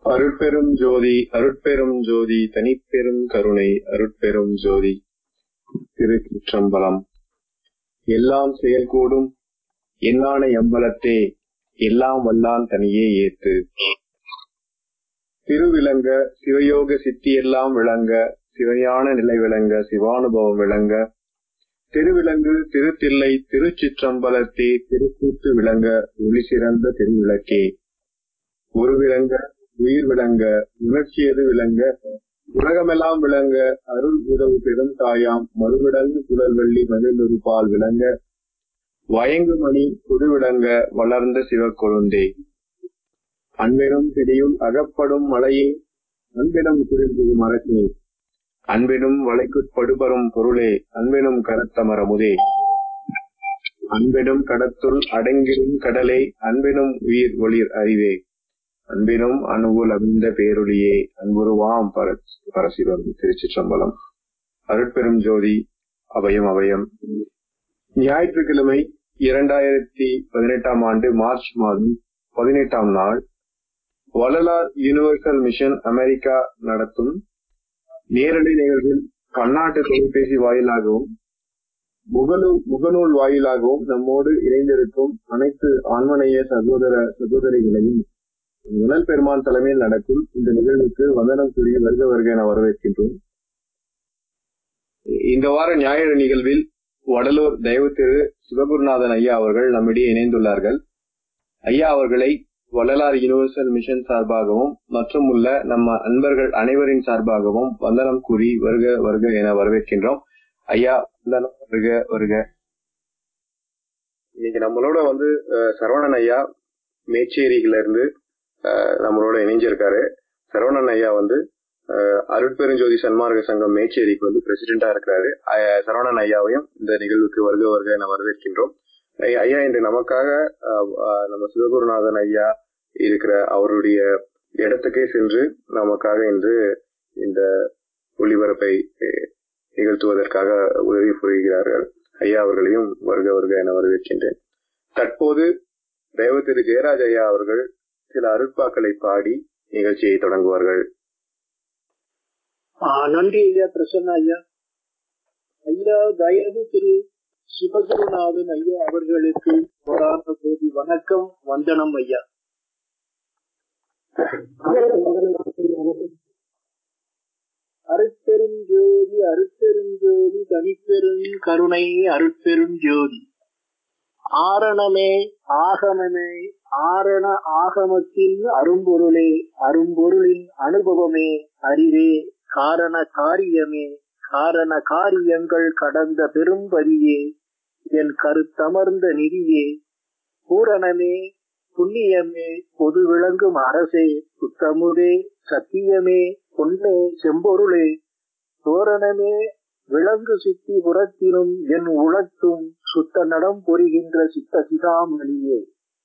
அருட்பெரும் ஜோதி அருட்பெரும் ஜோதி தனிப்பெரும் கருணை அருட்பெரும் ஜோதி திருச்சிற்றம்பலம் எல்லாம் செயல்கூடும் என்னான எம்பலத்தே எல்லாம் வல்லான் தனியே ஏத்து திருவிளங்க சிவயோக சித்தியெல்லாம் விளங்க சிவஞான நிலை விளங்க சிவானுபவம் விளங்க திருவிலங்கு திருத்தில்லை திருச்சிற்றம்பலத்தே திருக்கூத்து விளங்க ஒளி சிறந்த திருவிளக்கே ஒரு விளங்க உயிர் விளங்க உணர்ச்சியது விளங்க உலகமெல்லாம் விளங்க அருள் உதவு பெரும் தாயாம் மறுவிடங்கு குழல்வள்ளி மகிழ்ந்தொருபால் விளங்க வயங்கு மணி புதுவிளங்க வளர்ந்த சிவக்கொழுந்தே அன்பெனும் பிடியும் அகப்படும் மலையே அன்பிடம் திரும்புது மரத்தே அன்பெனும் வளைக்குட்படுபரும் பொருளே அன்பெனும் கரத்தமரமுதே அன்பெனும் கடத்துள் அடங்கிடும் கடலே அன்பெனும் உயிர் ஒளிர் அறிவே அன்பினும் அணுகுல் அவிந்த பேரொழியே அன்புருவாம் பர பரசிவம் திருச்சிற்றம்பலம் அருட்பெரும் ஜோதி அபயம் அபயம் ஞாயிற்றுக்கிழமை இரண்டாயிரத்தி பதினெட்டாம் ஆண்டு மார்ச் மாதம் பதினெட்டாம் நாள் வள்ளலார் யூனிவர்சல் மிஷன் அமெரிக்கா நடத்தும் நேரடி நிகழ்வில் பன்னாட்டு தொலைபேசி வாயிலாகவும் முகநூல் முகநூல் வாயிலாகவும் நம்மோடு இணைந்திருக்கும் அனைத்து ஆன்மனைய சகோதர சகோதரிகளையும் முதல் பெருமான் தலைமையில் நடக்கும் இந்த நிகழ்வுக்கு வந்தனம் கூறிய வருக வருக என வரவேற்கின்றோம் இந்த வார ஞாயிறு நிகழ்வில் வடலூர் தயவு திரு சிவகுருநாதன் ஐயா அவர்கள் நம்மிடையே இணைந்துள்ளார்கள் ஐயா அவர்களை வள்ளலார் யூனிவர்சல் மிஷன் சார்பாகவும் மற்றும் உள்ள நம்ம அன்பர்கள் அனைவரின் சார்பாகவும் வந்தனம் கூறி வருக வருக என வரவேற்கின்றோம் ஐயா வந்தனம் வருக வருக இன்னைக்கு நம்மளோட வந்து சரவணன் ஐயா மேச்சேரியில இருந்து நம்மளோட இணைஞ்சிருக்காரு சரவணன் ஐயா வந்து அருட்பெருஞ்சோதி சன்மார்க்க சங்கம் மேச்சேரிக்கு வந்து பிரசிடென்டா இருக்கிறாரு சரவணன் ஐயாவையும் இந்த நிகழ்வுக்கு வருக வருக என வரவேற்கின்றோம் ஐயா இன்று நமக்காக நம்ம சிவகுருநாதன் ஐயா இருக்கிற அவருடைய இடத்துக்கே சென்று நமக்காக இன்று இந்த ஒளிபரப்பை நிகழ்த்துவதற்காக உதவி புரிகிறார்கள் ஐயா அவர்களையும் வருக வருக என வரவேற்கின்றேன் தற்போது தேவ திரு ஜெயராஜ் ஐயா அவர்கள் சில அருட்பாக்களை பாடி நிகழ்ச்சியை தொடங்குவார்கள் நன்றி ஐயா பிரசன்ன ஐயா ஐயா தயவு திரு சிவகுருநாதன் ஐயா அவர்களுக்கு கோடான கோடி வணக்கம் வந்தனம் ஐயா அருட்பெருஞ்சோதி அருட்பெருஞ்சோதி தனிப்பெரும் கருணை அருட்பெருஞ்சோதி ஆரணமே ஆகமமே ஆரண ஆகமத்தின் அரும்பொருளே அரும்பொருளின் அனுபவமே அறிவே காரண காரியமே காரண காரியங்கள் கடந்த பெரும்பரியே என் கருத்தமர்ந்த நிதியே பூரணமே புண்ணியமே பொது விளங்கும் அரசே சுத்தமுதே சத்தியமே பொன்னே செம்பொருளே தோரணமே விலங்கு சித்தி புறத்தினும் என் உழத்தும் சுத்த நடம் புரிகின்ற சித்த சிதாமணியே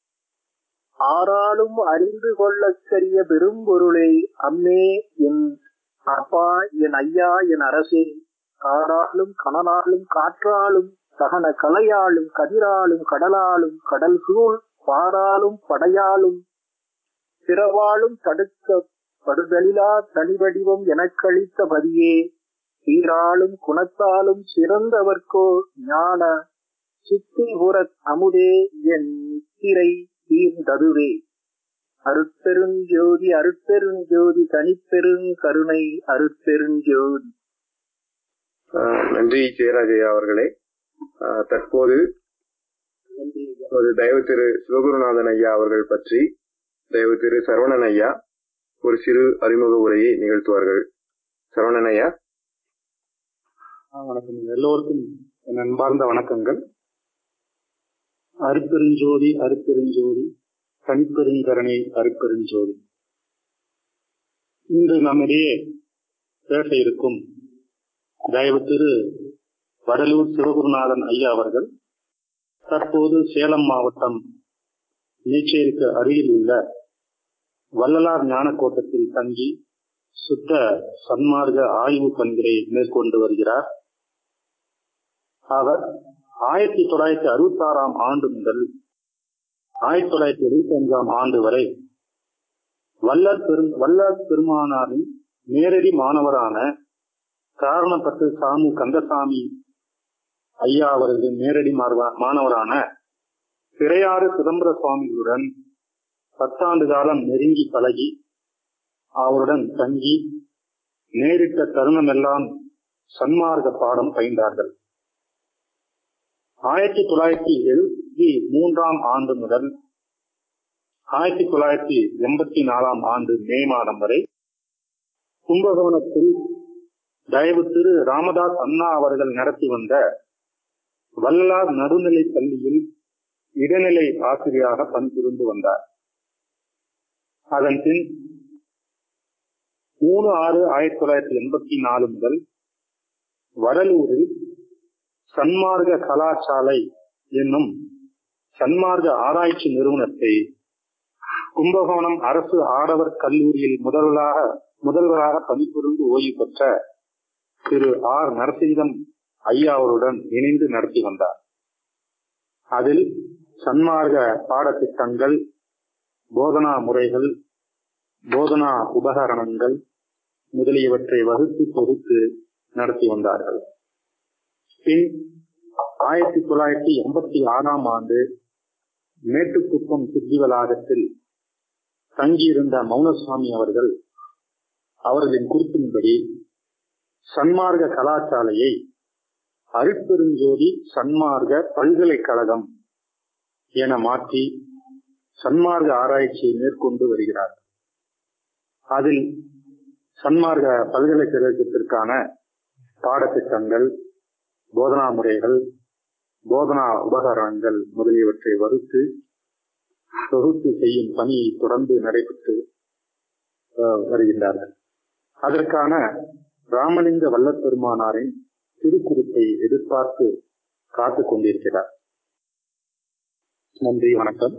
ஆறாலும் அறிந்து கொள்ளக்கரிய பெரும்பொருளே அம்மே என் அப்பா என் ஐயா என் அரசே காடாலும் கணனாலும் காற்றாலும் சகன கலையாலும் கதிராலும் கடலாலும் கடல் சூழ் பாராலும் படையாலும் பிறவாலும் தடுக்க படுதலிலா தனிவடிவம் எனக்களித்த பதியே சீராலும் குணத்தாலும் சிறந்தவர்க்கோ ஞான சித்திபுரத் அமுதே என் நித்திரை தீர்ந்ததுவே அருட்பெருஞ்சோதி அருட்பெருஞ்சோதி தனிப்பெருங் கருணை அருட்பெருஞ்சோதி நன்றி ஜெயராஜயா அவர்களே தற்போது ஒரு தயவு திரு சிவகுருநாதன் ஐயா அவர்கள் பற்றி தயவு திரு சரவணன் ஐயா ஒரு சிறு அறிமுக உரையை நிகழ்த்துவார்கள் சரவணன் ஐயா வணக்கம் எல்லோருக்கும் என் அன்பார்ந்த வணக்கங்கள் அருப்பெருஞ்சோதி அருப்பெருஞ்சோதி தனிப்பெருங்கரணை அருப்பெருஞ்சோதி இன்று நம்மிடையே பேச இருக்கும் தயவு திரு வடலூர் சிவகுருநாதன் ஐயா அவர்கள் தற்போது சேலம் மாவட்டம் நீச்சேரிக்கு அருகில் உள்ள வள்ளலார் ஞானக்கோட்டத்தில் தங்கி சுத்த சன்மார்க்க ஆய்வு பணிகளை மேற்கொண்டு வருகிறார் அவர் ஆயிரத்தி தொள்ளாயிரத்தி அறுபத்தி ஆறாம் ஆண்டு முதல் ஆயிரத்தி தொள்ளாயிரத்தி எழுபத்தி அஞ்சாம் ஆண்டு வரை வல்லற் பெரும் வல்லற் பெருமானாரின் நேரடி மாணவரான காரணப்பட்டு சாமு கந்தசாமி ஐயா அவர்களின் நேரடி மார்வ- மாணவரான திரையாறு சிதம்பர சுவாமிகளுடன் பத்தாண்டு காலம் நெருங்கி பழகி அவருடன் தங்கி நேரிட்ட தருணமெல்லாம் சன்மார்க்க பாடம் பயின்றார்கள் ஆயிரத்தி தொள்ளாயிரத்தி எழுபத்தி மூன்றாம் ஆண்டு முதல் ஆயிரத்தி தொள்ளாயிரத்தி எண்பத்தி நாலாம் ஆண்டு மே மாதம் வரை கும்பகோணத்தில் தயவு திரு ராமதாஸ் அண்ணா அவர்கள் நடத்தி வந்த வல்லார் நடுநிலை பள்ளியில் இடைநிலை ஆசிரியராக பணிபுரிந்து வந்தார் அதன் பின் மூணு ஆறு ஆயிரத்தி தொள்ளாயிரத்தி எண்பத்தி நாலு முதல் வடலூரில் சன்மார்க்க கலாசாலை என்னும் சன்மார்க்க ஆராய்ச்சி நிறுவனத்தை கும்பகோணம் அரசு ஆடவர் கல்லூரியில் முதல்வராக முதல்வராக பணிபுரிந்து ஓய்வு பெற்ற திரு ஆர் நரசிங்கம் ஐயா அவருடன் இணைந்து நடத்தி வந்தார் அதில் சன்மார்க்க பாடத்திட்டங்கள் போதனா முறைகள் போதனா உபகரணங்கள் முதலியவற்றை வகுத்து தொகுத்து நடத்தி வந்தார்கள் பின் ஆயிரத்தி தொள்ளாயிரத்தி எண்பத்தி ஆறாம் ஆண்டு மேட்டுக்குப்பம் சித்தி வளாகத்தில் தங்கியிருந்த மௌனசுவாமி அவர்கள் அவர்களின் குறிப்பின்படி சன்மார்க்க கலாசாலையை அருட்பெருஞ்சோதி சன்மார்க்க பல்கலைக்கழகம் என மாற்றி சன்மார்க்க ஆராய்ச்சியை மேற்கொண்டு வருகிறார் அதில் சன்மார்க்க பல்கலைக்கழகத்திற்கான பாடத்திட்டங்கள் போதனா முறைகள் போதனா உபகரணங்கள் முதலியவற்றை வகுத்து தொகுத்து செய்யும் பணியை தொடர்ந்து நடைபெற்று அஹ், வருகின்றார்கள் அதற்கான ராமலிங்க வல்லப்பெருமானாரின் திருக்குறிப்பை எதிர்பார்த்து காத்துக் கொண்டிருக்கிறார் நன்றி வணக்கம்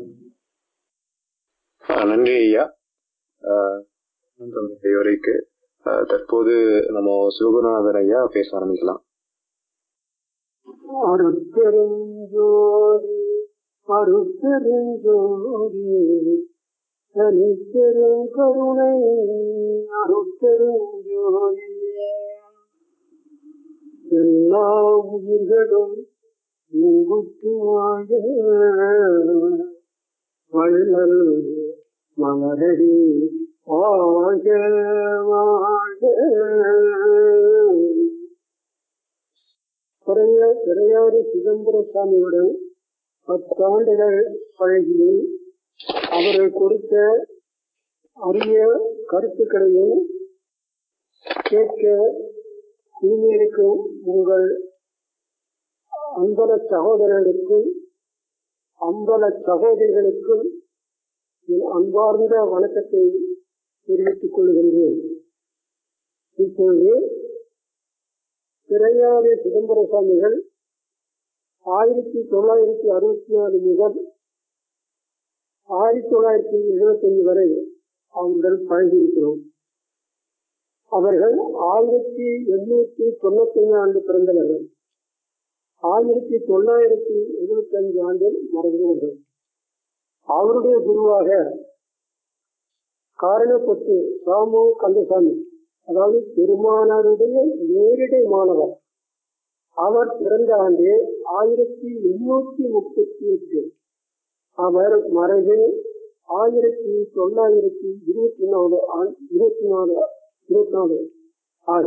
ஆஹ் நன்றி ஐயா ஆஹ் உங்களுடைய உரைக்கு ஆஹ் தற்போது நம்ம சிவகுருநாதன் ஐயா பேச ஆரம்பிக்கலாம் அருட்பெருஞ்சோதி அருட்பெருஞ்சோதி தனிப்பெரும் கருணை அருட்பெருஞ்சோதி எல்லா உயிர்களும் உங்குத்து வாழ வள்ளல் மலரடி வாழ்க வாழ்க குறைய திரையாறு சிதம்பர சுவாமியுடன் பத்தாண்டுகள் பழகியும் அவர்கள் கொடுத்த அரிய கருத்துக்களையும் கேட்க இனிமேலுக்கும் உங்கள் அம்பல சகோதரர்களுக்கும் அம்பல சகோதரிகளுக்கும் என் அன்பார்ந்த வணக்கத்தை தெரிவித்துக் கொள்கின்றேன் இப்போது திரையாறு சிதம்பர சுவாமிகள் ஆயிரத்தி தொள்ளாயிரத்தி அறுபத்தி நாலு முதல் ஆயிரத்தி தொள்ளாயிரத்தி எழுபத்தி அஞ்சு வரை அவருடன் பழகியிருக்கிறோம் அவர்கள் ஆயிரத்தி எண்ணூத்தி தொண்ணூத்தி ஐந்து ஆண்டு பிறந்தவர்கள் ஆயிரத்தி தொள்ளாயிரத்தி எழுபத்தி அஞ்சு ஆண்டில் மறைந்தவர்கள் அவருடைய குருவாக காரணப்பட்டு ராமு கந்தசாமி அதாவது பெருமானாருடைய நேரடி மாணவர் அவர் பிறந்த ஆண்டு ஆயிரத்தி எண்ணூத்தி முப்பத்தி எட்டு அவர் மறைவு ஆயிரத்தி தொள்ளாயிரத்தி இருபத்தி நாலு ஆண்- இருபத்தி நாலு இருபத்தி நாலு ஆக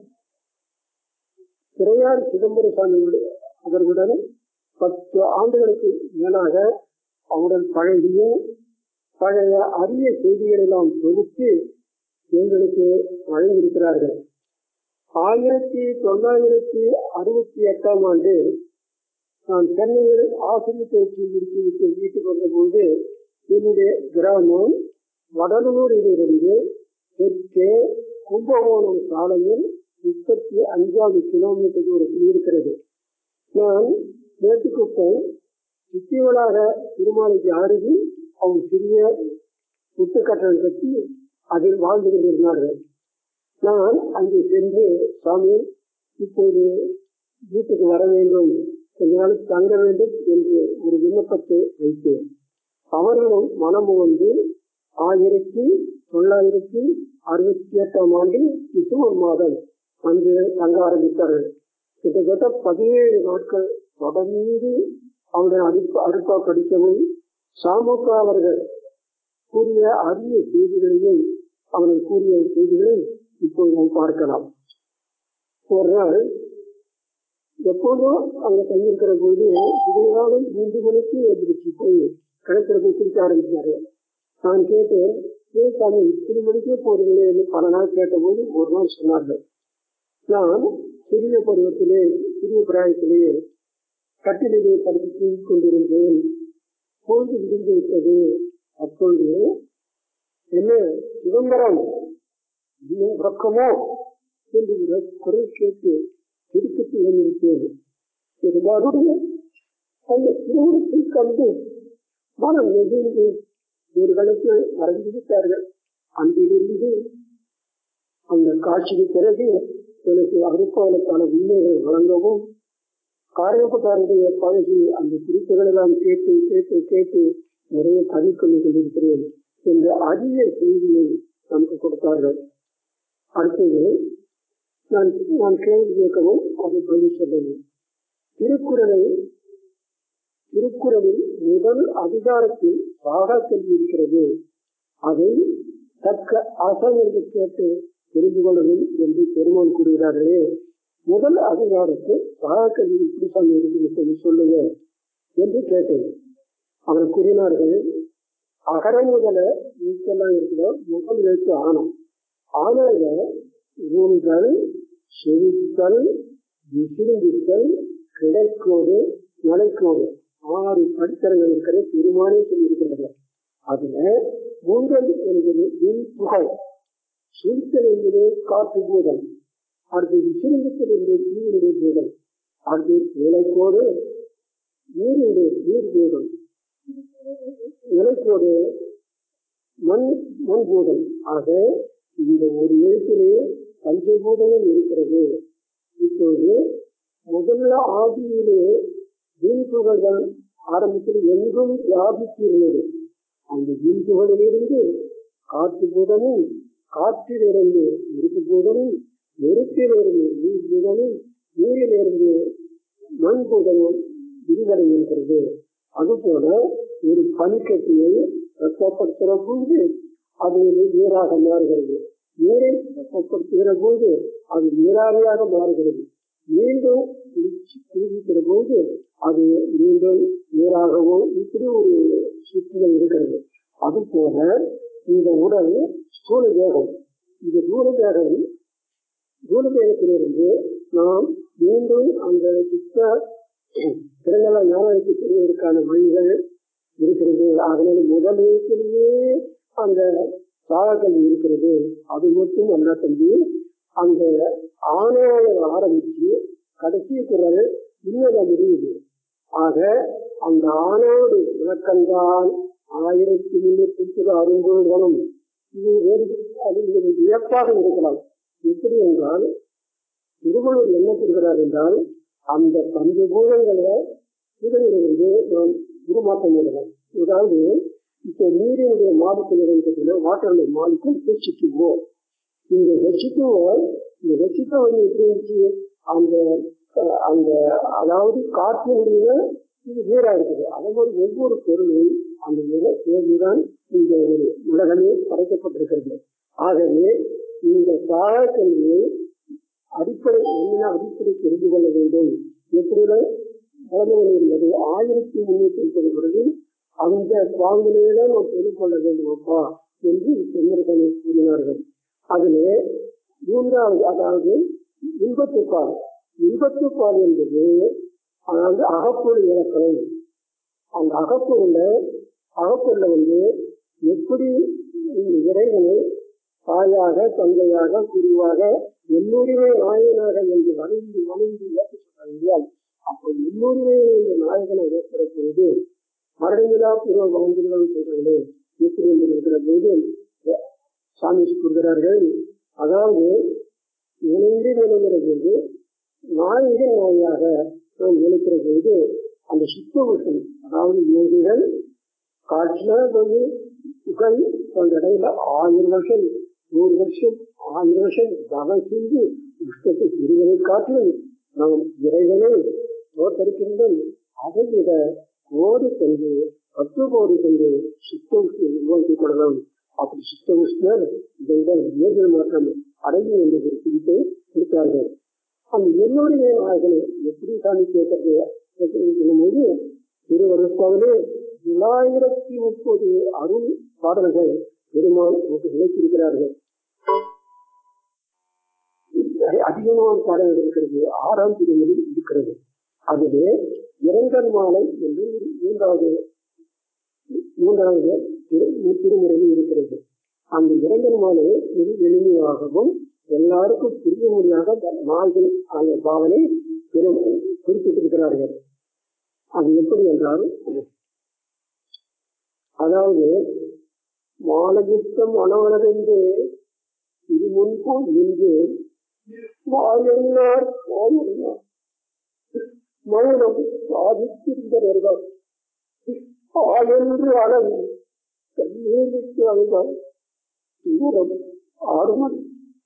திரையார் சிதம்பரசாமி அவர்களுடன் பத்து ஆண்டுகளுக்கு மேலாக அவருடன் பழகியும் பழைய அரிய செய்திகளை எல்லாம் தொகுத்து எங்களுக்கு வழங்கியிருக்கிறார்கள் ஆயிரத்தி தொள்ளாயிரத்தி அறுபத்தி எட்டாம் ஆண்டு நான் சென்னையில் ஆசிரியர் பயிற்சி முடித்துவிட்டு வீட்டுக்கு வந்தபோது என்னுடைய கிராமம் வடலூரிலிருந்து தெற்கே கும்பகோணம் சாலையில் முப்பத்தி அஞ்சாவது கிலோமீட்டர் தூரத்தில் இருக்கிறது நான் மேட்டுக்குப்பம் சித்திவளாக திருமாலைக்கு அருகில் அவங்க சிறிய முட்டுக்கட்டணம் கட்டி அதில் வாழ்ந்து கொண்டிருந்தார்கள் நான் அங்கே சென்று சாமி இப்போது வீட்டுக்கு வர வேண்டும் கொஞ்ச நாளுக்கு தங்க வேண்டும் என்று ஒரு விண்ணப்பத்தை வைத்தேன் அவர்களும் மனம் வந்து ஆயிரத்தி தொள்ளாயிரத்தி அறுபத்தி எட்டாம் ஆண்டு டிசம்பர் மாதம் வந்து தங்க ஆரம்பித்தார்கள் கிட்டத்தட்ட பதினேழு நாட்கள் தொடர்ந்து அவருடைய அடிப்ப அருப்பா படிக்கவும் சாமுக அவர்கள் கூறிய அரிய செய்திகளையும் அவர்கள் கூறிய செய்திகளை இப்போது நாம் பார்க்கலாம் ஒரு நாள் எப்போதும் அங்க தங்கியிருக்கிற போது இடையாலும் மூன்று மணிக்கு எதிர்த்து போய் கிணத்துல போய் குடிக்க ஆரம்பிச்சாரு நான் கேட்டேன் ஏன் சாமி இத்தனை மணிக்கே போறீங்களே என்று பல நாள் கேட்டபோது ஒரு நாள் சொன்னார்கள் நான் சிறிய பருவத்திலே சிறிய பிராயத்திலேயே கட்டிலே படித்து தூங்கிக் கொண்டிருந்தேன் பொழுது விடிந்து விட்டது அப்பொழுது என்ன சிதம்பரம் இன்னும் உறக்கமோ என்று ஒரு குரல் கேட்டு திடுக்கிட்டு எழுந்திருத்தேன் இது மறுபடியும் அந்த திருவுருத்தை கண்டு மனம் நெகிழ்ந்து ஒரு காலத்தில் மறைந்து விட்டார்கள் அன்றிலிருந்து அந்த காட்சிக்கு பிறகு எனக்கு அறுப்பாளருக்கான உண்மைகளை வழங்கவும் காரியப்பட்டாருடைய பழகி அந்த குறிப்புகள் எல்லாம் கேட்டு கேட்டு கேட்டு நிறைய கவிக்கொண்டு கொண்டிருக்கிறேன் என்ற அரிய செய்தியை நமக்கு கொடுத்தார்கள் அடுத்தது நான் நான் கேள்வி கேட்கவும் அதை பதில் சொல்லவும் திருக்குறளை திருக்குறளில் முதல் அதிகாரத்தில் சாகா கல்வி இருக்கிறது அதை தக்க ஆசாரியர்கள் கேட்டு தெரிந்து கொள்ளவும் என்று பெருமான் கூறுகிறார்களே முதல் அதிகாரத்தில் சாகா கல்வி இப்படி சாமி இருக்கிறது என்று சொல்லுங்க என்று கேட்டேன் அவர் கூறினார்கள் அகர முதல எழுத்தெல்லாம் இருக்கிற முதல் எழுத்து ஆனம் ஆனால ஊன்றல் செழித்தல் விசிறித்தல் கிடைக்கோடு நிலைக்கோடு ஆறு படித்தரங்கள் இருக்கிற பெருமானே சொல்லியிருக்கிறது அதுல மூன்றல் என்பது விண் புகழ் சுழித்தல் என்பது காற்று பூதம் அடுத்து விசிறித்தல் என்பது தீவினுடைய பூதம் அடுத்து நிலைக்கோடு நீரினுடைய நீர் பூதம் நிலைக்கோடு மண் மண் பூதம் ஆக இந்த ஒரு எழுத்திலே பஞ்சபூதங்கள் இருக்கிறது இப்போது முதல்ல ஆதியிலே வீண்புகழ்கள் ஆரம்பத்தில் எங்கும் வியாபித்திருந்தது அந்த வீண்புகளிலிருந்து காற்று பூதமும் காற்றிலிருந்து நெருப்பு பூதமும் நெருப்பிலிருந்து நீர் பூதமும் நீரிலிருந்து மண் பூதமும் விரிவடை இருக்கிறது அதுபோல ஒரு பனிக்கட்டியை வெப்பப்படுத்துகிற போது அது நீராக மாறுகிறது நீரை வெப்பப்படுத்துகிற போது அது நீராவியாக மாறுகிறது மீண்டும் குளிச்சு குளிக்கிற போது அது மீண்டும் நீராகவோ இப்படி ஒரு சுற்றுகள் இருக்கிறது அது போல இந்த உடல் ஸ்தூல தேகம் இந்த தூர தேகம் தூர தேகத்திலிருந்து நாம் மீண்டும் அந்த சுத்த திறங்கள ஞானத்தை பெறுவதற்கான வழிகள் இருக்கிறது அதனால முதல் எழுத்திலேயே அந்த சாகக்கல்வி இருக்கிறது அது மட்டும் அல்ல தம்பி அந்த ஆணையாள ஆரம்பிச்சு கடைசி குரல் இன்னத முடியுது ஆக அந்த ஆணையோடு விளக்கம்தான் ஆயிரத்தி முன்னூத்தி அருங்கோள்களும் இது வேறு அது இது வியப்பாக இருக்கலாம் எப்படி என்றால் திருவள்ளுவர் என்ன சொல்கிறார் என்றால் அந்த பஞ்சபூதங்களை இதனிலிருந்து நாம் உருமாற்றம் விடலாம் அதாவது இப்ப நீரினுடைய மாலிக்குள் இருக்கிறதுல வாட்டருடைய மாலிக்குள் ஹெச்சிட்டுவோ இந்த ஹெச்சிட்டுவோ இந்த ஹெச்சிட்டோ வந்து எப்படி இருந்துச்சு அந்த அந்த அதாவது காற்றினுடைய இது நீரா இருக்குது அதே மாதிரி ஒவ்வொரு பொருளும் அந்த நிலை தேர்வுதான் இந்த ஒரு உலகமே படைக்கப்பட்டிருக்கிறது ஆகவே இந்த சாக கல்வியை அடிப்படை என்ன அடிப்படை தெரிந்து கொள்ள வேண்டும் எப்படிலாம் வளர்ந்து என்பது ஆயிரத்தி முன்னூத்தி முப்பது பிறகு அந்த பாங்கிலேயே நாம் பொருள் கொள்ள வேண்டும் அப்பா என்று செம்மரசனை கூறினார்கள் அதிலே மூன்றாவது அதாவது இன்பத்து பால் இன்பத்து பால் என்பது அதாவது அகப்பொருள் இலக்கணம் அந்த அகப்பொருள அகப்பொருளை வந்து எப்படி இந்த இறைவனை தாயாக தந்தையாக குருவாக எல்லோருமே நாயகனாக என்று வணங்கி வணங்கி ஏற்க சொல்றாங்க அப்போ எல்லோருமே இந்த நாயகனை ஏற்பட பொழுது மரணிலா பூர்வ வாழ்ந்துகள் சொல்றாங்களே எப்படி என்று இருக்கிற பொழுது சாமி கூறுகிறார்கள் அதாவது இணைந்து நிலைகிற போது நாயகன் நாயாக நாம் நினைக்கிற பொழுது அந்த சுத்தவசம் அதாவது யோகிகள் காற்றுல வந்து புகழ் அந்த இடையில ஆயிரம் வருஷம் நூறு வருஷம் ஆயிரம் வருஷம் தவம் செய்து உஷ்டத்தை பெறுவதை காட்டிலும் நாம் இறைவனை தோற்கடிக்கின்றோம் அதை விட கோடி சென்று பத்து கோடி சென்று சுத்த உஷ்ணம் உருவாக்கிக் கொள்ளலாம் அப்படி சுத்த உஷ்ணர் இதை விட இயற்கை மாற்றம் அடையும் என்ற ஒரு குறிப்பை கொடுத்தார்கள் அந்த என்னுடைய நாயகனை எப்படி சாமி கேட்கறது சொல்லும்போது திருவருப்பாவிலே தொள்ளாயிரத்தி முப்பது அருள் பாடல்கள் பெருமாள் நமக்கு விளக்கியிருக்கிறார்கள் அதிகமான பாடல்கள் இருக்கிறது ஆறாம் திருமணி இருக்கிறது அதிலே இரங்கல் மாலை என்று ஒரு மூன்றாவது மூன்றாவது திருமுறையில் இருக்கிறது அந்த இரங்கல் மாலை மிக எளிமையாகவும் எல்லாருக்கும் புரிய முடியாத நாள்கள் அந்த பாவனை பெரும் குறிப்பிட்டிருக்கிறார்கள் அது எப்படி என்றால் அதாவது மாலயுத்தம் மனவளரென்று இது முன்பு நின்று வாயெல்லார் வாயெல்லார் மௌனம் சாதித்திருந்தவர்கள் ஆயென்று அளவு கண்ணீர் விட்டு அழுதால் தூரம் ஆறு மணி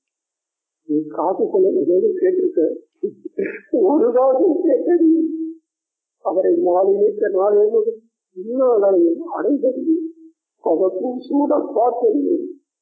நீ காசு கொள்ள ஏதோ கேட்டிருக்க ஒரு காசும் கேட்டது அவரை மாலையிட்ட நாளே முதல் இன்னாளையும் அடைந்தது அவருக்கும் சூட பார்த்தது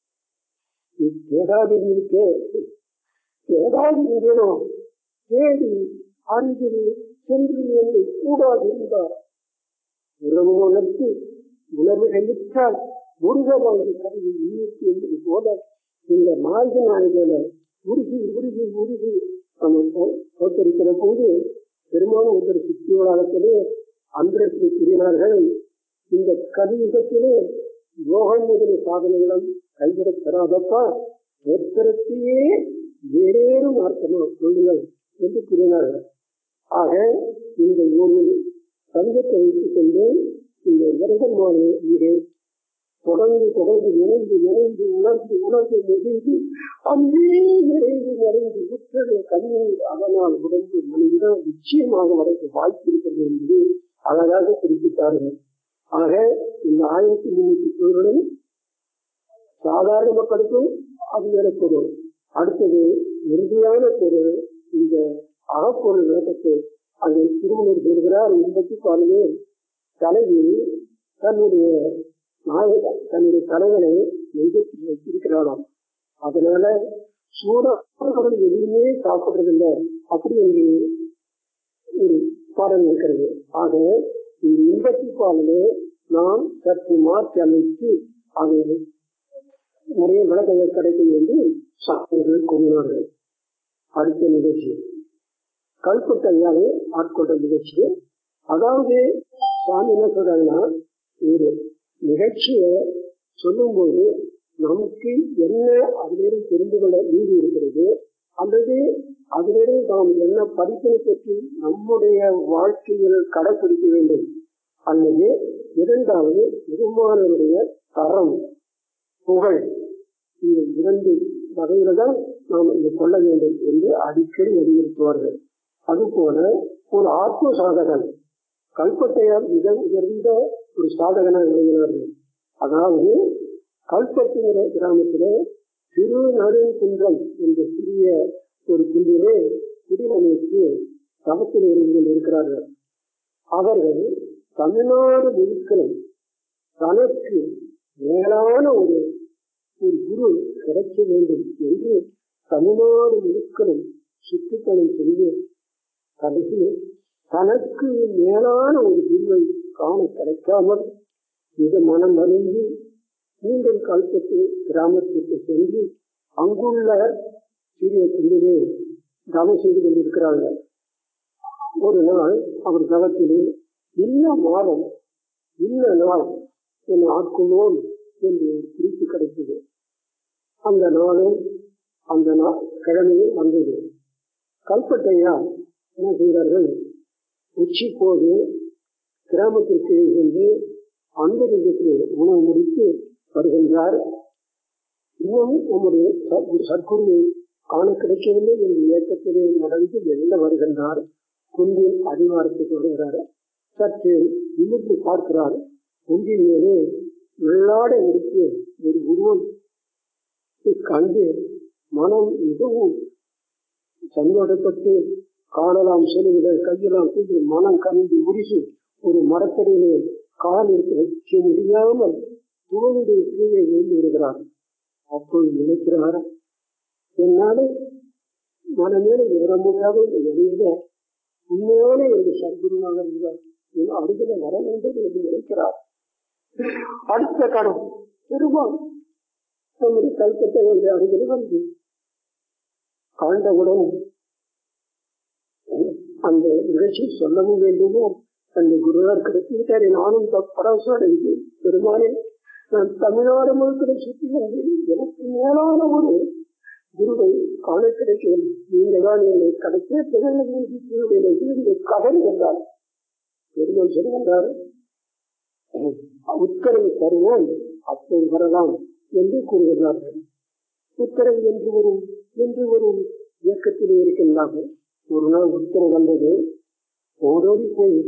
நீ கேடாதிருக்கே கேடாதிருந்தேனோ தேடி அருகில் சென்று என்னை கூடாதிருந்தார் உறவு உணர்த்து உணர்வு கழித்தால் முருக வாங்கி கருவி ஈர்த்து என்பது போல இந்த நான்கு நாள்கள உருகி உருகி உருகி நம்ம தோத்தரிக்கிற போது பெருமாள் ஒருத்தர் சித்தியோடாகத்திலே அந்தரத்தில் கூறினார்கள் இந்த கலியுகத்திலே யோகம் முதலிய சாதனைகளும் கைவிடப் பெறாதப்பா தோத்திரத்தையே வேறேறு மார்க்கமா கொள்ளுங்கள் என்று கூறினார்கள் ஆக இந்த ஊரில் தங்கத்தை வைத்துக் கொண்டு இந்த விரதம் மாலை இங்கே தொடர்ந்து தொடர்ந்து இணைந்து இணைந்து உணர்ந்து உணர்ந்து நெகிழ்ந்து அங்கே நிறைந்து நிறைந்து உற்றது கண்ணீர் அதனால் உடம்பு மனிதன் நிச்சயமாக வரைக்கும் வாய்ப்பு இருக்கிறது என்பது அழகாக குறிப்பிட்டார்கள் ஆக இந்த ஆயிரத்தி முன்னூத்தி பொருளும் சாதாரண மக்களுக்கும் அது வேற பொருள் அடுத்தது இறுதியான பொருள் இந்த அகப்பொருள் விளக்கத்தை அதை திருமணம் சொல்கிறார் எண்பத்தி பாலிலே தலைவி தன்னுடைய நாயகன் தன்னுடைய தலைவனை நெஞ்சத்தில் வைத்திருக்கிறாராம் அதனால சூடானவர்கள் எதுவுமே சாப்பிடுறதில்லை அப்படி என்று ஒரு பாடம் இருக்கிறது ஆக இந்த எண்பத்தி பாலிலே நாம் சற்று மாற்றி அமைத்து அதை நிறைய விளக்கங்கள் கிடைக்கும் என்று சாப்பிடுகள் கூறினார்கள் அடுத்த நிகழ்ச்சி கல்பட்டு ஐயாவை ஆட்கொண்ட நிகழ்ச்சி அதாவது சுவாமி என்ன சொல்றாங்கன்னா ஒரு நிகழ்ச்சியை சொல்லும்போது நமக்கு என்ன அதிலிருந்து தெரிந்து கொள்ள நீதி இருக்கிறது அல்லது அதிலிருந்து நாம் என்ன படிப்பினை பற்றி நம்முடைய வாழ்க்கையில் கடைபிடிக்க வேண்டும் அல்லது இரண்டாவது பெருமானுடைய தரம் புகழ் இந்த இரண்டு வகையில தான் நாம் இதை கொள்ள வேண்டும் என்று அடிக்கடி வலியுறுத்துவார்கள் அதுபோல ஒரு ஆத்ம சாதகன் கல்பட்டையால் மிக உயர்ந்த ஒரு சாதகனாக விளங்கினார்கள் அதாவது கல்பட்டுங்கிற கிராமத்திலே திரு நடுங்குன்றம் என்ற சிறிய ஒரு குன்றிலே குடிநமைத்து தவத்தில் இருந்து கொண்டிருக்கிறார்கள் அவர்கள் தமிழ்நாடு முழுக்களும் தனக்கு மேலான ஒரு ஒரு குரு கிடைக்க வேண்டும் என்று தமிழ்நாடு முழுக்களும் சுற்றுப்பயணம் செய்து கடைசியில் தனக்கு மேலான ஒரு குருவை காண கிடைக்காமல் மிக மனம் வருந்தி மீண்டும் கல்பத்து கிராமத்திற்கு சென்று அங்குள்ள சிறிய குண்டிலே தவம் செய்து கொண்டிருக்கிறார்கள் ஒரு நாள் அவர் தவத்திலே இல்ல மாதம் இல்ல நாள் என் ஆட்கொள்வோம் என்று ஒரு குறிப்பு கிடைத்தது அந்த நாளும் அந்த நாள் கிழமையும் வந்தது கல்பட்டையா என்ன செய்கிறார்கள் உச்சி போது கிராமத்திற்கு சென்று அந்த விதத்தில் உணவு முடித்து வருகின்றார் இன்னும் நம்முடைய சற்குருவை காண கிடைக்கவில்லை என்ற இயக்கத்திலே நடந்து வெளில வருகின்றார் குந்தின் அடிவாரத்துக்கு வருகிறார் சற்று நிமிர்ந்து பார்க்கிறார் குந்தின் மேலே வெள்ளாட உடுத்திய ஒரு உருவம் கண்டு மனம் மிகவும் சந்தோஷப்பட்டு காணலாம் செல்லுகிற கையெல்லாம் கூட்டி மனம் கண்டு உருகி ஒரு மரத்தடியிலே கால் எடுத்து வைக்க முடியாமல் தோளுடைய கீழே விழுந்து விடுகிறார் அப்போது நினைக்கிறார் என்னால மனமேல ஏற முடியாத இந்த வெளியில உண்மையான என்று சத்குருவாக இருந்தார் என் அருகில வர வேண்டும் என்று நினைக்கிறார் அடுத்த கடம் பெருமாள் நம்முடைய கல்பத்தை என்று அருகில் வந்து ஆண்டவுடன் அந்த நிகழ்ச்சி சொல்லவும் வேண்டுமோ அந்த குருவார் கிடைத்துவிட்டாரே நானும் பரவசம் அடைந்தேன் பெருமானே நான் தமிழ்நாடு முழுக்க சுற்றி வந்து எனக்கு மேலான ஒரு குருவை காண கிடைக்கிறேன் நீங்க தான் என்னை கிடைச்ச பிறகு கதறி வந்தார் பெருமான் சொல்லுகின்றார் உத்தரவு தருவோம் அப்போது வரலாம் என்று கூறுகிறார்கள் உத்தரவு என்று வரும் என்று வரும் இயக்கத்தில் இருக்கின்றார்கள் ஒரு நாள் உத்தரவு வந்தது ஓடோடி போய்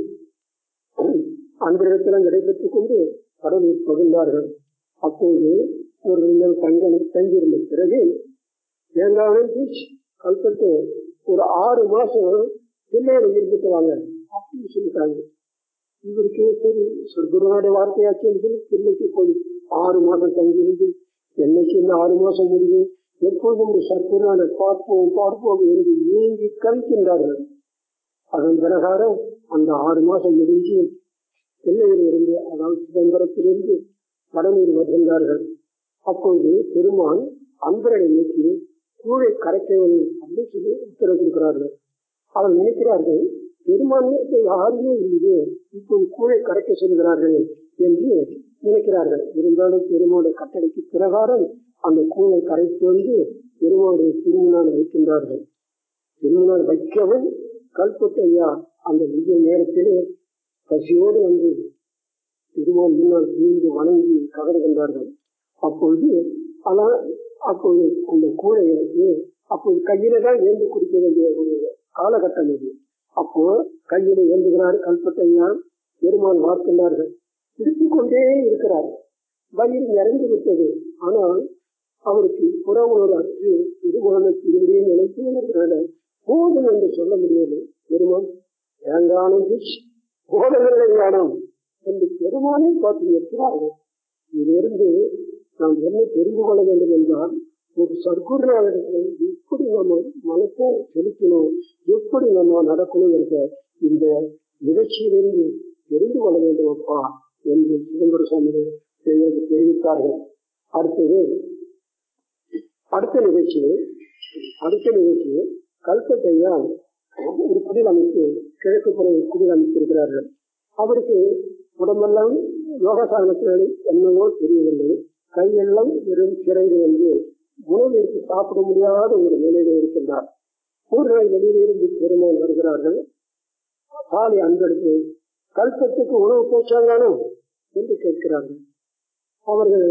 அந்த இடத்துல நடைபெற்றுக் கொண்டு கடலில் பகிர்ந்தார்கள் அப்போது ஒரு நாள் தங்கனை தங்கியிருந்த பிறகு தேங்காவனம் பீச் கல்கட்டு ஒரு ஆறு மாசம் பிள்ளையில இருந்துட்டு வாங்க அப்படின்னு சொல்லிட்டாங்க இவருக்கு சரி சொர்க்குருவாடைய வார்த்தையாச்சுன்னு சொல்லி பிள்ளைக்கு போய் ஆறு மாசம் தங்கியிருந்து என்னைக்கு இந்த ஆறு மாசம் முடியும் எப்போதும் சர்க்குருவான பார்ப்போம் பார்ப்போம் என்று ஏங்கி கவிக்கின்றார்கள் அதன் பிரகாரம் அந்த ஆறு மாசம் முடிஞ்சு எல்லையில் இருந்து அதாவது சிதம்பரத்திலிருந்து வடநீர் வருகின்றார்கள் அப்போது பெருமான் அன்பரை நோக்கி கூழை கரைக்கவில்லை அப்படின்னு சொல்லி உத்தரவு கொடுக்கிறார்கள் அவர் நினைக்கிறார்கள் பெருமானத்தை யாருமே இல்லையே இப்போது கூழை கரைக்க சொல்கிறார்கள் என்று நினைக்கிறார்கள் இருந்தாலும் பெருமானுடைய கட்டளைக்கு பிரகாரம் அந்த கூழை கரைத்து வந்து பெருமானுடைய திருமணம் வைக்கின்றார்கள் திருமணம் வைக்கவும் கல்பட்டையா அந்த விஜய நேரத்திலே பசியோடு வந்து திருமால் முன்னால் வீழ்ந்து வணங்கி கதறுகின்றார்கள் அப்பொழுது ஆனால் அப்போது அந்த கூடைகளுக்கு அப்போது கையில தான் ஏந்து குடிக்க வேண்டிய ஒரு காலகட்டம் அது அப்போ கையில ஏந்துகிறார் கல்பட்டையான் பெருமான் பார்க்கின்றார்கள் திருப்பிக் கொண்டே இருக்கிறார் வயிறு நிறைந்து விட்டது ஆனால் அவருக்கு புற உணர்வு அற்று திருமான திருவிடியை நினைத்து இருக்கிறார் போதும் என்று சொல்ல முடியாது பெருமான் ஏங்கானம் போதவர்களை காணும் என்று பெருமானை பார்த்து இருக்கிறார்கள் இதிலிருந்து நாம் என்ன தெரிந்து கொள்ள வேண்டும் என்றால் ஒரு சர்க்குருநாதத்தை எப்படி நம்ம மனத்தை செலுத்தணும் எப்படி நம்ம நடக்கணும் என்ற இந்த நிகழ்ச்சியிலிருந்து தெரிந்து கொள்ள வேண்டும் அப்பா என்று சிதம்பர சுவாமி தெரிவித்தார்கள் அடுத்தது அடுத்த நிகழ்ச்சி அடுத்த நிகழ்ச்சி கல்கட்டையா ஒரு குடில் அமைத்து கிழக்கு புற குடில் அமைத்திருக்கிறார்கள் அவருக்கு உடம்பெல்லாம் யோகாசானத்தினாலே என்னவோ தெரியவில்லை கையெல்லாம் வெறும் சிறைந்து வந்து உணவு எடுத்து சாப்பிட முடியாத ஒரு நிலையில இருக்கின்றார் ஒரு நாள் வெளியிலிருந்து பெருமாள் வருகிறார்கள் சாலை அன்பெடுத்து கல்கட்டுக்கு உணவு போச்சாங்கானோ என்று கேட்கிறார்கள் அவர்கள்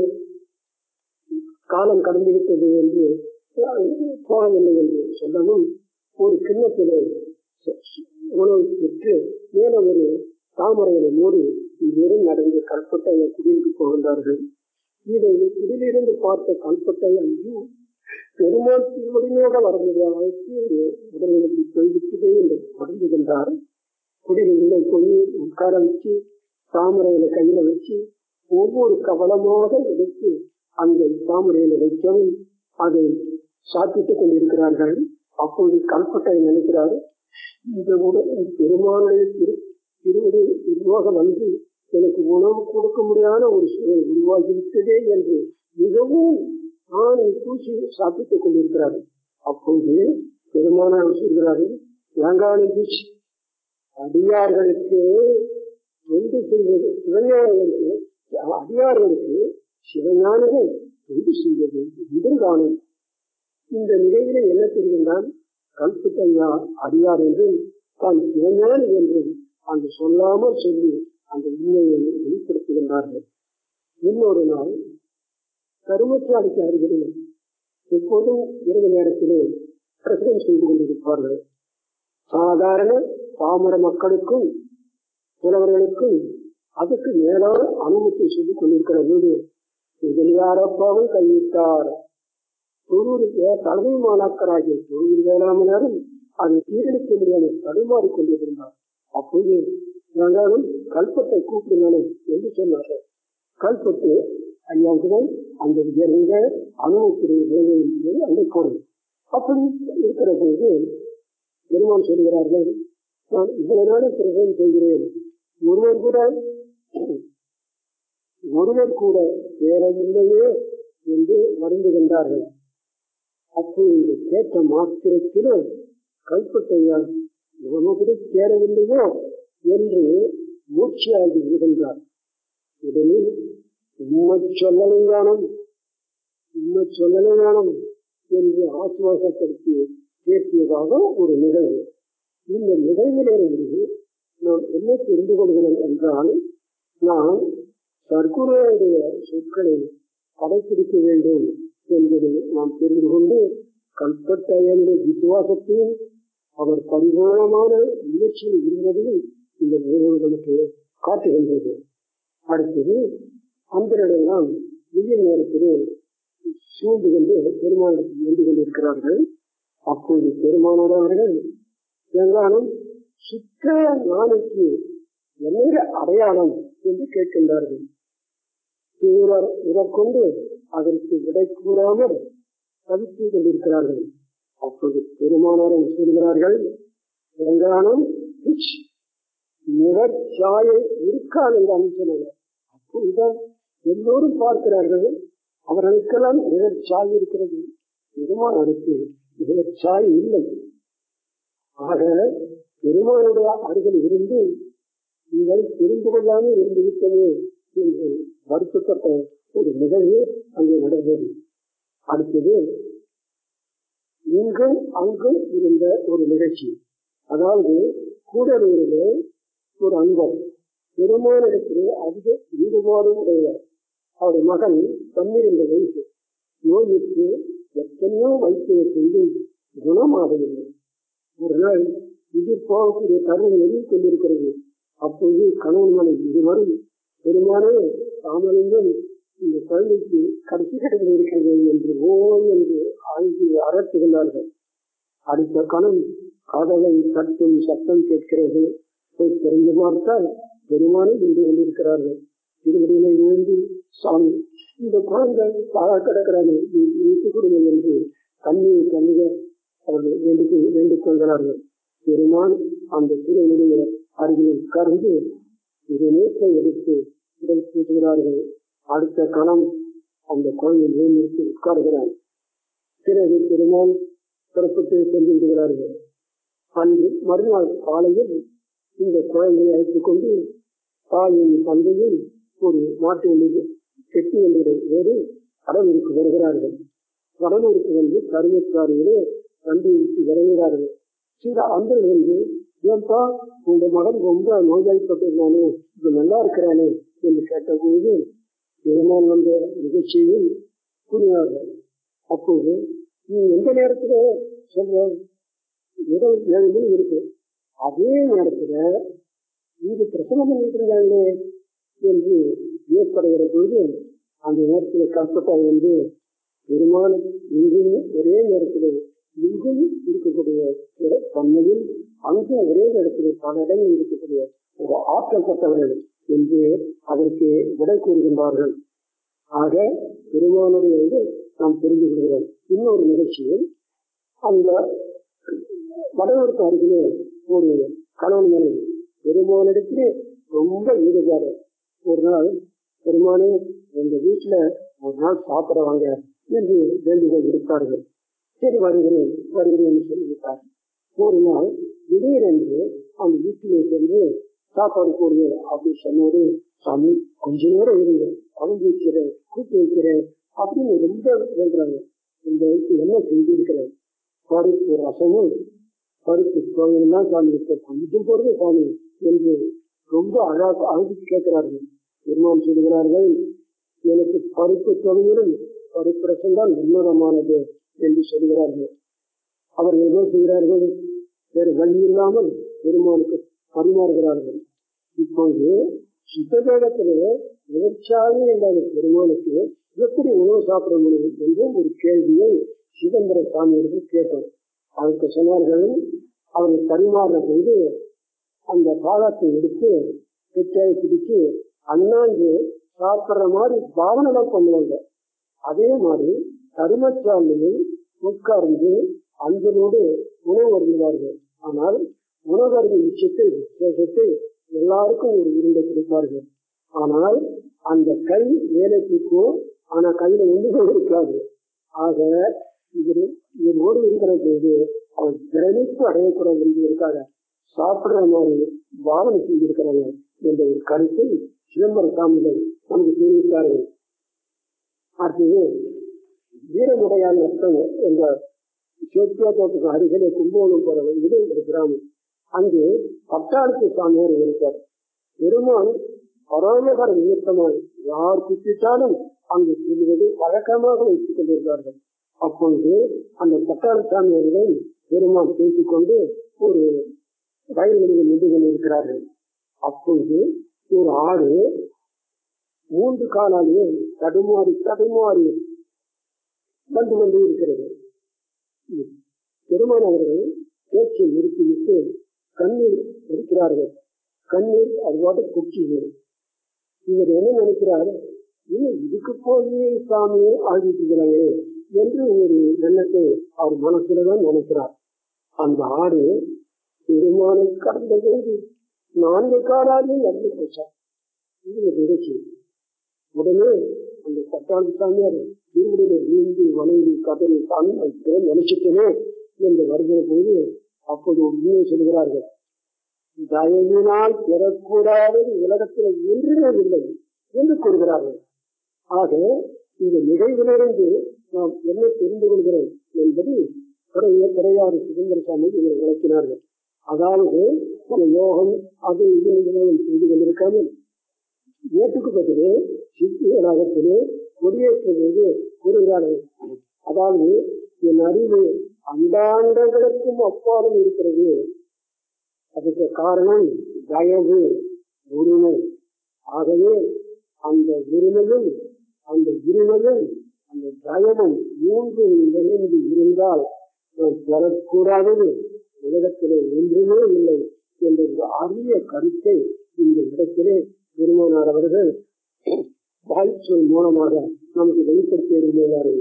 காலம் கடந்து விட்டது என்று போகவில்லை என்று சொல்லவும் ஒரு கிண்ணத்திலே உணவு பெற்று மேல ஒரு தாமரையில மூடி இங்கிருந்து நடந்து கல்பட்டைய குடியிற்கு போகின்றார்கள் இதை குடியிலிருந்து பார்த்த கல்பட்டை ஐயோ பெருமாள் திருவடியோட வர முடியாத உடல்களுக்கு போய்விட்டதே என்று உடம்புகின்றார் குடியில் உள்ள போய் உட்கார வச்சு தாமரையில கையில வச்சு ஒவ்வொரு கவலமாக எடுத்து அந்த தாமரையில வைக்கவும் அதை சாப்பிட்டுக் கொண்டிருக்கிறார்கள் அப்போது கல்பட்டை நினைக்கிறார் இந்த உடல் பெருமானுடைய திரு திருவடி உருவாக வந்து எனக்கு உணவு கொடுக்க முடியாத ஒரு சூழல் உருவாகிவிட்டதே என்று மிகவும் ஆணை பூசி சாப்பிட்டுக் கொண்டிருக்கிறார்கள் அப்போது பெருமானார் சொல்கிறார்கள் வேங்காளி பீச் அடியார்களுக்கு தொண்டு செய்வது சிவஞானங்களுக்கு அடியார்களுக்கு சிவஞானமே தொண்டு செய்வது என்றும் காணும் இந்த நிலையில என்ன தெரிகின்றான் கல்புட்டையா அடியார் என்றும் தான் சிவஞானி என்றும் அந்த சொல்லாமல் சொல்லி அந்த உண்மையை வெளிப்படுத்துகின்றார்கள் இன்னொரு நாள் கருமச்சாலைக்கு அருகிலே எப்போதும் இரவு நேரத்திலே பிரசனம் செய்து கொண்டிருப்பார்கள் சாதாரண பாமர மக்களுக்கும் புலவர்களுக்கும் அதுக்கு மேலான அனுமதி சொல்லிக் கொண்டிருக்கிற போது முதலியாரப்பாவும் கைவிட்டார் தொழூர் தலைமை மாணாக்கராகிய தொழூர் வேளாமலரும் அதை சீரழிக்க முடியாமல் தடுமாறிக் கொண்டிருந்தார் அப்போது நாங்களும் கல்பத்தை கூப்பிடுங்களே என்று சொன்னார்கள் கல்பத்து ஐயாவுடன் அந்த உயர்ந்த அனுபவத்துடைய விளைவை அங்கே போடும் அப்படி இருக்கிற போது பெருமான் சொல்கிறார்கள் நான் இவ்வளவு நாளும் பிரசவம் செய்கிறேன் ஒருவர் கூட ஒருவர் கூட சேரவில்லையே என்று வருந்துகின்றார்கள் அப்போது இந்த கேட்ட மாத்திரத்தில் கைப்பற்றையார் நம்ம கூட சேரவில்லையோ என்று மூச்சியாகி விடுகின்றார் உடனே உண்மை சொல்லலை ஞானம் உண்மை சொல்லலை ஞானம் என்று ஆசுவாசப்படுத்தி பேசியதாக ஒரு நிகழ்வு இந்த நிகழ்விலிருந்து நாம் என்ன தெரிந்து கொள்கிறோம் என்றால் நாம் சர்க்குருடைய சொற்களை கடைபிடிக்க வேண்டும் என்பதை நாம் தெரிந்து கொண்டு கல்பத்தையனுடைய விசுவாசத்தையும் அவர் பரிபூர்ணமான முயற்சியில் இருந்ததையும் இந்த நிகழ்வு நமக்கு காட்டுகின்றது அடுத்தது அந்தரிடம் வெய்ய நேரத்திலே சூழ்ந்து கொண்டு பெருமானத்தில் நின்று கொண்டிருக்கிறார்கள் அப்போது பெருமானார் அவர்கள் வெங்கானம் சுத்த ஞானிக்கு என்ன அடையாளம் என்று கேட்கின்றார்கள் இவர் இதற்கொண்டு அதற்கு விடை கூறாமல் தவித்து கொண்டிருக்கிறார்கள் அப்போது பெருமானாரை சொல்கிறார்கள் வெங்கானம் நிகழ்ச்சாயை இருக்காது என்று அமைச்சனர் அப்போதுதான் எல்லோரும் பார்க்கிறார்கள் அவர்களுக்கெல்லாம் நிகழ்ச்சாய் இருக்கிறது பெருமானாருக்கு நிகழ்ச்சாய் இல்லை ஆக பெருமானுடைய அருகில் இருந்து நீங்கள் தெரிந்து கொள்ளாமல் இருந்து விட்டது என்று வருத்தப்பட்ட ஒரு நிகழ்வு அங்கே நடந்தது அடுத்தது இங்கும் அங்கும் இருந்த ஒரு நிகழ்ச்சி அதாவது கூடலூரிலே ஒரு அன்பர் பெருமானிடத்திலே அதிக ஈடுபாடு உடையவர் அவருடைய மகன் பன்னிரண்டு வயசு நோய்க்கு எத்தனையோ வைத்திய செய்து குணமாகவில்லை ஒரு நாள் உயிர் போகக்கூடிய தருணம் எழுதி கொண்டிருக்கிறது அப்போது கணவன் மனைவி இருவரும் பெருமானே தாமலிங்கம் இந்த குழந்தைக்கு கடைசி கட்டத்தில் இருக்கிறது என்று ஓ என்று ஆழ்ந்து அரட்டுகின்றார்கள் அடுத்த கணம் காதலை தட்டும் சத்தம் கேட்கிறது போய் தெரிந்து பார்த்தால் பெருமானை நின்று கொண்டிருக்கிறார்கள் திருவடியில எழுந்து சாமி இந்த குழந்தை பாழ கிடக்கிறானே வைத்துக் கொடுங்க என்று கண்ணீர் கண்ணுக அவர்கள் வேண்டிக் வேண்டிக் கொள்கிறார்கள் பெருமான் அந்த திருவடிய அருகில் உட்கார்ந்து இது நேற்றை எடுத்து உடல் பூசுகிறார்கள் அடுத்த கணம் அந்த குழந்தை எழுந்திருத்து உட்கார்கிறான் பிறகு பெருமான் புறப்பட்டு சென்று விடுகிறார்கள் அன்று மறுநாள் காலையில் இந்த குழந்தையை அழைத்துக் கொண்டு தாயின் தந்தையும் ஒரு மாட்டு வண்டியில் கெட்டி வண்டியில் ஏறி கடலூருக்கு வருகிறார்கள் கடலூருக்கு வந்து கருமச்சாரியிலே வண்டி விட்டு இறங்குகிறார்கள் சில அன்பர்கள் வந்து ஏன்பா உங்க மகன் ரொம்ப நோய்வாய்ப்பட்டிருந்தானே இது நல்லா இருக்கிறானே என்று கேட்டபோது பெருமான் வந்த நிகழ்ச்சியில் கூறினார்கள் அப்போது நீ எந்த நேரத்துல சொல்ற இரவு ஏழு மணி இருக்கும் அதே நேரத்துல இங்கு பிரசனம் பண்ணிட்டு இருந்தாங்களே என்று வியப்படைகிற பொழுது அந்த நேரத்தில் கல்பட்டாய் வந்து பெருமான் இங்கும் ஒரே நேரத்தில் இங்கும் இருக்கக்கூடிய தன்மையில் அங்கும் ஒரே இடத்துல பல இடங்கள் இருக்கக்கூடிய ஒரு ஆற்றல் பட்டவர்கள் என்று அதற்கு விடை கூறுகின்றார்கள் ஆக பெருமானுடைய இது நாம் தெரிந்து கொள்கிறோம் இன்னொரு நிகழ்ச்சியில் அந்த வடவருக்கு அருகிலே ஒரு கணவன் மனைவி பெருமானிடத்திலே ரொம்ப ஈடுபாடு ஒரு நாள் பெருமானே எங்க வீட்டுல ஒரு நாள் சாப்பிட வாங்க என்று வேண்டுகோள் விடுத்தார்கள் சரி வருகிறேன் வருகிறேன் என்று சொல்லிவிட்டார் ஒரு நாள் திடீரென்று அந்த வீட்டிலே சென்று சாப்பாடு போடுங்க அப்படின்னு சொன்னோடு சாமி கொஞ்ச நேரம் இருங்க குழம்பு வைக்கிறேன் கூட்டு வைக்கிறேன் அப்படின்னு ரொம்ப வேண்டுறாங்க இந்த வயசு என்ன செஞ்சிருக்கிறேன் பருப்பு ரசமும் பருப்பு கோவில் தான் சாமி இருக்க கொஞ்சம் போறது சாமி என்று ரொம்ப அழகா அழுது கேட்கிறார்கள் பெருமான் சொல்கிறார்கள் எனக்கு பருப்பு தொகையிலும் பருப்பு ரசம் தான் உன்னதமானது என்று சொல்கிறார்கள் அவர்கள் என்ன செய்கிறார்கள் வேறு வழி இல்லாமல் பெருமானுக்கு பரிமாறுகிறார்கள் இப்போது சுத்ததேகத்திலே எதிர்ச்சாவே இல்லாத பெருமானுக்கு எப்படி உணவு சாப்பிட முடியும் என்று ஒரு கேள்வியை சிதம்பர சாமியிடம் கேட்டோம் அதற்கு சொன்னார்கள் அவர்கள் பரிமாறின போது அந்த பாதத்தை எடுத்து கெட்டாய் பிடிச்சு அண்ணாந்து சாப்பிடுற மாதிரி பாவனைலாம் பண்ணுவாங்க அதே மாதிரி கருமச்சாலையில் உட்கார்ந்து அன்பனோடு உணவு அருந்துவார்கள் ஆனால் உணவு அருந்த விஷயத்தை விசேஷத்தை எல்லாருக்கும் ஒரு உருண்டை கொடுப்பார்கள் ஆனால் அந்த கை வேலை தூக்கும் ஆனா கையில ஒன்றுமே இருக்காது ஆக இவர் இவரோடு இருக்கிற போது அவர் பிரமிப்பு அடையக்கூடாது என்பதற்காக சாப்பிடுற மாதிரி பாவனை செய்திருக்கிறாங்க என்ற ஒரு கருத்தை சிதம்பர சாமிகள் நமக்கு தெரிவித்தார்கள் அடுத்தது வீரமுடையான் நஷ்டம் என்ற சேத்தியாத்தோப்புக்கு அருகிலே கும்பகோணம் போற வழியிலே ஒரு கிராமம் அங்கு பட்டாளத்து சாமியார் இருக்கார் பெருமான் பரோமகர நிமித்தமாய் யார் குப்பிட்டாலும் அங்கு செல்வது வழக்கமாக வைத்துக் கொண்டிருந்தார்கள் அப்பொழுது அந்த பட்டாள சாமியார்களை பெருமான் பேசிக்கொண்டு ஒரு வயல்வெளியில் நின்று கொண்டிருக்கிறார்கள் அப்பொழுது ஒரு ஆடு மூன்று காலாலே தடுமாறி தடுமாறி வந்து கொண்டு இருக்கிறது பெருமான் அவர்கள் பேச்சை நிறுத்திவிட்டு கண்ணீர் வடிக்கிறார்கள் கண்ணீர் அதுபாட்டு குச்சிது இவர் என்ன நினைக்கிறார் இல்லை இதுக்கு போய் சாமியை ஆகிட்டுகிறாங்க என்று ஒரு எண்ணத்தை அவர் மனசுலதான் நினைக்கிறார் அந்த ஆடு பெருமானை கடந்த போது நான்கு காலாலே நடந்து போச்சார் இது ஒரு நிகழ்ச்சி உடனே அந்த பட்டாளி சாமியார் திருவிடையில விழுந்து வணங்கி கதறி சாமி வைக்கிறேன் நினைச்சிட்டனே என்று வருகிற போது அப்போது உண்மையை சொல்கிறார்கள் தயவினால் பெறக்கூடாதது உலகத்தில் ஒன்றுமே இல்லை என்று கூறுகிறார்கள் ஆக இந்த நிகழ்விலிருந்து நாம் என்ன தெரிந்து கொள்கிறோம் என்பது கிடையாது சுதந்திர சாமி இதை விளக்கினார்கள் அதாவது நம்ம யோகம் அது இது இதெல்லாம் செய்து கொண்டிருக்காமல் ஏட்டுக்கு பதிலே சித்திகளாகத்திலே கொடியேற்றுவது கூறுகிறார்கள் அதாவது என் அறிவு அண்டாண்டங்களுக்கும் அப்பாலும் இருக்கிறது அதுக்கு காரணம் தயவு உரிமை ஆகவே அந்த உரிமையும் அந்த உரிமையும் அந்த தயவும் மூன்று நிறைந்து இருந்தால் நாம் பெறக்கூடாதது உலகத்திலே ஒன்றுமே இல்லை என்ற ஒரு அரிய கருத்தை இந்த இடத்திலே பெருமானார் அவர்கள் வாய்ச்சொல் மூலமாக நமக்கு வெளிப்படுத்தி இருக்கிறார்கள்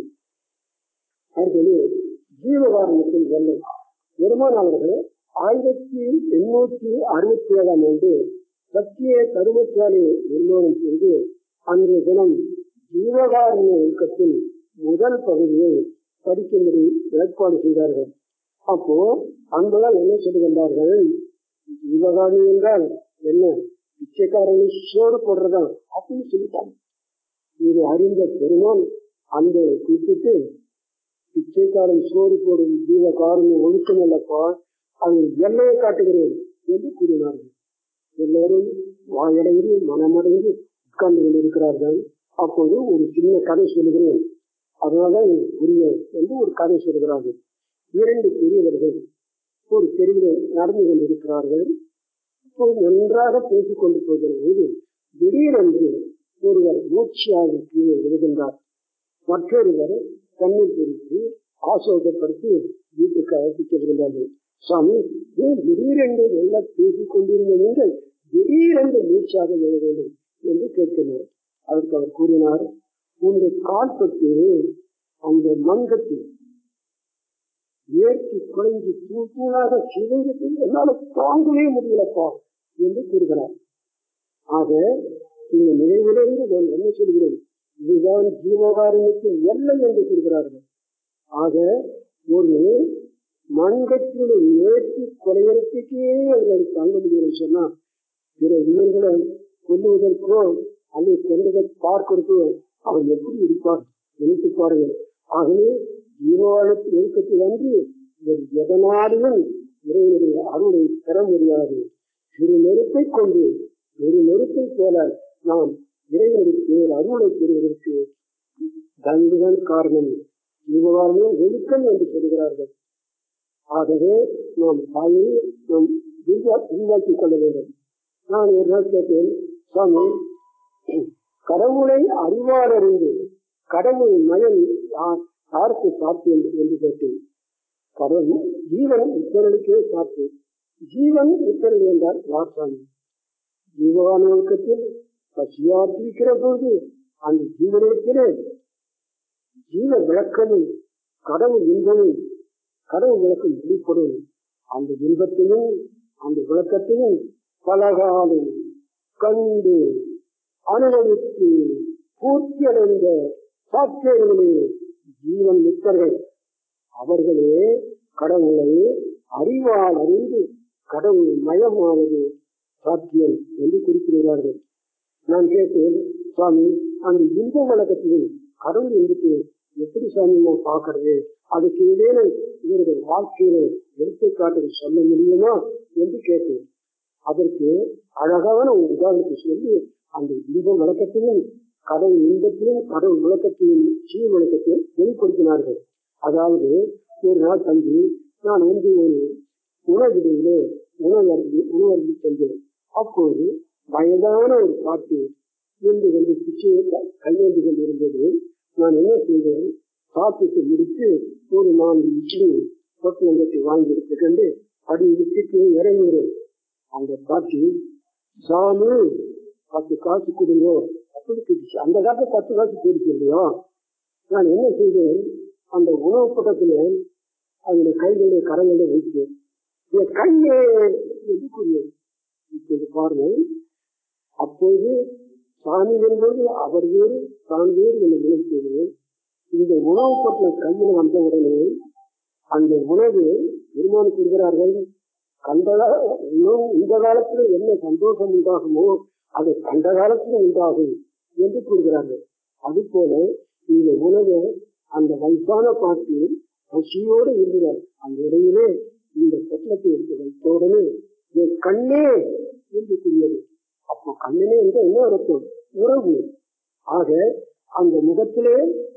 அடுத்தது ஜீவகாரணத்தின் வெள்ளை பெருமான் அவர்கள் ஆயிரத்தி எண்ணூத்தி அறுபத்தி ஏழாம் ஆண்டு சத்திய கருமச்சாலை நிர்மாணம் செய்து அன்றைய தினம் ஜீவகாரண இயக்கத்தின் முதல் பகுதியை படிக்கும்படி ஏற்பாடு செய்தார்கள் அப்போ அங்குதான் என்ன சொல்லுகின்றார்கள் ஜீவகாரணி என்றால் என்ன பிச்சைக்காரனை சோறு போடுறதா அப்படின்னு சொல்லிட்டாங்க இதை அறிந்த பெருமான் அந்த குறிப்பிட்டு பிச்சைக்காரன் சோறு போடும் ஜீவகாரணம் ஒழுக்கம் அல்லப்பா அது எல்லையை காட்டுகிறேன் என்று கூறினார்கள் எல்லோரும் வாயடைந்து மனமடைந்து உட்கார்ந்து கொண்டிருக்கிறார்கள் அப்போது ஒரு சின்ன கதை சொல்லுகிறேன் அதனால்தான் புரிய என்று ஒரு கதை சொல்கிறார்கள் இரண்டு பெரியவர்கள் ஒரு தெருவில் நடந்து கொண்டிருக்கிறார்கள் நன்றாக பேசிக் கொண்டு போகிற போது திடீரென்று ஒருவர் மூச்சியாக கீழே விழுகின்றார் மற்றொருவர் கண்ணீர் பிடித்து ஆசோகப்படுத்தி வீட்டுக்கு அழைத்துச் செல்கின்றார்கள் சுவாமி ஏன் திடீரென்று நல்லா பேசிக் கொண்டிருந்த நீங்கள் திடீரென்று மூச்சாக விழ வேண்டும் என்று கேட்கிறார் அதற்கு அவர் கூறினார் உன்னுடைய கால்பட்டு அந்த மண்கட்டி ஏற்றி குறைந்து தூள் தூளாக சிதைந்து என்னால தாங்கவே முடியலப்பா என்று கூறுகிறார் ஆக இந்த நினைவிலிருந்து நான் என்ன சொல்கிறேன் இதுதான் ஜீவகாரணத்தின் எல்லை என்று கூறுகிறார்கள் ஆக ஒரு மண்கட்டினை ஏற்றி கொலையெடுத்துக்கே அவர்களை தாங்க முடியும் சொன்னா பிற உயிர்களை கொல்லுவதற்கோ அல்லது கொண்டதை பார்க்கிறதோ அவர் எப்படி இருப்பார் நினைத்து பாருங்கள் ஆகவே ஜீவானத்து ஒழுக்கத்தில் அன்று எதனாலும் இறைவனுடைய அருளை பெற முடியாது சிறு நெருப்பை கொண்டு ஒரு நெருப்பை போல நாம் இறைவனுக்கு அருளை பெறுவதற்கு தங்குதான் காரணம் ஜீவகாரணம் ஒழுக்கம் என்று சொல்கிறார்கள் ஆகவே நாம் தாயை நாம் விரிவாக்கிக் கொள்ள வேண்டும் நான் ஒரு நாள் கேட்டேன் சுவாமி கடவுளை அறிவாளறிந்து கடவுள் மயம் யார் யாருக்கு சாத்தியம் என்று கேட்டேன் கடவுள் ஜீவன் இத்தரலுக்கே சாத்தியம் ஜீவன் இத்தரல் என்றால் யார் சுவாமி ஜீவானோக்கத்தில் பசியாற்றிருக்கிற போது அந்த ஜீவனத்திலே ஜீவ விளக்கமும் கடவுள் இன்பமும் கடவுள் விளக்கம் வெளிப்படும் அந்த இன்பத்தையும் அந்த விளக்கத்தையும் பலகாலம் கண்டு அனுபவித்து பூர்த்தி அடைந்த சாத்தியர்களே ஜீவன் மித்தர்கள் அவர்களே கடவுளை அறிவால் அறிந்து கடவுள் மயமானது சாத்தியம் என்று குறிப்பிடுகிறார்கள் நான் கேட்டேன் சுவாமி அந்த இன்ப வழக்கத்தையும் கடவுள் என்பது எப்படி சுவாமி நான் பார்க்கறது அதுக்கு ஏதேனும் இவருடைய வாழ்க்கையில எடுத்துக்காட்டுகள் சொல்ல முடியுமா என்று கேட்டேன் அதற்கு அழகான ஒரு உதாரணத்தை சொல்லி அந்த இன்ப விளக்கத்தையும் கடவுள் இன்பத்தையும் கடவுள் விளக்கத்தையும் சீ விளக்கத்தையும் வெளிப்படுத்தினார்கள் அதாவது ஒரு நாள் தம்பி நான் வந்து ஒரு உணவிடையிலே உணவருந்தி உணவருந்தி சென்றேன் அப்போது வயதான ஒரு பாட்டு இருந்து கொண்டு பிச்சையை கையேந்து கொண்டிருந்தது நான் என்ன செய்தேன் சாப்பிட்டு முடித்து ஒரு நான்கு இட்லி பொட்டலங்கத்தை வாங்கி எடுத்துக்கொண்டு அடி விட்டுக்கு இறங்குகிறேன் அந்த பாட்டி சாமி பத்து காசு கொடுங்க அப்படி கேட்டுச்சு அந்த காலத்துல பத்து காசு போயிடுச்சு இல்லையா நான் என்ன செய்தேன் அந்த உணவு பக்கத்துல அதுல கைகளை கரங்களை வைத்தேன் என் கையே என்று கூறியது இப்போது பாருங்கள் அப்போது சாமி என்பது அவர் வேறு தான் வேறு என்று நினைத்தது இந்த உணவு பற்ற கையில் வந்த உடனே அந்த உணவு பெருமான் கூறுகிறார்கள் கண்ட உணவு இந்த காலத்தில் என்ன சந்தோஷம் உண்டாகுமோ அது கண்ட காலத்தில் உண்டாகும் என்று கூறுகிறார்கள் அதுபோல இந்த உணவை அந்த வயசான பாட்டு பசியோடு இருந்தார் அந்த இடையிலே இந்த பொட்டலத்தை எடுத்து வைத்த உடனே என் கண்ணே என்று கூறியது அப்போ கண்ணனே என்ற என்ன அர்த்தம் உறவு ஆக அந்த முகத்திலே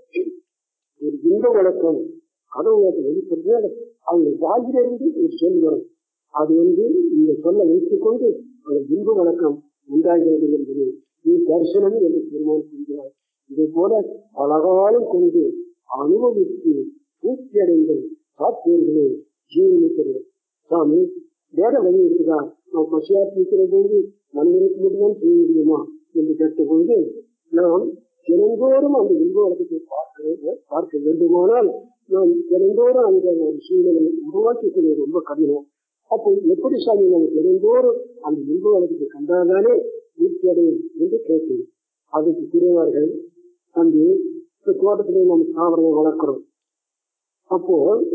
ஒரு இன்ப வழக்கம் கடவுளுக்கு வெளிப்படுத்தினால் அவங்க வாயிலிருந்து ஒரு சொல் வரும் அது வந்து இந்த சொல்ல வைத்துக் கொண்டு அந்த இன்ப வழக்கம் உண்டாகிறது என்பது நீ தரிசனம் என்று பெருமான் கூறுகிறார் இதை போல பலகாலம் கொண்டு அனுபவித்து பூர்த்தி அடைந்த சாத்தியர்களே ஜீவனிக்கிறது சாமி வேற வழி இருக்குதா நாம் பசியாற்றிருக்கிற போது மனிதனுக்கு மட்டும்தான் செய்ய முடியுமா என்று கேட்டபொழுது நாம் தினந்தோறும் அந்த இன்ப வழக்கத்தை பார்க்க பார்க்க வேண்டுமானால் நாம் தினந்தோறும் அந்த ஒரு சூழ்நிலையை உருவாக்கிக் கொள்வது ரொம்ப கடினம் அப்போ எப்படி சாமி நம்ம தினந்தோறும் அந்த இன்ப வழக்கத்தை கண்டால்தானே பூர்த்தி அடையும் என்று கேட்டேன் அதுக்கு கூறினார்கள் அங்கு தோட்டத்திலே நம்ம தாவரங்களை வளர்க்கிறோம் அப்போ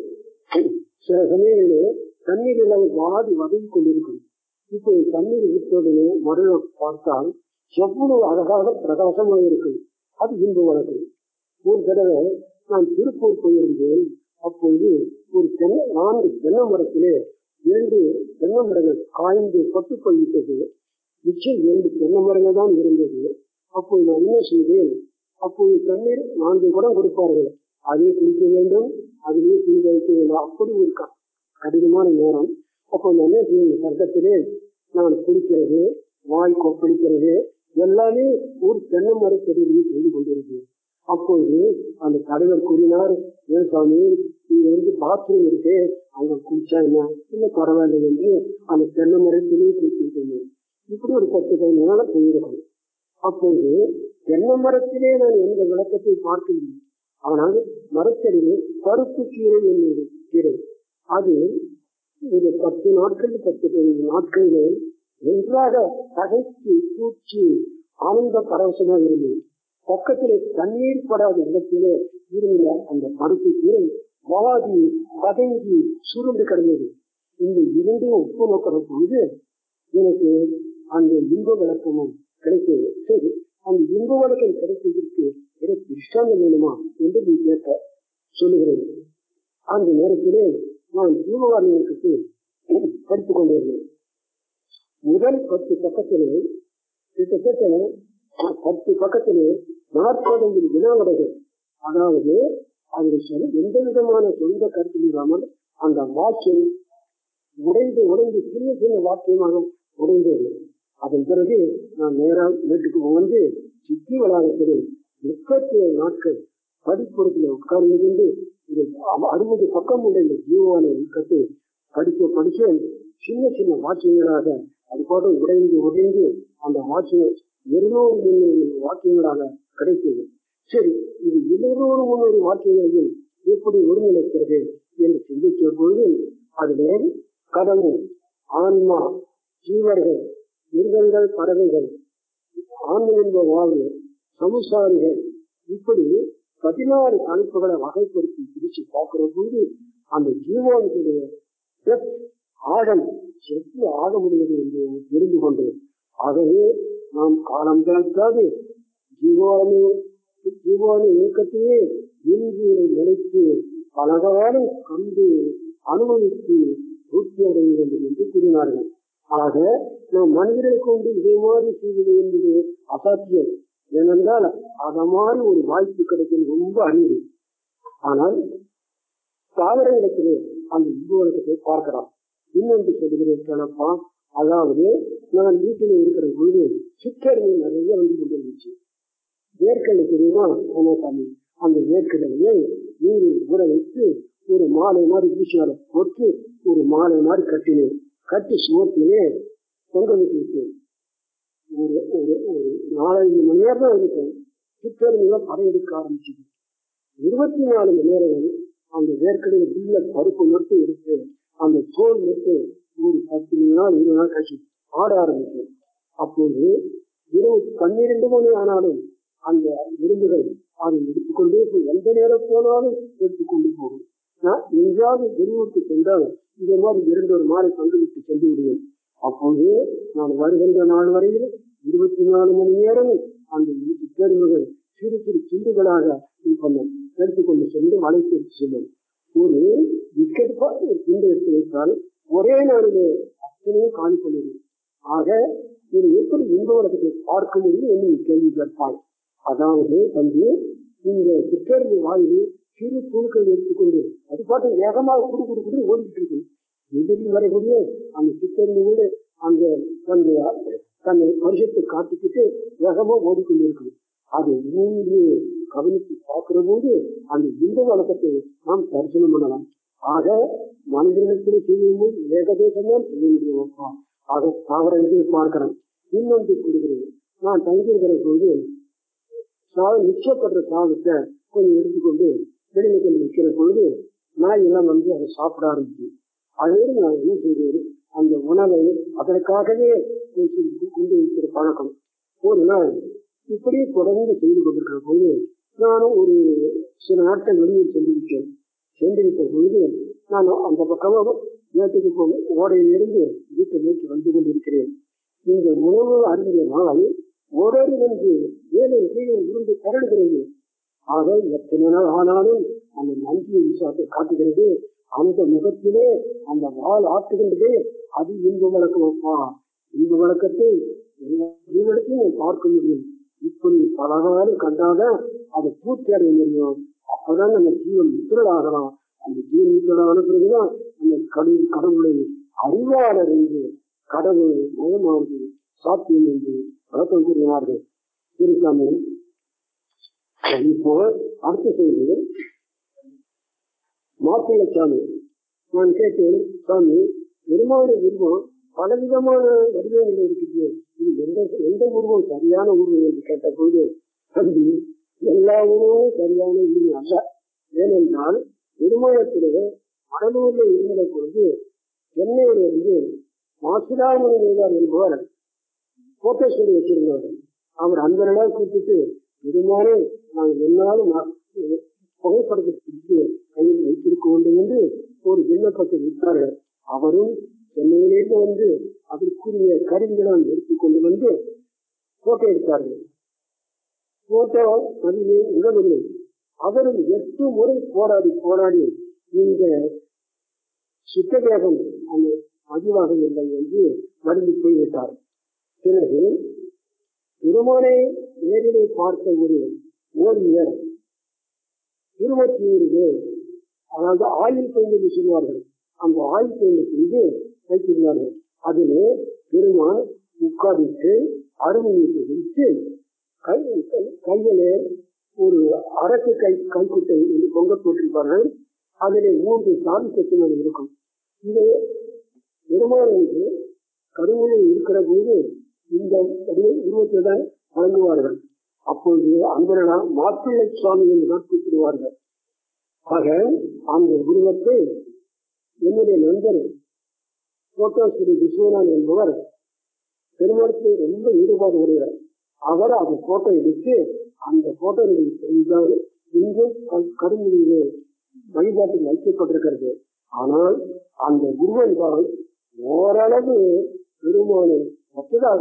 சில சமயங்களிலே தண்ணீர் எல்லாம் வாடி வதங்கி கொண்டிருக்கும் இப்போ தண்ணீர் விட்டவுடனே மறுநாள் பார்த்தால் எவ்வளவு அழகாக பிரகாசமாக இருக்கும் அது இன்ப வழக்கு ஒரு தடவை நான் திருப்பூர் போயிருந்தேன் அப்பொழுது ஒரு தென்னை நான்கு தென்னை மரத்திலே இரண்டு தென்னை மரங்கள் காய்ந்து பட்டு போய்விட்டது நிச்சயம் இரண்டு தென்னை மரங்கள் தான் இருந்தது அப்போது நான் என்ன செய்தேன் அப்போது தண்ணீர் நான்கு குடம் கொடுப்பார்கள் அதிலே குளிக்க வேண்டும் அதிலே குளிக்க வைக்க வேண்டும் அப்படி ஒரு கடினமான நேரம் அப்போ நான் என்ன செய்யும் சட்டத்திலே நான் குளிக்கிறது வாய் கொப்பளிக்கிறது எல்லாமே ஒரு தென்னை மரத்தடியிலேயே செய்து கொண்டிருக்கிறேன் அப்போது அந்த தலைவர் கூறினார் ஏன் சாமி இங்க வந்து பாத்ரூம் இருக்கு அங்க குளிச்சா என்ன இல்ல பரவாயில்லை என்று அந்த தென்னை மரத்திலேயே குளிச்சுட்டு இருந்தேன் இப்படி ஒரு பத்து பதினஞ்சு நாள் போயிருக்கும் அப்போது தென்னை மரத்திலே நான் எந்த விளக்கத்தை பார்க்கவில்லை ஆனால் மரத்தடியிலே பருப்பு கீரை என்னும் கீரை அது இந்த பத்து நாட்கள் பத்து பதினைந்து நாட்களிலே நன்றாக தகைத்து பூச்சி ஆனந்த பரவசமாக இருந்தது பக்கத்திலே தண்ணீர் படாத இடத்திலே இருந்த அந்த பருப்பு கீரை வாதி வதங்கி சுருண்டு கிடந்தது இந்த இரண்டையும் ஒப்பு நோக்கிற பொழுது எனக்கு அந்த இன்ப விளக்கமும் கிடைத்தது சரி அந்த இன்ப விளக்கம் கிடைத்ததற்கு எனக்கு திருஷ்டாந்தம் வேணுமா என்று நீ கேட்க சொல்லுகிறேன் அந்த நேரத்திலே நான் ஜீவகாரணத்துக்கு படித்துக் கொண்டிருந்தேன் முதல் பத்து பக்கத்திலே கிட்டத்தட்ட பத்து பக்கத்திலே நாற்பது வினாவிடைகள் அதாவது அதில் சொல்ல எந்த விதமான சொந்த கருத்து இல்லாமல் அந்த வாக்கியம் உடைந்து உடைந்து சின்ன சின்ன வாக்கியமாக உடைந்தது அதன் பிறகு நான் நேரா வீட்டுக்கு வந்து சித்தி வளாகத்தில் முப்பத்தி ஏழு நாட்கள் படிப்புறத்தில் உட்கார்ந்து கொண்டு இது அ- அறுபது பக்கம் உள்ள இந்த ஜீவான உட்கத்தை படிக்க படிக்க சின்ன சின்ன வாக்கியங்களாக அது போல உடைந்து உடைந்து அந்த வாக்கியம் இருநூறு முன்னூறு வாக்கியங்களாக கிடைத்தது சரி இது இருநூறு முன்னூறு வாக்கியங்களையும் எப்படி ஒருங்கிணைக்கிறது என்று சிந்திக்கிற பொழுது அதிலே கடவுள் ஆன்மா ஜீவர்கள் மிருகங்கள் பறவைகள் ஆன்மீக வாழ்வு சமுசாரிகள் இப்படி பதினாறு தலைப்புகளை வகைப்படுத்தி பிரிச்சு பார்க்கிற போது அந்த ஜீவானுடைய depth, ஆழம் எப்படி ஆக முடிகிறது என்று தெரிந்து கொண்டேன் ஆகவே நாம் காலம் தாழ்த்தாது ஜீவானு ஜீவானு இயக்கத்தையே இன்று நிலைத்து பலகாலம் கண்டு அனுபவித்து பூர்த்தி அடைய வேண்டும் என்று கூறினார்கள் ஆக நாம் மனிதரை கொண்டு இதே மாதிரி செய்வது என்பது அசாத்தியம் ஏனென்றால் அத மாதிரி ஒரு வாய்ப்பு கிடைக்கிறது ரொம்ப அரிது ஆனால் தாவரங்களிடத்திலே அந்த உருவகத்தை பார்க்கலாம் இன்னொன்று சொல்லுகிறேன் கேளப்பா அதாவது நான் வீட்டில் இருக்கிற பொழுது சிக்கர்கள் நிறைய வந்து கொண்டிருந்துச்சு வேர்க்கடலை தெரியுமா ஆமா சாமி அந்த வேர்க்கடலையை நீரில் ஊற வைத்து ஒரு மாலை மாதிரி வீசினால போட்டு ஒரு மாலை மாதிரி கட்டினேன் கட்டி சுமத்திலே தொங்க விட்டு விட்டேன் ஒரு ஒரு ஒரு நாலஞ்சு மணி நேரம் தான் இருக்கும் சிக்கர்கள் படையெடுக்க ஆரம்பிச்சது இருபத்தி நாலு மணி நேரம் அந்த வேர்க்கடலை உள்ள பருப்பு மட்டும் எடுத்து அந்த தோல் மட்டும் ஒரு பத்து மணி நாள் இருபது நாள் கழிச்சு ஆட ஆரம்பிக்கும் அப்போது இரவு பன்னிரண்டு மணி ஆனாலும் அந்த எறும்புகள் அதை எடுத்துக்கொண்டே போய் எந்த நேரம் போனாலும் எடுத்துக்கொண்டு போகும் நான் எங்கேயாவது வெளியூருக்கு சென்றால் இதே மாதிரி இரண்டு ஒரு மாலை பங்கு விட்டு சென்று விடுவேன் அப்போது நான் வருகின்ற நாள் வரையில் இருபத்தி நாலு மணி நேரம் அந்த சிற்றெரும்புகள் சிறு சிறு துண்டுகளாக இது பண்ணும் எடுத்துக்கொண்டு சென்று வளைத்து எடுத்து செல்லும் ஒரு பிஸ்கட் ஒரு துண்டு எடுத்து வைத்தால் ஒரே நாளிலே அத்தனையும் காலி பண்ணிடும் ஆக இது எப்படி இன்ப உலகத்தை பார்க்க முடியும் என்று நீ கேள்வி கேட்பாய் அதாவது வந்து இந்த சிற்றறிவு வாயில் சிறு துணுக்கள் எடுத்துக்கொண்டு அது பாட்டு வேகமாக குடு குடு குடு ஓடிக்கிட்டு இருக்கும் எதிரில் வரக்கூடிய அந்த சிற்றறிவோடு அந்த அந்த தன்னை வருஷத்தை காட்டிக்கிட்டு வேகமா ஓடிக்கொண்டிருக்கும் அதை மூன்று கவனித்து பார்க்கிற போது அந்த இந்து வழக்கத்தை நாம் தரிசனம் பண்ணலாம் ஆக மனிதனிடத்தில் செய்யும்போது ஏகதேசம் தான் செய்ய முடியும் அப்பா ஆக தாவரத்தில் பார்க்கிறோம் இன்னொன்று கூறுகிறேன் நான் தங்கியிருக்கிற போது சாவு மிச்சப்படுற சாதத்தை கொஞ்சம் எடுத்துக்கொண்டு வெளியில கொண்டு வைக்கிற பொழுது நாய் எல்லாம் வந்து அதை சாப்பிட ஆரம்பிச்சு அதோடு நான் என்ன செய்தேன் அந்த உணவை அதற்காகவே கொண்டு கொண்டு வைக்கிற பழக்கம் ஒரு நாள் இப்படி தொடர்ந்து செய்து கொண்டிருக்கிற போது நானும் ஒரு சில நாட்கள் வெளியில் சென்று விட்டேன் சென்று விட்ட பொழுது நான் அந்த பக்கமாக வீட்டுக்கு போய் ஓடையிலிருந்து வீட்டை நோக்கி வந்து கொண்டிருக்கிறேன் இந்த உணவு அருந்திய நாள் ஓடோடி வந்து வேலை கீழே உருண்டு கரடுகிறது ஆக எத்தனை நாள் ஆனாலும் அந்த நன்றியை விசுவாசத்தை காட்டுகிறது அந்த முகத்திலே அந்த வால் ஆட்டுகின்றதே அது இன்ப வழக்கமப்பா இன்ப வழக்கத்தை எல்லா ஜீவனத்தையும் பார்க்க முடியும் இப்படி பலகாலம் கண்டாதான் அதை பூர்த்தி அடைய முடியும் அப்பதான் நம்ம ஜீவன் முத்திரல் ஆகலாம் அந்த ஜீவன் முத்திரல் ஆன பிறகுதான் அந்த கடவுள் கடவுளை அறிவாளர் என்று கடவுள் மயமாவது சாத்தியம் என்று வழக்கம் கூறினார்கள் திருசாமி இப்போ அடுத்த செய்தி மாப்பிள்ளை நான் கேட்டேன் சாமி பெருமான உருவம் பலவிதமான வடிவங்கள் இருக்குது இது எந்த எந்த உருவம் சரியான உருவம் என்று கேட்டபோது தம்பி எல்லா உருவமும் சரியான உருவம் அல்ல ஏனென்றால் பெருமானத்திலே வடலூர்ல இருந்த பொழுது சென்னையில இருந்து மாசிராமன் வேதார் என்பவர் போட்டோ சொல்லி வச்சிருந்தவர் அவர் அந்த நாள் கூப்பிட்டு பெருமானே நாங்கள் என்னாலும் புகைப்படத்தை பிடித்து கையில் வைத்திருக்க வேண்டும் என்று ஒரு விண்ணப்பத்தை விட்டார்கள் அவரும் சென்னையிலேருந்து வந்து அதற்குரிய கருவிகளை எடுத்துக்கொண்டு வந்து போட்டோ எடுத்தார்கள் போட்டோ அதிலே உதவில்லை அவரும் எட்டு முறை போராடி போராடி இந்த சுத்தவேகம் அந்த பதிவாகவில்லை என்று வருந்தி போய்விட்டார் பிறகு திருமணை நேரிலே பார்த்த ஒரு ஓவியர் இருபத்தி ஒரு பேர் அதாவது ஆயில் பெயிண்ட் என்று சொல்வார்கள் அந்த ஆயில் பெயிண்ட் செய்து வைத்திருந்தார்கள் அதிலே பெருமான் உட்கார்ந்துட்டு அருமையை வைத்து கை கை- கையிலே ஒரு அரசு கை கைக்குட்டை என்று தொங்க போட்டிருப்பார்கள் அதிலே மூன்று சாமி சத்துணர் இருக்கும் இது பெருமாள் என்று கருவியில் இருக்கிற போது இந்த வடிவ- உருவத்தை தான் வழங்குவார்கள் அப்பொழுது அன்பரெல்லாம் மாப்பிள்ளை சுவாமி என்று தான் கூப்பிடுவார்கள் ஆக அந்த உருவத்தை என்னுடைய நண்பர் போட்டோ ஸ்ரீ விஸ்வநாத் என்பவர் பெருமாளுக்கு ரொம்ப ஈடுபாடு உடையவர் அவர் அந்த போட்டோ எடுத்து அந்த போட்டோ செய்தால் இன்று கருமொழியிலே வழிபாட்டில் வைக்கப்பட்டிருக்கிறது ஆனால் அந்த உருவம் தான் ஓரளவு பெருமானை ஒத்ததாக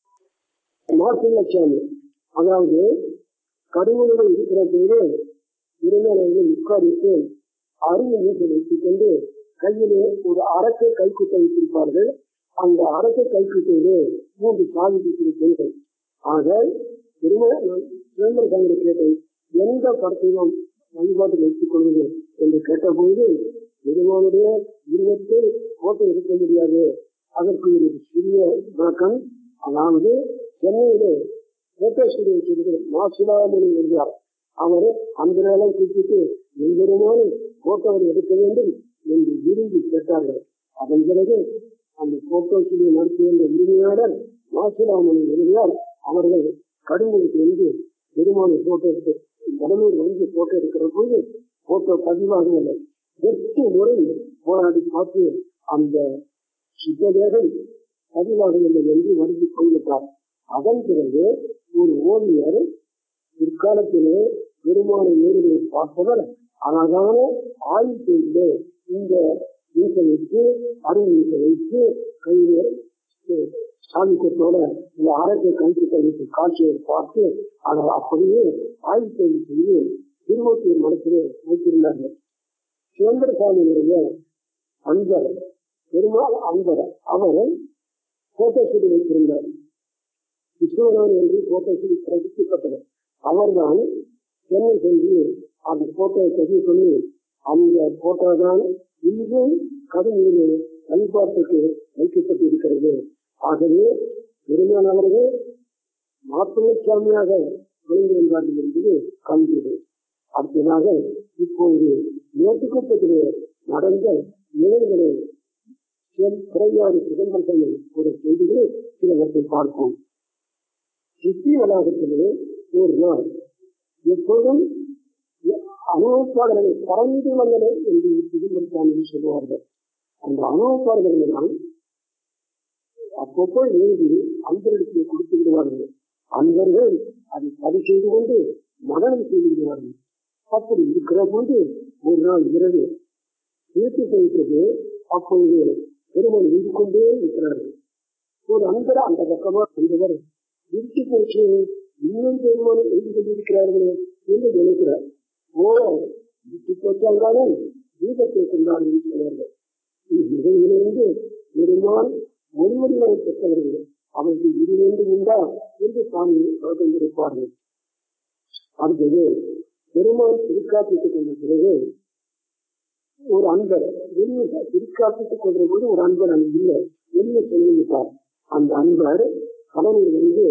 மாசிலட்சாமி அதாவது கருமொழியில் இருக்கிற போது திருமலையில் உட்காரித்து அருமையை வைத்துக் கொண்டு கையிலே ஒரு அரசை கைக்குட்டை வைத்திருப்பார்கள் அந்த அரசை கைக்குட்டையிலே மூன்று சாதி பெண்கள் ஆக திருமண சுதந்திர காங்கிர கேட்டேன் எந்த படத்தையும் வழிபாட்டில் வைத்துக் கொள்வது என்று கேட்டபோது பெருமானுடைய உருவத்தை போட்டோ எடுக்க முடியாது அதற்கு ஒரு சிறிய விளக்கம் அதாவது சென்னையிலே போட்டோ ஸ்டுடியோ வச்சிருக்கிற மாசிலாமணி இருந்தார் அவர் அந்த நேரம் கூப்பிட்டு எம்பெருமானும் போட்டோவை எடுக்க வேண்டும் என்று விரும்பி கேட்டார்கள் அதன் பிறகு அந்த போட்டோ ஸ்டுடியோ நடத்தி வந்த உரிமையாளர் மாசிலாமணி எழுதியார் அவர்கள் கடுமைக்கு வந்து பெருமான போட்டோ எடுத்து கடலூர் வந்து போட்டோ எடுக்கிற போது போட்டோ பதிவாகவில்லை எட்டு முறை போராடி பார்த்து அந்த சுத்ததேகம் பதிவாகவில்லை என்று வருந்தி கொண்டுவிட்டார் அதன் பிறகு ஒரு ஓவியர் பிற்காலத்திலே பெருமானை நேரில் பார்த்தவர் அழகான ஆயுள் செய்து இந்த மீசை வைத்து அருள் மீசை வைத்து கையிலே சாமிக்கத்தோட இந்த அரசை கைக்கிட்ட வைத்து காட்சியை பார்த்து அதை அப்படியே ஆயுள் செய்து செய்து திருவத்தூர் மடத்திலே வைத்திருந்தார்கள் சுதந்திரசாமியுடைய அன்பர் பெருமாள் அன்பர் அவர் போட்டோ ஷூட் வைத்திருந்தார் விஸ்வநாதன் என்று போட்டோ ஷூட் பிரசிக்கப்பட்டவர் அவர்தான் சென்னை சென்று அந்த போட்டோவை பதிவு பண்ணி அந்த போட்டோ தான் இன்றும் கடுமையிலே வழிபாட்டுக்கு வைக்கப்பட்டிருக்கிறது ஆகவே பெருமாள் அவர்கள் மாப்பிள்ளை சுவாமியாக விளங்கி வந்தார்கள் என்பது காண்கிறது அடுத்ததாக இப்போது மேட்டுக்குப்பத்திலே நடந்த நிகழ்வுகளை குறையாறு சிதம்பரத்தை ஒரு செய்திகளை சிலவற்றை பார்ப்போம் சித்தி வளாகத்திலே ஒரு நாள் எப்போதும் அனுபவப்பாளர்களை பறந்து வந்தனர் என்று சிதம்பரசாமி சொல்லுவார்கள் அந்த அனுபவப்பாளர்களை தான் அப்பப்போ எழுதி அன்பர்களுக்கு கொடுத்து விடுவார்கள் அன்பர்கள் அதை சரி செய்து கொண்டு மகனம் செய்து விடுவார்கள் அப்படி இருக்கிற போது ஒரு நாள் இரவு வீட்டு செய்தது அப்பொழுது பெருமன் எழுதி கொண்டே இருக்கிறார்கள் ஒரு அன்பர் அந்த பக்கமா வந்தவர் இருட்டு போச்சு இன்னும் பெருமான் எழுதி கொண்டிருக்கிறார்களே என்று நினைக்கிறார் ஓ இருட்டு போச்சால்தானே தீபத்தை கொண்டாடி சொன்னார்கள் இதிலிருந்து பெருமான் ஒருவடிவனை பெற்றவர்கள் அவருக்கு இது வேண்டும் உண்டா என்று சாமி வழக்கம் கொடுப்பார்கள் அடுத்தது பெருமான் திருக்காப்பிட்டுக் கொண்ட பிறகு ஒரு அன்பர் வெளியே திருக்காப்பிட்டுக் கொண்ட போது ஒரு அன்பர் அங்கு இல்லை வெளியே சொல்லிவிட்டார் அந்த அன்பர் கடலில் வந்து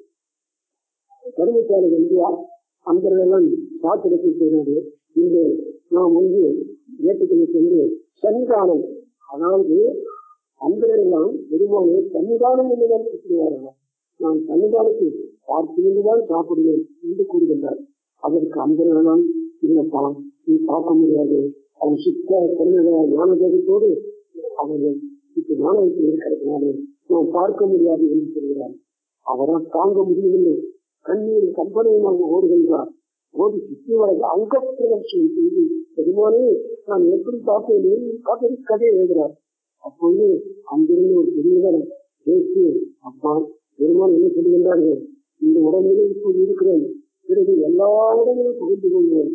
கருமைச்சாலை வந்து அன்பர்களெல்லாம் சாத்திரத்தை செய்கிறது இன்று நாம் வந்து ஏற்றுக்கொண்டு சென்று சன்னிதானம் அதாவது அன்பரெல்லாம் பெருமானே சன்னிதானம் என்றுதான் கூப்பிடுவார்கள் நான் சன்னிதானத்தில் பார்த்து என்றுதான் சாப்பிடுவேன் என்று கூறுகின்றார் அதற்கு அன்பரெல்லாம் இல்லப்பா நீ பார்க்க முடியாது அவன் சுத்த கருண ஞானதேகத்தோடு அவர்கள் இப்ப ஞானத்தில் இருக்கிறதுனால நாம் பார்க்க முடியாது என்று சொல்கிறார் அவரால் தாங்க முடியவில்லை கண்ணீர் கம்பனையுமாக ஓடுகின்றார் ஓடி சுற்றி வர அங்க பிரதர்ஷனம் செய்து பெருமானே நான் எப்படி பார்ப்பேன் காப்பது கதை எழுதுகிறார் அப்பொழுது அங்கிருந்து ஒரு பெரியவர் கேட்டு அப்பா பெருமான் என்ன சொல்லுகின்றார்கள் இந்த உடம்பிலே இப்போது இருக்கிறேன் பிறகு எல்லா உடம்பையும் புரிந்து கொள்வேன்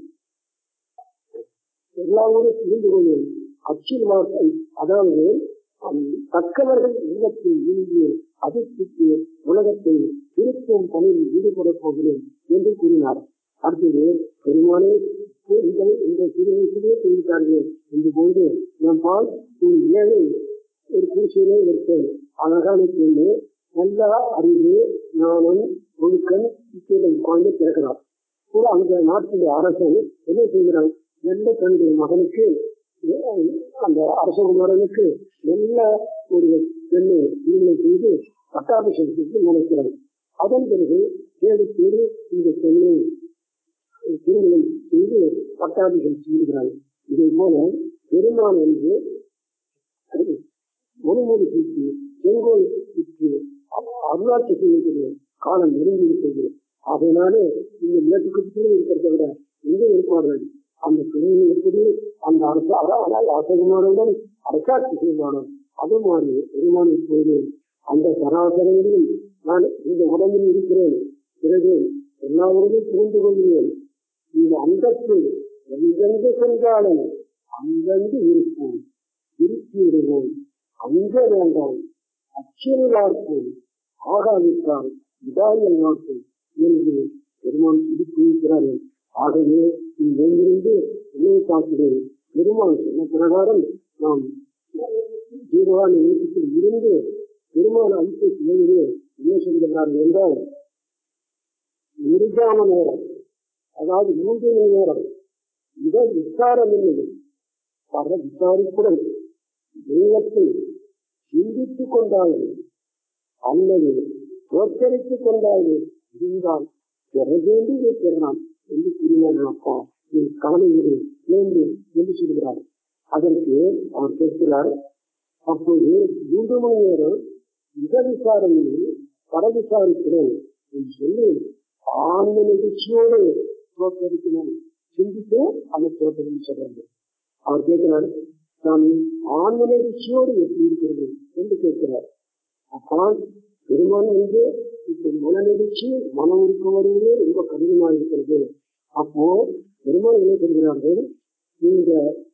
எல்லா ஊரும் புரிந்து கொள்வேன் அச்சில் வார்த்தை அதாவது தக்கவர்கள் உள்ளத்தை இருந்து அதிர்ச்சித்து உலகத்தை திருத்தும் பணியில் ஈடுபடப் போகிறேன் என்று கூறினார் அடுத்தது பெருமானே இந்த இந்த சிறு வயசிலே செய்தார்கள் என்று போது நம் பால் ஒரு ஏழை ஒரு குடிசையிலே இருப்பேன் அழகான பெண்ணு நல்ல அறிவு ஞானம் ஒழுக்கம் இத்தனை குழந்தை பிறக்கிறார் கூட அந்த நாட்டினுடைய அரசன் என்ன செய்கிறான் நல்ல தன்னுடைய மகனுக்கு அஹ், அந்த அரசகுமாரனுக்கு நல்ல ஒரு பெண்ணை திருமணம் செய்து பட்டாபிஷேகம் செய்து நினைக்கிறான் அதன் பிறகு தேடி தேடி இந்த பெண்ணை திருமணம் செய்து பட்டாபிஷேகம் செய்கிறான் இதே போல பெருமான் என்று முழுமுறை சுற்றி செங்கோல் சுற்றி அருளாட்சி செய்யக்கூடிய காலம் நெருங்கி இருக்கிறது அதனாலே இந்த மேற்குக்கு இருக்கிறத விட எங்கே இருப்பார்கள் அந்த பிரிவு எப்படி அந்த அரசு அசகுமானுடன் அரசாட்சி செய்வானோ அது மாதிரி பெருமான் இப்போது அந்த சராசரியிலும் நான் இந்த உடம்பில் இருக்கிறேன் பிறகு எல்லா உடலும் புரிந்து கொள்கிறேன் இந்த அந்தத்தில் எங்கெங்கு சென்றாலும் அங்கங்கு இருப்போம் இருத்தி விடுவோம் அங்க வேண்டாம் அச்சில் பார்ப்போம் ஆகாவிட்டால் விதாயம் பார்ப்போம் என்று பெருமான் சொல்லியிருக்கிறார்கள் ஆகவே இங்கிருந்து உணவு பார்க்கிறேன் பெருமான் சொன்ன பிரகாரம் நாம் ஜீவான இயக்கத்தில் இருந்து பெருமாள் அழித்த சிலையிலே என்ன சொல்கிறார்கள் என்றால் நிர்ஜான நேரம் அதாவது மூன்று மணி நேரம் இதை விசாரம் இல்லை பல விசாரிப்புடன் உள்ளத்தில் சிந்தித்துக் கொண்டாலும் அல்லது தோற்கரித்துக் கொண்டாலும் இருந்தால் பெற வேண்டியதை பெறலாம் என்று கூறினார் அப்பா நீ கவலையிலே வேண்டும் என்று சொல்கிறார் அதற்கு அவர் கேட்கிறார் அப்போது மூன்று மணி நேரம் மிக விசாரணையில் பர விசாரிக்கிறேன் என்று சொல்லி ஆன்ம நிகழ்ச்சியோடு தோற்கடிக்கிறார் சிந்தித்து அந்த தோற்கடித்து சொல்றாரு அவர் கேட்கிறார் சாமி ஆன்ம நிகழ்ச்சியோடு எப்படி இருக்கிறது என்று கேட்கிறார் அப்பா பெருமான் வந்து இப்போ மன நிகழ்ச்சி மன உருக்கம் வருவதே ரொம்ப கடினமாக இருக்கிறது அப்போ பெருமான் என்ன சொல்கிறார்கள் இந்த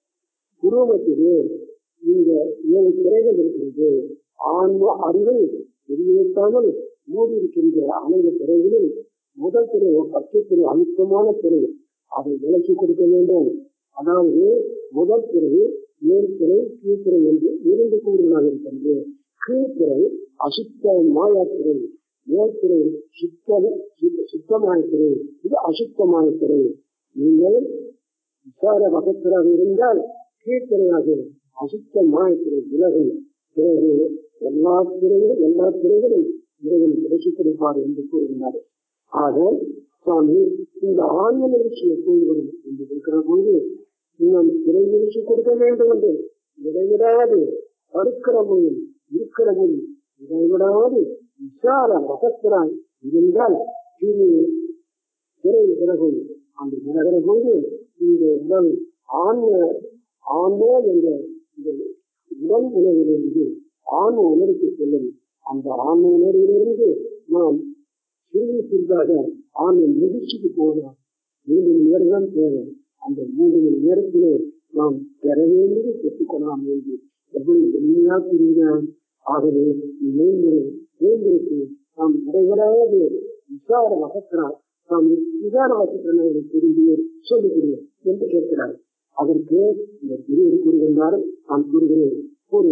உருவத்திலே இந்த ஏழு திரைகள் இருக்கிறது ஆன்ம அறிவை வெளியேற்றாமல் மூடி இருக்கின்ற அனைத்து திரைகளில் முதல் திரை பச்சை திரை அழுத்தமான திரை அதை விலக்கி கொடுக்க வேண்டும் அதாவது முதல் திரை மேல் திரை கீழ்த்திரை என்று இரண்டு கூறுகளாக இருக்கிறது கீழ்த்திரை அசுத்த மாயா திரை மேற்திரை சுத்த சுத்தமான திரை இது அசுத்தமான திரை நீங்கள் விசார வகத்திராக இருந்தால் கீழ்த்திரையாக அசுத்த மாயத்திரை விலகும் பிறகு எல்லா திரைகளும் எல்லா திரைகளும் இறைவன் கிடைச்சி கொடுப்பார் என்று கூறுகிறார் ஆக சுவாமி இந்த ஆன்ம நிகழ்ச்சி எப்போது வரும் என்று இருக்கிற போது நாம் திரை நிகழ்ச்சி கொடுக்க வேண்டும் என்று இடைவிடாது தடுக்கிற போதும் இருக்கிற போதும் இடைவிடாது விசார வகத்திராய் இருந்தால் திரு திரை விலகும் அந்த விலகிற போது இந்த உடல் ஆன்ம ஆன்மோ என்ற இந்த உடல் உணர்விலிருந்து ஆன்ம உணர்வுக்கு செல்லும் அந்த ஆன்ம உணர்விலிருந்து நாம் சிறிது சிறிதாக ஆன்ம நிகழ்ச்சிக்கு போகலாம் மூன்று மணி நேரம் தான் தேவை அந்த மூன்று மணி நேரத்திலே நாம் பெற வேண்டியதை பெற்றுக்கொள்ளலாம் என்று எவ்வளவு எளிமையாக கூறுகிறான் ஆகவே மேம்பு மேம்பிற்கு நாம் இடைவராது விசார வகத்தினார் நாம் விசார வகத்தினரை தெரிந்து சொல்லுகிறேன் என்று கேட்கிறார் அதற்கு இந்த பெரியவர் கூறுகின்றார் நான் கூறுகிறேன் ஒரு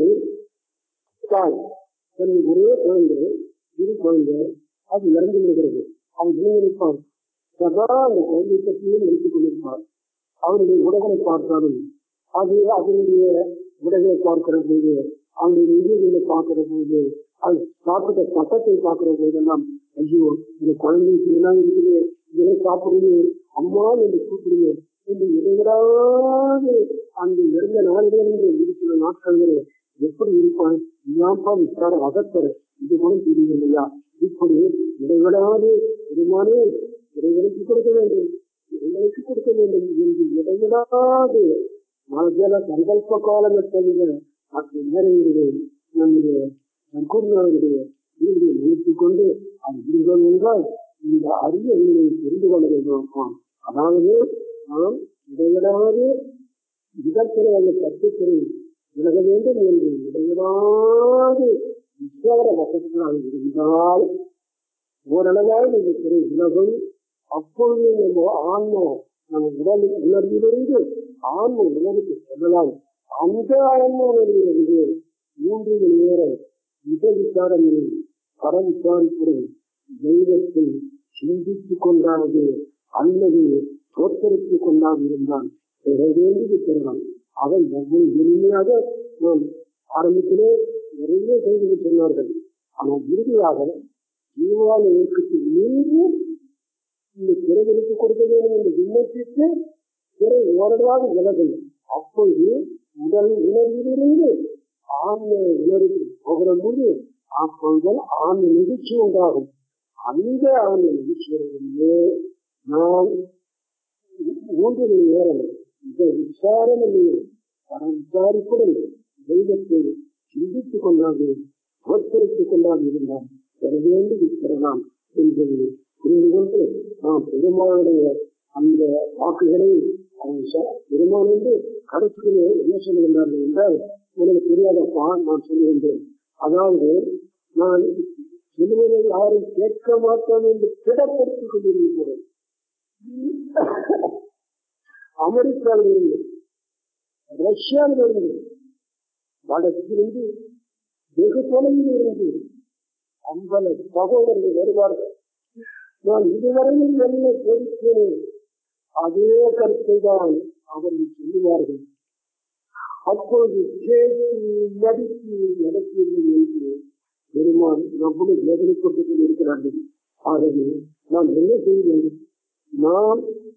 தாய் தன் ஒரே குழந்தை இரு குழந்தை அது இறந்து விடுகிறது அவன் நினைப்பான் சதா அந்த குழந்தை பற்றியே நினைத்துக் கொண்டிருப்பார் அவனுடைய உடல்களை பார்த்தாலும் அது அதனுடைய உடலை பார்க்கிற போது அவனுடைய நிதிகளை பார்க்கிற போது அது சாப்பிட்ட சட்டத்தை பார்க்கிற போதெல்லாம் ஐயோ இந்த குழந்தை இப்படிலாம் இருக்குது இதை சாப்பிடுது அம்மா என்று கூப்பிடுது என்று இடைவிடாது அந்த இருந்த நாளிலிருந்து ஒரு சில நாட்களிலே எப்படி இருப்பான் இல்லாம்பா விசார வகத்தர இது கூட தெரியும் இல்லையா இப்படி இடைவிடாது பெருமானே இறைவனுக்கு கொடுக்க வேண்டும் இறைவனுக்கு கொடுக்க வேண்டும் என்று இடைவிடாது மனஜல சங்கல்ப காலம் தவிர மற்ற நேரங்களிலே நம்முடைய சங்கூர்ணர்களுடைய விருதை நினைத்துக் கொண்டு அது விருதம் என்றால் இந்த அரிய விருதை தெரிந்து கொள்ள வேண்டும் அதாவது நாம் இடைவிடாது விதத்திலே அந்த சத்துத்திரை விலக வேண்டும் என்று இடைவிடாது விசார வசதியாக இருந்தால் ஓரளவாக இந்த திரை விலகும் அப்பொழுது நம்ம ஆன்ம நம்ம உடல் உணர்விலிருந்து ஆன்ம உணர்வுக்கு செல்லலாம் அந்த ஆன்ம உணர்விலிருந்து மூன்று மணி நேரம் மிக விசாரணையில் பரவிசாரிப்புடன் தெய்வத்தை சிந்தித்துக் கொண்டாவது அல்லது தோற்றரித்துக் கொண்டாது இருந்தால் பெற வேண்டியது பெறலாம் அவன் எவ்வளவு எளிமையாக நாம் ஆரம்பத்திலே நிறைய செய்திகள் சொன்னார்கள் ஆனால் இறுதியாக ஜீவான இயக்கத்தில் நின்று இந்த பிறவிற்கு கொடுக்க வேண்டும் என்று விண்ணப்பித்து பிறை ஓரளவாக விலகும் அப்பொழுது உடல் உணர்விலிருந்து ஆன்ம உணர்வு போகிற போது அப்பொழுது ஆன்ம நிகழ்ச்சி உண்டாகும் அந்த ஆன்ம நிகழ்ச்சியிலிருந்து நாம் மூன்று மணி நேரம் மிக விசாரணையில் பர விசாரிப்புடன் தெய்வத்தை சிந்தித்துக் கொண்டாது தோற்றரித்துக் கொண்டாது இருந்தால் பெற வேண்டி பெறலாம் என்பது புரிந்து கொண்டு நாம் பெருமானுடைய அந்த வாக்குகளை பெருமான் என்று கருத்துக்களே என்ன சொல்லுகின்றார்கள் என்றால் உங்களுக்கு தெரியாதப்பா நான் சொல்லுகின்றேன் அதாவது நான் சொல்லுவதை யாரும் கேட்க மாட்டோம் என்று திடப்படுத்திக் கொண்டிருக்கிறேன் அமெரிக்காவிலிருந்து ரஷ்யாவிலிருந்து வடக்கிலிருந்து வெகு தொலைவில் இருந்து அம்பல சகோதரர்கள் வருவார்கள் நான் இதுவரையில் என்ன கேட்கிறேன் அதே கருத்தை தான் அவர்கள் சொல்லுவார்கள் அப்பொழுது கேட்டு நடித்து நடத்தீர்கள் என்று பெருமான் நம்முடைய வேதனை கொண்டு சொல்லியிருக்கிறார்கள் ஆகவே நாம் என்ன செய்வோம் நாம்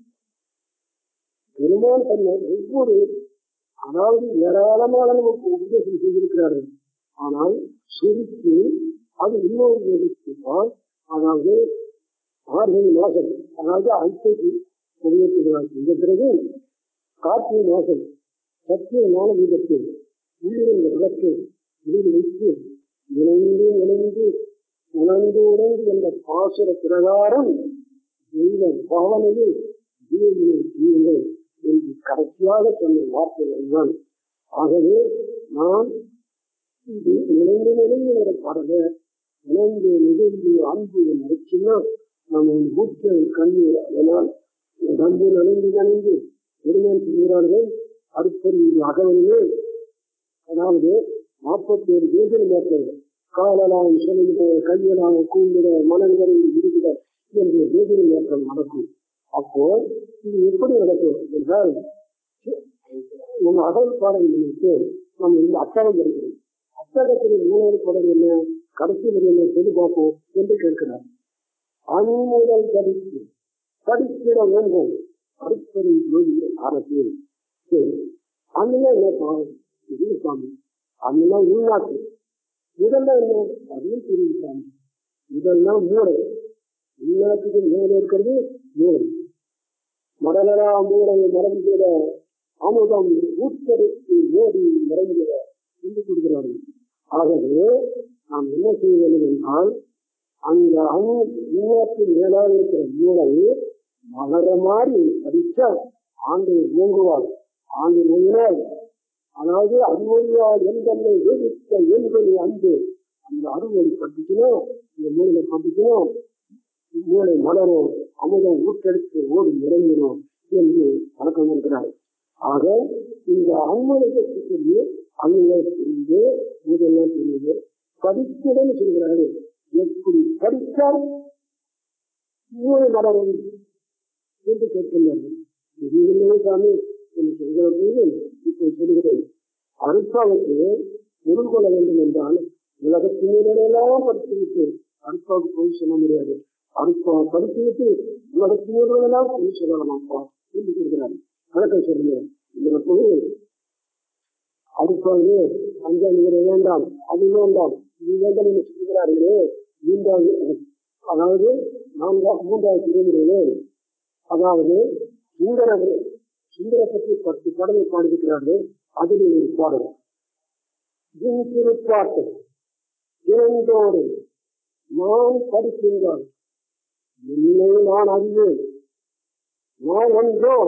பெருமான் தன்னை ஒவ்வொரு அதாவது ஏராளமான நமக்கு உபதேசம் செய்திருக்கிறார்கள் ஆனால் சுருக்கி அது இன்னொரு வேதத்துதான் அதாவது ஆர்வம் மாசம் அதாவது ஐக்கியக்கு பதினெட்டுகிறார் இந்த பிறகு கார்த்திகை மாசம் சத்திய ஞான வீதத்தில் உள்ளிருந்த விளக்கு வெளியில் வைத்து இணைந்து இணைந்து உணர்ந்து உணர்ந்து என்ற பாசுர பிரகாரம் தெய்வ பாவனையில் ஜீவனை ஜீவனை என்று கடைசியாக சொன்ன வார்த்தைகள் தான் ஆகவே நான் இது இணைந்து இணைந்து என்ற பாடல இணைந்து நிகழ்ந்து அன்பு நடத்தினா நம்ம மூச்சை கண்ணு அதனால் நம்பு நனைந்து நனைந்து பெருமான் சொல்கிறார்கள் அற்பரி அகவனிலே அதாவது நாற்பத்தி ஏழு தேசிய மேற்கொள்ள காலலாம் சொல்லுகிற கையலாம் கூண்டுட மனங்களில் இருக்கிற என்று தேசிய மேற்கொள் நடக்கும் அப்போ இது எப்படி நடக்கும் என்றால் நம்ம அகல் பாடம் பண்ணிட்டு நம்ம இந்த அட்டகம் இருக்கிறோம் அட்டகத்தில் மூணாவது பாடம் என்ன கடைசியில் என்ன சொல்லி பார்ப்போம் என்று கேட்கிறார் அன்முதல் படித்து படிக்கிற வேண்டும் அடுப்பது மொழி அரசு சரி அண்ணா என்ன இது சாமி அண்ணா உள்நாட்டு முதல்ல என்ன அதுவும் தெரியும் சாமி முதல்லாம் மூளை உள்நாட்டுக்கு மேல இருக்கிறது மூளை மடலரா மூளை மறந்திட அமுதம் ஊற்றெடுத்து ஓடி நிறைந்திட சொல்லி கொடுக்கிறார்கள் ஆகவே நாம் என்ன செய்ய வேண்டும் என்றால் அந்த உள்நாட்டு மேலாக இருக்கிற மூளை மலர மாதிரி படிச்சா ஆண்டை இயங்குவாள் ஆண்டு மொழியால் அதாவது அறுமொழியால் எந்தன்னை வேதித்த எண்களை அன்பு அந்த அறுமொழி பட்டுக்கணும் இந்த மூலையில பட்டுக்கணும் மூளை மலரும் அமுதம் ஊட்டெடுத்து ஓடி இறங்கிடும் என்று வழக்கம் இருக்கிறார் ஆக இந்த அனுமதிக்கு சொல்லி அங்கே தெரிந்து இதெல்லாம் தெரியுது படிக்கிறேன்னு சொல்கிறார்கள் எப்படி படித்தால் மூளை மலரும் என்று கேட்கின்றார்கள் இது சாமி என்று சொல்கிற போது இப்போ சொல்கிறேன் அருப்பாவுக்கு பொருள் கொள்ள வேண்டும் என்றால் உலகத்தினரெல்லாம் படித்துவிட்டு அருப்பாவுக்கு போய் சொல்ல முடியாது அருப்பா படித்துவிட்டு உலகத்தினரெல்லாம் போய் சொல்லலாமாப்பா என்று சொல்கிறார் வணக்கம் சொல்லுங்க இதுல போய் அருப்பாவே அஞ்சாம் இவரை வேண்டாம் அது வேண்டாம் இது வேண்டாம் என்று சொல்கிறார்களே மூன்றாவது அதாவது நான்காம் மூன்றாவது திருமுறையிலே அதாவது சுந்தர சுந்தர பற்றி பத்து பாடலை பாடியிருக்கிறார்கள் அதில் ஒரு பாடல் என் திருப்பாட்டு இணைந்தோடு நான் படிக்கின்றான் என்னை நான் அறிவேன் நான் ஒன்றோ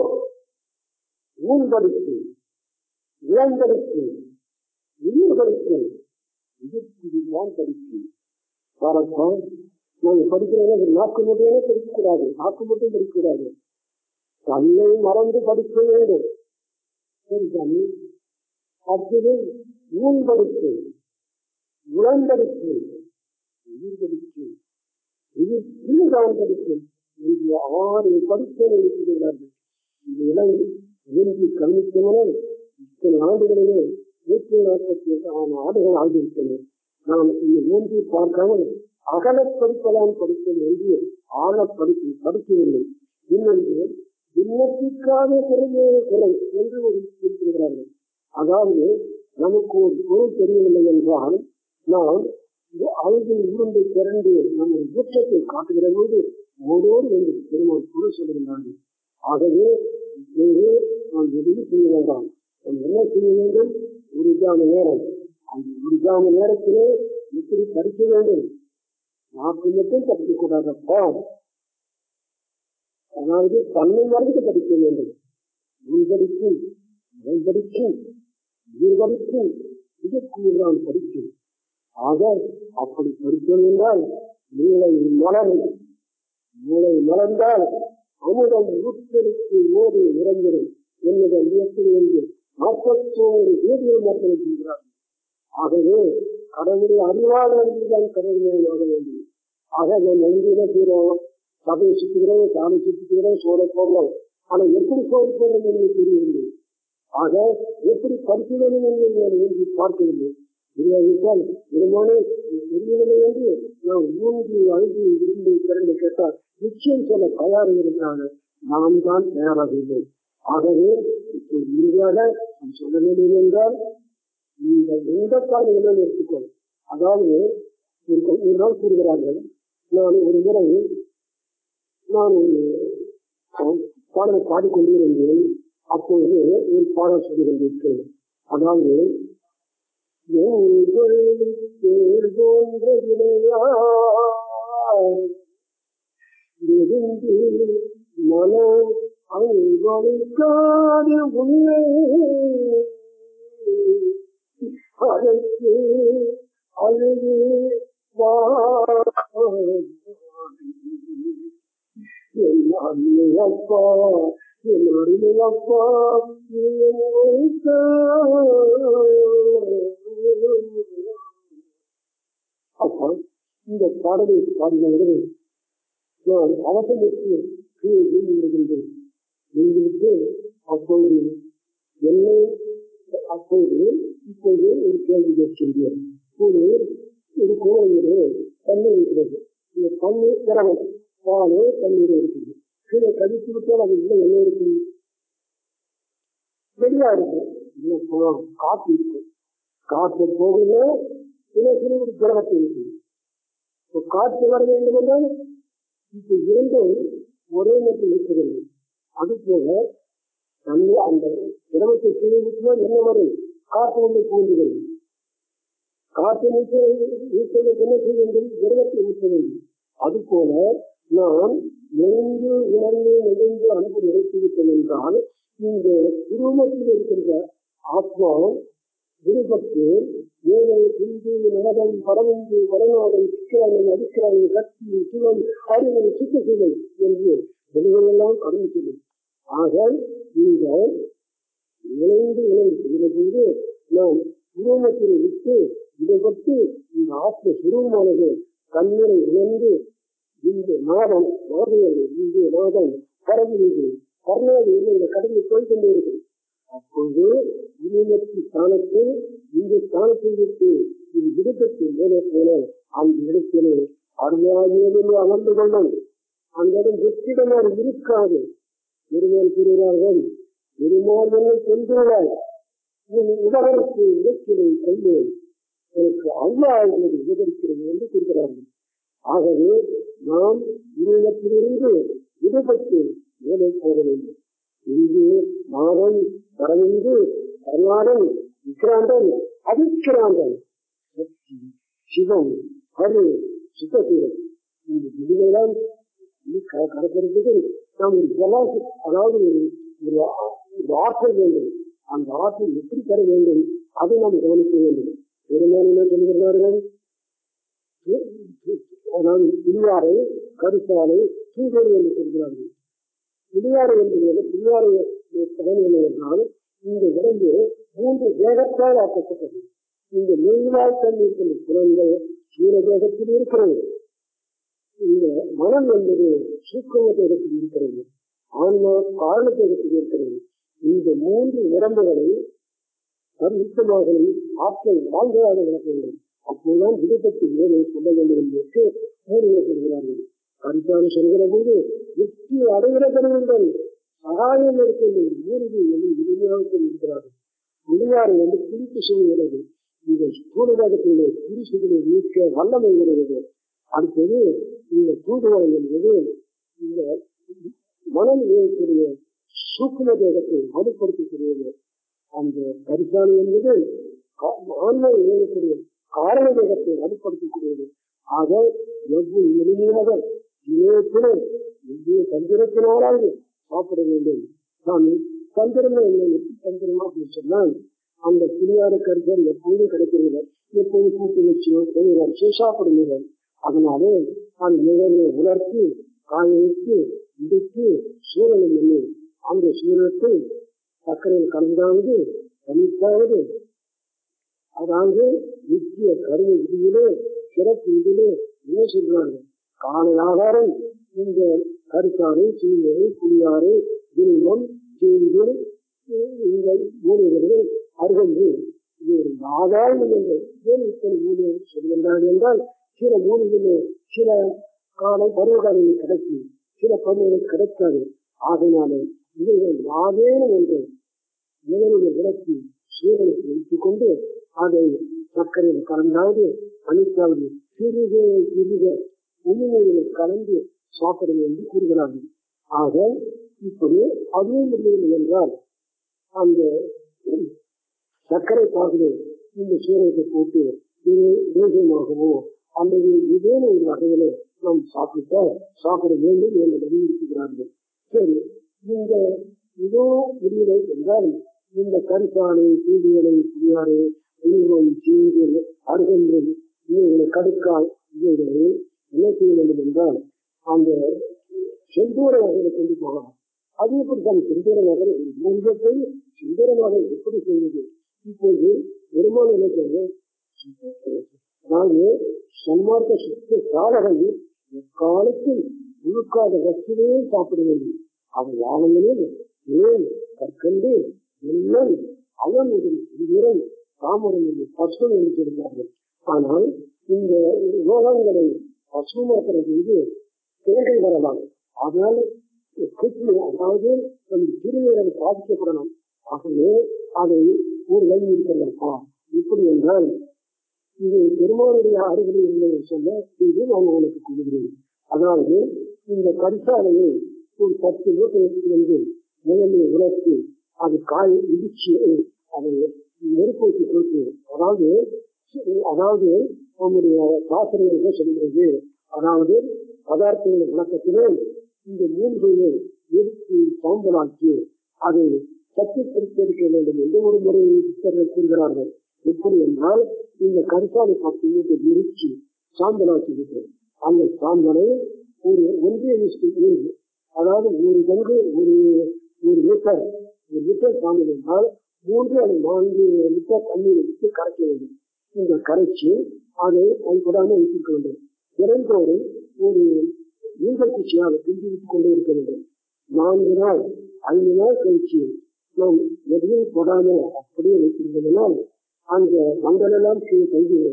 ஊன் படித்து இளம்படித்து உயிர் படித்து இதற்கு நான் படித்து பாரப்போம் நாங்க படிக்கிறோம் நாக்கு மட்டுமே படிக்கக்கூடாது நாக்கு மட்டும் படிக்கக்கூடாது தன்னை மறந்து படிக்க வேண்டும் சரி சாமி அடுத்தது ஊன்படுத்து உழம்படுத்து உயிர் படிக்கும் உயிர் உயிர்தான் படிக்கும் என்று ஆறு படிப்பை இருக்கிறார்கள் இதெல்லாம் விரும்பி கவனித்தவனால் இத்தனை ஆண்டுகளிலே நூற்றி நாற்பத்தி ஆறு ஆண்டுகள் ஆகிவிட்டன நாம் இந்த மூன்று பார்க்காமல் அகல படிப்பெல்லாம் படிப்பது என்று ஆழ படிப்பு படிக்கவில்லை இன்னொன்று விண்ணப்பிக்காத குறையே குறை என்று ஒரு குறிப்பிடுகிறார்கள் அதாவது நமக்கு ஒரு பொருள் தெரியவில்லை என்றால் நாம் அழகில் இருந்து திறந்து நம்முடைய ஊற்றத்தை காட்டுகிற போது ஓடோடு என்று பெருமாள் பொருள் சொல்லுகிறார்கள் ஆகவே இப்போது நாம் எதுவும் செய்ய வேண்டாம் நாம் என்ன செய்ய வேண்டும் ஒரு ஜாம நேரம் அந்த ஒரு ஜாம நேரத்திலே எப்படி படிக்க வேண்டும் நாக்கு மட்டும் படிக்கக்கூடாதப்பா அதாவது தன்னை மறந்து படிக்க வேண்டும் உள்படிக்கும் உள்படிக்கும் உயிர்படிக்கும் இதற்கு நான் படிக்கும் ஆக அப்படி படித்தோம் என்றால் மூளை மலரும் மூளை மலர்ந்தால் அமுதம் ஊற்றலுக்கு ஓடி இறங்கிடும் என்னுடைய இயற்கை என்று நாற்பத்தோரு வீடியோ மக்கள் செய்கிறார்கள் ஆகவே கடவுளை அறிவாத தான் கடவுளை வாழ வேண்டும் ஆக நாம் எழுதின செய்கிறோம் சபையை சுற்றுகிறோம் சாமி சுற்றுகிறோம் சோழ போகிறோம் ஆனா எப்படி சோறு போடுறது என்று தெரியவில்லை ஆக எப்படி படிக்க வேண்டும் என்று நான் எழுதி பார்க்கவில்லை தெரியாவிட்டால் பெருமானே தெரியவில்லை என்று நாம் மூன்று ஐந்து இரண்டு திறந்து கேட்டால் நிச்சயம் சொல்ல தயார் இருக்கிறாங்க நாம் தான் தயாராக இல்லை ஆகவே இப்போது இறுதியாக நாம் சொல்ல வேண்டியது என்றால் இந்த எந்த காரணங்களும் எடுத்துக்கொள் அதாவது ஒரு ஒரு நாள் கூறுகிறார்கள் நான் ஒரு முறை நான் ஒரு பாடலை பாடிக்கொண்டிருந்தேன் அப்போது ஒரு பாடல் சொல்லி கொண்டிருக்கிறேன் அதாவது மனோ அங்கொழிக்காது உன்னை அதற்கு அழுது அப்பா என்னுடைய அப்பா அப்பா இந்த பாடலை பாடினவர்கள் நான் அவசரத்து கீழே விழுகின்றேன் விழுந்துவிட்டு அப்பொழுது என்னை அப்போது இப்போது ஒரு கேள்வி கேட்கின்றேன் ஒரு ஒரு கோயிலே தண்ணீர் இருக்கிறது இந்த தண்ணீர் திரவம் பாலே தண்ணீர் இருக்குது கீழே கழித்து விட்டால் அது உள்ள என்ன இருக்கு வெளியா இருக்கும் இன்னும் போகலாம் காற்று இருக்கும் காற்று போகல சில சில ஒரு திரவத்தை இருக்குது இப்போ காற்று வர வேண்டும் என்றால் இப்ப இரண்டும் ஒரே நேரத்தில் இருக்கிறது அது போல தண்ணி அந்த திரவத்தை கீழே விட்டால் என்ன வரும் காற்று வந்து தூண்டுகிறது காற்று நீக்க நீக்க என்ன செய்ய வேண்டும் திரவத்தை ஊற்ற வேண்டும் அது போல நாம் நெருங்கு உணர்ந்து நெருங்கு அனுப்பி நிறுத்திவிட்டோம் என்றால் இந்த குடும்பத்தில் இருக்கின்ற ஆத்மா விருப்பத்து ஏழை பிந்து நரகம் பரவந்து வடநாடன் சிக்கிறான் அடிக்கிறான் சக்தி சிவன் அறிவு சுத்தசிவன் என்று வெளிகளெல்லாம் கடந்து செல்லும் ஆக இந்த இணைந்து இணைந்து செல்கிற போது நாம் குடும்பத்தில் விட்டு இதை பற்றி இந்த ஆத்ம சுரூபமானது கண்ணீரை உணர்ந்து இந்த நாதம் நாதையது இந்த நாதம் பரவுகிறது கர்நாடு இந்த கடலில் போய்கொண்டே இருக்கிறது அப்பொழுது உரிமத்தி ஸ்தானத்தில் இந்த ஸ்தானத்தை விட்டு இது விடுபட்டு மேலே போனால் அந்த இடத்திலே அருமையாக அமர்ந்து கொள்ளும் அந்த இடம் வெற்றிடமாக இருக்காது பெருமாள் கூறுகிறார்கள் பெருமாள் என்னை சென்றுள்ளாய் உன் உலகருக்கு இலக்கினை கொள்வேன் எனக்கு அல்லா என்பது விவரிக்கிறது என்று கூறுகிறார்கள் ஆகவே நாம் உருவத்திலிருந்து விடுபட்டு மேலே போக வேண்டும் இங்கு மாதம் பரவிந்து கர்நாடன் விக்ராந்தன் அவிக்ராந்தன் சக்தி சிவம் அரு சுத்தசீலம் இந்த விதிகள்லாம் கடக்கிறதுக்கு நாம் ஒரு ஜலாசி அதாவது ஒரு ஒரு ஆற்றல் வேண்டும் அந்த ஆற்றல் எப்படி பெற வேண்டும் அதை நாம் கவனிக்க வேண்டும் பெருமாள் என்ன சொல்கிறார்கள் அதாவது புளியாரை கருசாலை தூங்கோடு என்று சொல்கிறார்கள் புளியாறு என்பது புளியாறு பலன் என்னவென்றால் இந்த உடம்பு மூன்று தேகத்தால் ஆக்கப்பட்டது இந்த நெய்வாய் தண்ணீர் புலன்கள் சூழ தேகத்தில் இருக்கிறது இந்த மனம் என்பது சூக்கம தேகத்தில் இருக்கிறது ஆன்மா காரண தேகத்தில் இருக்கிறது இந்த மூன்று நிரம்புகளை பரிசுத்தமாக ஆற்றல் வாழ்ந்ததாக விளக்க வேண்டும் அப்போதுதான் விடுபட்டு மேலே சொல்ல வேண்டும் என்பதற்கு மூலிகை சொல்கிறார்கள் கருத்தான சொல்கிற போது வெற்றி அடைகிற பெறுவீர்கள் சகாயம் இருக்கின்ற மூலிகை என்று இனிமையாக சொல்லியிருக்கிறார்கள் முடியாறு வந்து குளித்து செய்கிறது இந்த சூழலகத்திலே குடிசுகளை நீக்க வல்லமை வருகிறது அடுத்தது இந்த தூதுவரை என்பது இந்த மனம் இயக்கக்கூடிய சூக்கும தேகத்தை வலுப்படுத்தக்கூடியது அந்த கரிசாணி என்பது ஆன்மை இயக்கக்கூடிய காரண தேகத்தை வலுப்படுத்தக்கூடியது ஆக எவ்வளவு எளிமையாக இணையத்துடன் எவ்விய தந்திரத்தினாலாவது சாப்பிட வேண்டும் நாம் தந்திரங்கள் இல்லை எப்படி தந்திரமாக சொன்னால் அந்த புரியாத கருத்தர் எப்போதும் கிடைக்கிறது எப்போது கூட்டு வச்சியோ தொழில் வச்சியோ சாப்பிடுங்கள் அதனாலே அந்த நிழலை உலர்த்தி காய வைத்து இடித்து சூழலை பண்ணி அந்த சூழத்தை சர்க்கரையில் கலந்தாவது தனித்தாவது அதாவது நித்திய கருணை விதியிலே சிறப்பு இதிலே என்ன சொல்றாங்க காலை ஆகாரம் இந்த கருத்தாறு சீனியரை புளியாறு வில்வம் செய்து இந்த மூலிகைகளை அருகம்பு இது ஒரு ஆதாயம் என்று ஏன் இத்தனை மூலிகைகள் சொல்கின்றார்கள் என்றால் சில மூலிகைகளே சில காலம் பருவகாலையில் கிடைக்கும் சில பருவங்கள் கிடைக்காது ஆகையினாலே இவைகள் யாதேனும் என்று நிலையை விளக்கி சூழலுக்கு வைத்துக் கொண்டு அதை சர்க்கரையில் கலந்தாவது அணித்தாவது சிறுக சிறுக உண்மையில் கலந்து சாப்பிடும் என்று கூறுகிறார்கள் ஆக இப்படி அதுவும் முடியவில்லை என்றால் அந்த சர்க்கரை பாகுது இந்த சூரியத்தை போட்டு இது தேசியமாகவோ அல்லது ஏதேனும் ஒரு வகையில நாம் சாப்பிட்டா சாப்பிட வேண்டும் என்று வலியுறுத்துகிறார்கள் சரி இந்த இதோ முடியலை என்றால் இந்த கருப்பானை தூதுவலை புரியாறு உருவம் சீடு அருகம்புல் இவைகளை கடுக்கால் இவைகளை என்ன செய்ய வேண்டும் என்றால் அந்த செந்தூர வகையில கொண்டு போகலாம் அது எப்படித்தான் செந்தூர நகர் ஒரு மூலிகத்தை செந்தூரமாக எப்படி செய்வது இப்போது பெருமாள் என்ன சொல்ற அதாவது சன்மார்க்க சுத்த சாதகை எக்காலத்தில் முழுக்காத வச்சுவே சாப்பிட வேண்டும் அவன் யானைகளில் ஏன் கற்கண்டு எல்லாம் அவன் இது சுந்தரம் தாமரம் என்று பசும் என்று சொல்கிறார்கள் ஆனால் இந்த ரோகங்களை பசுமாக்குறது வந்து தேர்கள் வரலாம் அதனால் கிட்னி அதாவது நம் சிறுநீரல் பாதிக்கப்படலாம் ஆகவே அதை ஒரு வழி இருக்கிறதா இப்படி என்றால் இது பெருமானுடைய அருகில் இருந்ததை சொல்ல இது நான் உங்களுக்கு கூறுகிறேன் அதாவது இந்த கரிசாலையை ஒரு பத்து மூட்டை எடுத்து வந்து நிலைமையை உலர்த்தி அது காய் இடிச்சு அதை நெருப்பூட்டி கொடுத்து அதாவது அதாவது நம்முடைய சாஸ்திரங்கள் சொல்கிறது அதாவது பதார்த்தங்கள் விளக்கத்திலே இந்த மூன்றையை எடுத்து சாம்பலாக்கி அதை சக்தி பிரித்தெடுக்க வேண்டும் என்று ஒரு முறை சித்தர்கள் கூறுகிறார்கள் எப்படி என்றால் இந்த கரிசாலை பத்து மூட்டை விரிச்சு சாம்பலாக்கிவிட்டு அந்த சாம்பலை ஒரு ஒன்றிய ஏழு அதாவது ஒரு பங்கு ஒரு ஒரு லிட்டர் ஒரு லிட்டர் சாம்பல் என்றால் மூன்று அல்லது நான்கு லிட்டர் தண்ணீரை விட்டு கரைக்க வேண்டும் இந்த கரைச்சி அதை கைப்படாமல் வைத்திருக்க வேண்டும் திறந்தோறும் ஒரு நீண்டல் குச்சியாக பிஞ்சு விட்டுக் கொண்டே இருக்க வேண்டும் நான்கு நாள் ஐந்து நாள் கழிச்சு நாம் எதையும் தொடாமல் அப்படியே வைத்திருந்ததனால் அந்த மண்டலெல்லாம் கீழே தங்கிடும்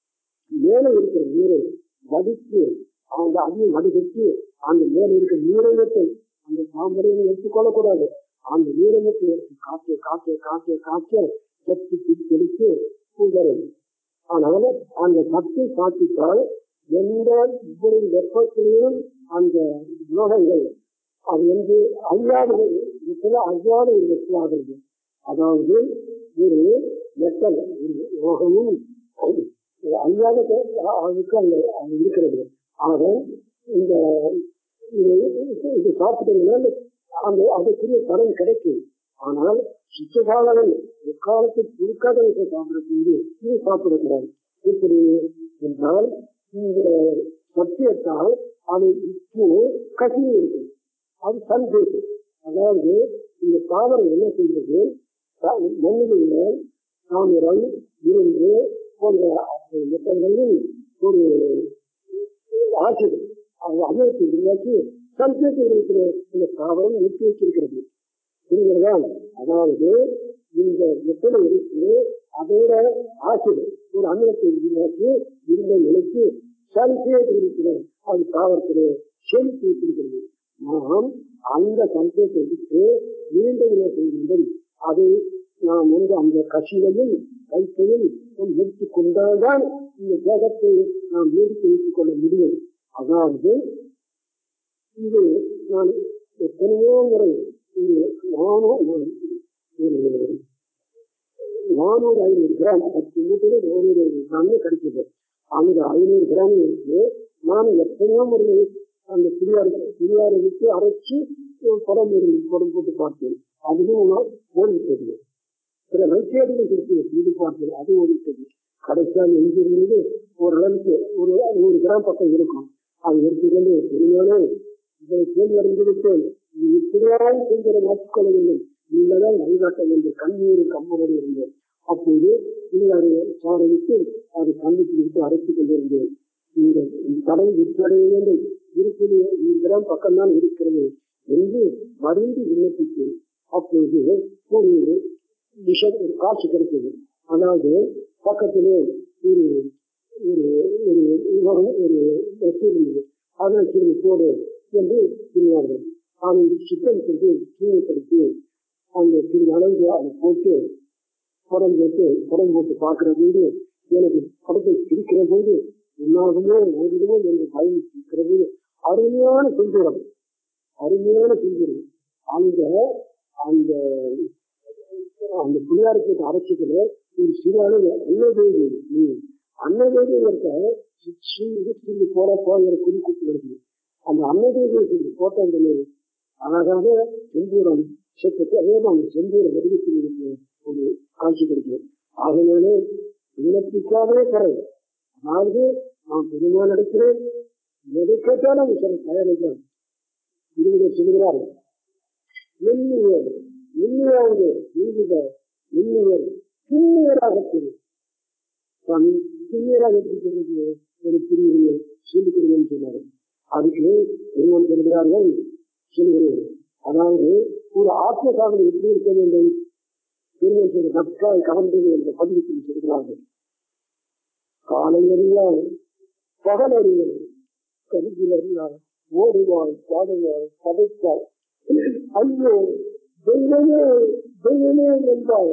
மேலே இருக்கிற நீரை வடித்து அந்த அதையும் வடிகட்டி அந்த மேலே இருக்கிற நீரகத்தை அந்த சாம்பலையும் எடுத்துக் கொள்ளக்கூடாது அந்த நீரகத்தை எடுத்து காய்ச்ச காய்ச்ச காய்ச்ச காய்ச்ச சக்தி பிடித்தெடுத்து கூந்தரும் ஆனால் அந்த சக்தி காத்திட்டால் எந்த இவ்வளவு வெப்பத்திலையும் அந்த உலகங்கள் அது வந்து அழியாத இடத்துல அழியாத ஒரு வெப்பமாகிறது அதாவது ஒரு மெட்டல் ஒரு உலகமும் அழியாத அளவுக்கு அங்க அது இருக்கிறது ஆக இந்த இது சாப்பிட்டீங்கன்னா அந்த அதுக்குரிய பலன் கிடைக்கும் ஆனால் சுற்றகாலம் எக்காலத்தில் குறுக்காத விஷயம் சாப்பிடக்கூடிய இது சாப்பிடக்கூடாது இப்படி என்றால் இந்த சத்தியத்தால் அது இப்போ கசிவு இருக்கும் அது சந்தேகம் அதாவது இந்த தாவரம் என்ன செய்கிறது மண்ணில் உள்ள தாமிரம் இரும்பு போன்ற மெட்டங்களில் ஒரு ஆசிரியர் அவங்க அமிலத்தை உருவாக்கி சல்பேட் இருக்கிற இந்த தாவரம் நிறுத்தி வச்சிருக்கிறது புரிகிறதா அதாவது இந்த எத்தனை இருக்கு அதோட ஆசிரியர் ஒரு அமிலத்தை உருவாக்கி இருந்த நிலைக்கு சல்பேட் இருக்கிற அது தாவரத்திலே செலுத்தி வைத்திருக்கிறது நாம் அந்த சல்பேட் எடுத்து மீண்டும் என்ன செய்ய வேண்டும் அதை நாம் வந்து அந்த கசிவையும் கைத்தையும் நிறுத்திக் கொண்டால்தான் இந்த தேகத்தை நாம் நீடித்து வைத்துக் கொள்ள முடியும் அதாவது இது நான் எத்தனையோ முறை ஒரு நானும் ஒரு நானூறு ஐநூறு கிராம் பத்து மூட்டையில நானூறு ஐநூறு கிராம் கிடைச்சது அந்த ஐநூறு கிராம் இருக்கு நான் எத்தனையோ முறை அந்த புளியாறு புளியாறு விட்டு அரைச்சி புறம் புறம் போட்டு பார்த்தேன் அதுவும் நான் ஓடிவிட்டது சில வைத்தியர்கள் இருக்கு செய்து பார்த்தேன் அது ஓடிவிட்டது கடைசியாக எங்கிருந்தது ஓரளவுக்கு ஒரு நூறு கிராம் பக்கம் இருக்கும் அது எடுத்துக்கொண்டு பெருமானே இதை கேள்வி அறிந்துவிட்டேன் நீ இப்படியாய் செஞ்சதை மாற்றிக்கொள்ள வேண்டும் நீங்கள்தான் வழிகாட்ட வேண்டும் கண்ணீர் கம்முடன் இருந்தேன் அப்போது புளியாறு சாரை விட்டு அது கண்ணுக்கு விட்டு அரைத்துக் கொண்டிருந்தேன் இந்த கடை விற்றடைய வேண்டும் இருப்பது இதுதான் பக்கம்தான் இருக்கிறது என்று மருந்து விண்ணப்பித்தேன் அப்போது ஒரு விஷயம் ஒரு காட்சி கிடைத்தது அதாவது பக்கத்திலே ஒரு ஒரு ஒரு உலகம் ஒரு வசதி இருந்தது அதில் சிறிது போடு என்று கூறினார்கள் அதை சிக்கன் செஞ்சு தூய்மைப்படுத்தி அந்த சிறிது அளவுக்கு அதை போட்டு படம் போட்டு படம் போட்டு பார்க்கிற போது எனக்கு படத்தை பிரிக்கிற போது உன்னாகுமோ ஓடிடுமோ என்று பயம் இருக்கிற போது அருமையான செஞ்சுரம் அருமையான செஞ்சுரம் அந்த அந்த அந்த புளியாருக்கு அரைச்சதுல ஒரு சிறு அளவு அன்னதேவி நீர் அன்னதேவி இருக்க போற போகிற குறிப்பிட்டு வருது அந்த அன்னதேவி போட்ட அந்த அழகாக செந்தூரம் சேர்த்து அதே அந்த செந்தூர வடிவத்தில் இருக்கு ஒரு காட்சி கிடைக்கும் ஆகையினாலே விண்ணப்பிக்காதே குறை அதாவது நான் பெருமாள் நடக்கிறேன் எதை கேட்டாலும் சில தயாரிக்கிறேன் இருவரை சொல்கிறார்கள் எண்ணியர் எண்ணியாவது நீதித எண்ணியர் கிண்ணியராக சுவாமி கிண்ணியராக இருக்கிறது ஒரு பிரிவினை சொல்லிக் கொடுங்கன்னு சொன்னார் அதுக்கு பெருமாள் சொல்கிறார்கள் சொல்கிறேன் அதாவது ஒரு ஆத்ம சாதனை எப்படி இருக்க வேண்டும் பெருமாள் சொல்ற நட்காய் கவர்ந்தது என்ற பதிவுக்கு சொல்கிறார்கள் காலை அறியால் பகல் அறிஞர் கருத்தில் அறியார் ஓடுவாள் பாடுவாள் கதைத்தாள் ஐயோ தெய்வமே தெய்வமே என்றால்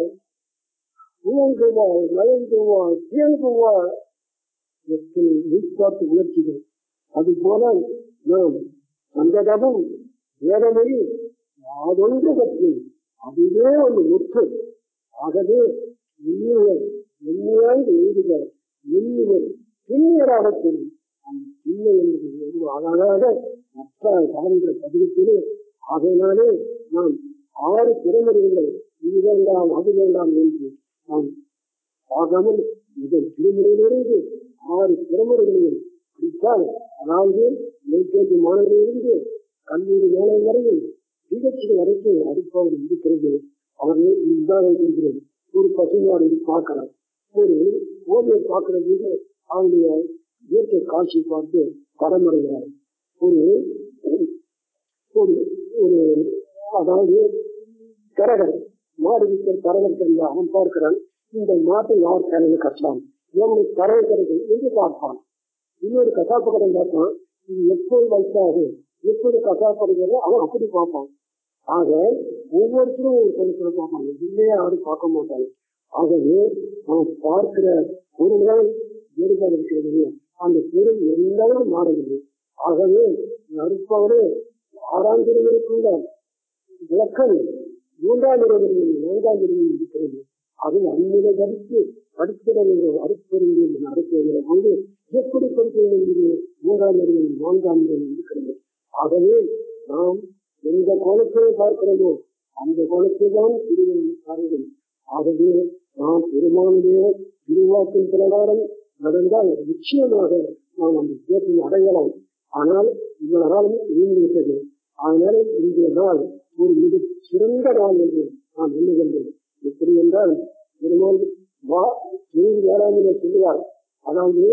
உயங்குவாள் மயங்குவாள் இயங்குவாள் எத்தனை வெளிப்பாட்டு உணர்ச்சிகள் அது போல நாம் அந்த தபம் வேதமொழி யாதொன்று பற்றி அதுவே ஒரு ஒற்று ஆகவே எண்ணியர் எண்ணியாய் எழுதுக எண்ணியர் பின்னியராக தெரியும் அந்த பிள்ளை என்பது ஒரு அழகாக மற்ற கவனிக்கிற பதிவுத்திலே ஆகையினாலே நாம் ஆறு திறமறிகளை இது வேண்டாம் அது வேண்டாம் என்று நாம் ஆகாமல் இதன் திருமுறையிலிருந்து ஆறு திறமறைகளையும் படித்தால் அதாவது எல்கேஜி மாணவரிலிருந்து கல்லூரி வேலை வரையில் பிஹெச்டி வரைக்கும் அடிப்பவர் இருக்கிறது அவர்கள் இதுதான் இருக்கிறது ஒரு பசுமையாடு பார்க்கிறார் ஒரு ஓவியர் பார்க்கிற போது அவருடைய இயற்கை காட்சி பார்த்து படமடைகிறார் ஒரு ஒரு ஒரு அதாவது கரகர் மாடு விற்கிற கரகர் தெரிஞ்ச அவன் பார்க்கிறான் இந்த மாட்டை யார் கரையில் கட்டலாம் எவனுக்கு கரையை கிடைக்கும் என்று பார்ப்பான் இன்னொரு கசாப்பு கடை பார்ப்பான் இது எப்போது வைத்தாகும் எப்போது கசாப்படுகிறதோ அவன் அப்படி பார்ப்பான் ஆக ஒவ்வொருத்தரும் ஒரு கருத்துல பார்ப்பாங்க இல்லையே யாரும் பார்க்க மாட்டாங்க ஆகவே அவன் பார்க்கிற பொருள்கள் வேறுபாடு இருக்கிறது அந்த பொருள் எல்லாரும் மாறவில்லை ஆகவே நறுப்பவரே ஆறாம் திருவிற்குள்ள விளக்கம் மூன்றாம் இரவில் நான்காம் இரவில் இருக்கிறது அது அந்நிலை கருத்து படிக்கிற அறுப்பறிந்து நடத்துகிற போது எப்படி படிக்கிறது என்பது மூன்றாம் இரவில் நான்காம் இரவில் இருக்கிறது ஆகவே நாம் எந்த கோலத்தை பார்க்கிறோமோ அந்த கோலத்தை தான் திருமணம் காரணம் ஆகவே நாம் பெருமானுடைய திருவாக்கின் பிரகாரம் நடந்தால் நிச்சயமாக நாம் அந்த கேட்டை அடையலாம் ஆனால் இவ்வளவு காலம் நீங்கிவிட்டது அதனால இன்றைய நாள் ஒரு மிக சிறந்த நாள் என்று நாம் எண்ணுகின்றோம் எப்படி என்றால் பெருமாள் வா ஏழு ஏழாம் சொல்லுவார் அதாவது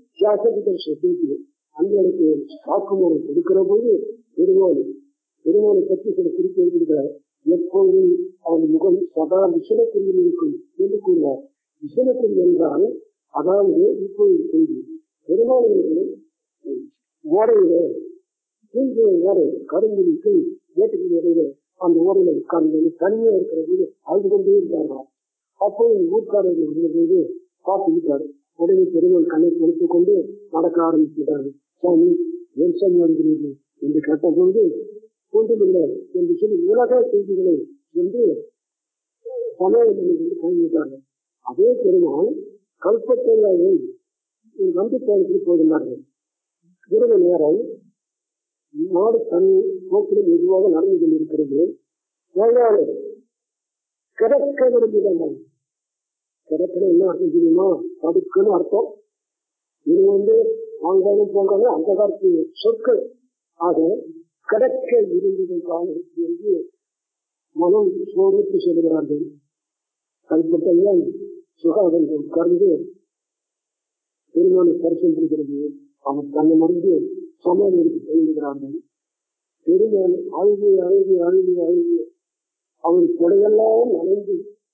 தியாசபிக்கல் சொசைட்டி அங்களுக்கு வாக்குமூலம் கொடுக்கிற போது பெருமாள் பெருமாளை பற்றி சில குறிப்பு எழுதியிருக்கிறார் எப்போதும் அவன் முகம் சதா விசனக்குறியில் இருக்கும் என்று கூறுவார் விசனக்குறி என்றால் அதாவது இப்போது செய்தி பெருமாளுடைய ஓடையில கீழ்கிற ஓடை கரும்புலிக்கு வேட்டுக்கு இடையில அந்த ஓடையில உட்கார்ந்து தனியா இருக்கிற போது அழுது கொண்டே இருந்தாராம் அப்போது ஊர்க்காரர்கள் வந்தபோது பார்த்துக்கிட்டாரு உடனே பெருமாள் கண்ணை கொடுத்துக் கொண்டு நடக்க ஆரம்பித்துட்டாரு சுவாமி ஏன் சாமி வருகிறீர்கள் என்று கேட்டபோது ஒன்றுமில்லை என்று சொல்லி உலக செய்திகளை என்று சமயத்தில் கைவிட்டார்கள் அதே பெருமாள் கல்பத்தையை ஒரு நம்பி பயணத்தில் போகிறார்கள் இரவு நேரம் நாடு தன் போக்கில் மெதுவாக நடந்து கொண்டிருக்கிறது வேளாண் கிடக்க விரும்புகிறாங்க கிடக்கிற என்ன அர்த்தம் தெரியுமா படுக்குன்னு அர்த்தம் இது வந்து ஆங்காலும் போன்றாங்க அந்த காலத்து சொற்கள் ஆக கிடக்க இருந்ததற்காக என்று மனம் சோர்வுக்கு சொல்லுகிறார்கள் கல்பட்டையால் சுகாதம் உட்கார்ந்து பெருமானை பரிசம் பெறுகிறது அவர் தன்னை மறந்து சமாதிக்கு போய்விடுகிறார்கள் பெருமான் அழுது அழுது அழுது அழுது அவன் கொடையெல்லாம் நனைந்து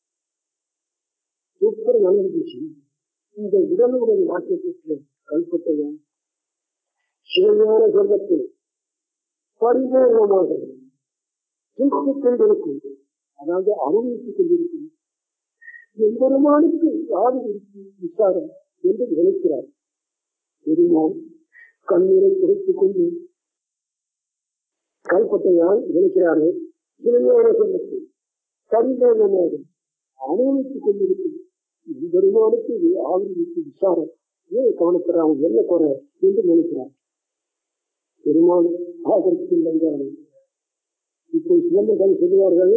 சூப்பர் நனைந்துச்சு இந்த உடலுடன் மாற்றப்பட்டு கல்பட்டையா சிவஞான சொல்வத்தில் பரிபூர்ணமாக தூக்கிக் கொண்டிருக்கும் அதாவது அனுபவித்துக் கொண்டிருக்கும் எம்பெருமானுக்கு யாரு இருக்கு விசாரம் என்று நினைக்கிறார் பெருமாள் கண்ணீரை துடைத்துக் கொண்டு கல்பட்டையால் நினைக்கிறார்கள் சிவஞான சொல்லத்தில் பரிபூர்ணமாக அனுபவித்துக் கொண்டிருக்கும் எம்பெருமானுக்கு ஆவி இருக்கு விசாரம் ஏன் கவனப்படுறாங்க என்ன குறை என்று நினைக்கிறார் பெருமாள் ஆதரிக்கின்றார்கள் இப்போ சிலம்பரம் சொல்லுவார்கள்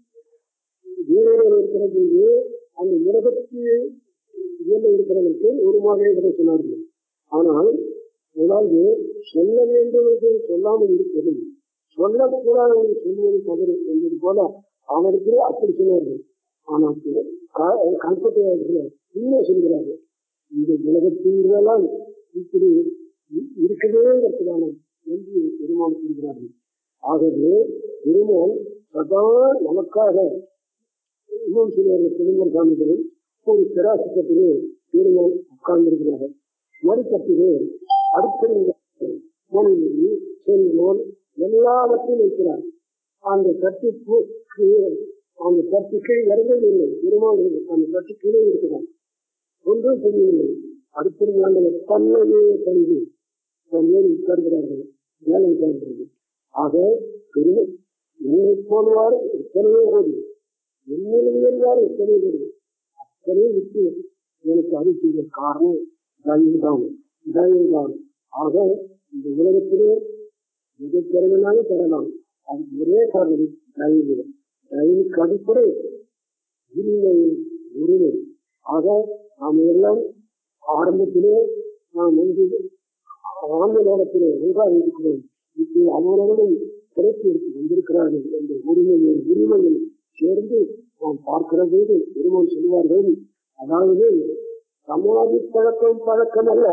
வீரர்கள் இருக்கிற போது அந்த உலகத்து இயல்பு இருக்கிறவருக்கு ஒரு மாதிரி கதை சொன்னார்கள் ஆனால் அதாவது சொல்ல வேண்டும் என்று சொல்லாமல் இருப்பது சொல்லக்கூடாது என்று சொல்லுவது தவறு என்பது போல அவனுக்கு அப்படி சொன்னார்கள் ஆனால் கல்பத்தையாளர்கள் இன்னும் சொல்கிறார்கள் இந்த உலகத்தீர்களெல்லாம் இப்படி இருக்கவேங்கிறதுக்கான என்று பெருமாள் கூறுகிறார்கள் ஆகவே பெருமாள் சதா நமக்காக இன்னும் சிலர் பெருமாள் சாமிகளும் ஒரு பிராசத்திலே பெருமாள் உட்கார்ந்திருக்கிறார்கள் மறுக்கத்திலே அடுத்த மொழி செல்வம் எல்லாவற்றையும் வைக்கிறார் அந்த தட்டுக்கு அந்த தட்டு கீழ் இறங்கவில்லை பெருமாள் அந்த தட்டு கீழே இருக்கிறார் ஒன்றும் தெரியவில்லை அடுத்த ஆண்டுகள் தன்னையே கருதி மேல் உட்கார்கிறார்கள் மேலே உட்கார்கிறது ஆக பெருமை என்னை போனவாறு எத்தனையோ கோடி என்னிலும் இருந்தார் எத்தனை கோடி அத்தனை விட்டு எனக்கு அருள் செய்த காரணம் தயவுதான் தயவுதான் ஆக இந்த உலகத்திலே மிக திறமையாக பெறலாம் அதுக்கு ஒரே காரணம் தயவு தயவுக்கு அடிப்படை உரிமை உரிமை ஆக நாம் எல்லாம் ஆரம்பத்திலே நாம் வந்து ஆழ்ந்த நேரத்திலே ஒன்றாக இருக்கிறோம் இப்போ அவர்களும் கிடைத்து எடுத்து வந்திருக்கிறார்கள் என்ற உரிமையை உரிமையை சேர்ந்து நாம் பார்க்கிற போது பெருமான் சொல்வார்கள் அதாவது சமாதி பழக்கம் பழக்கம் அல்ல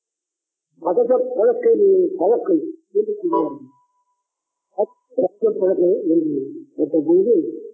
மதக பழக்கை பழக்கம் என்று கூறுவார்கள் பழக்கம் என்று கேட்டபோது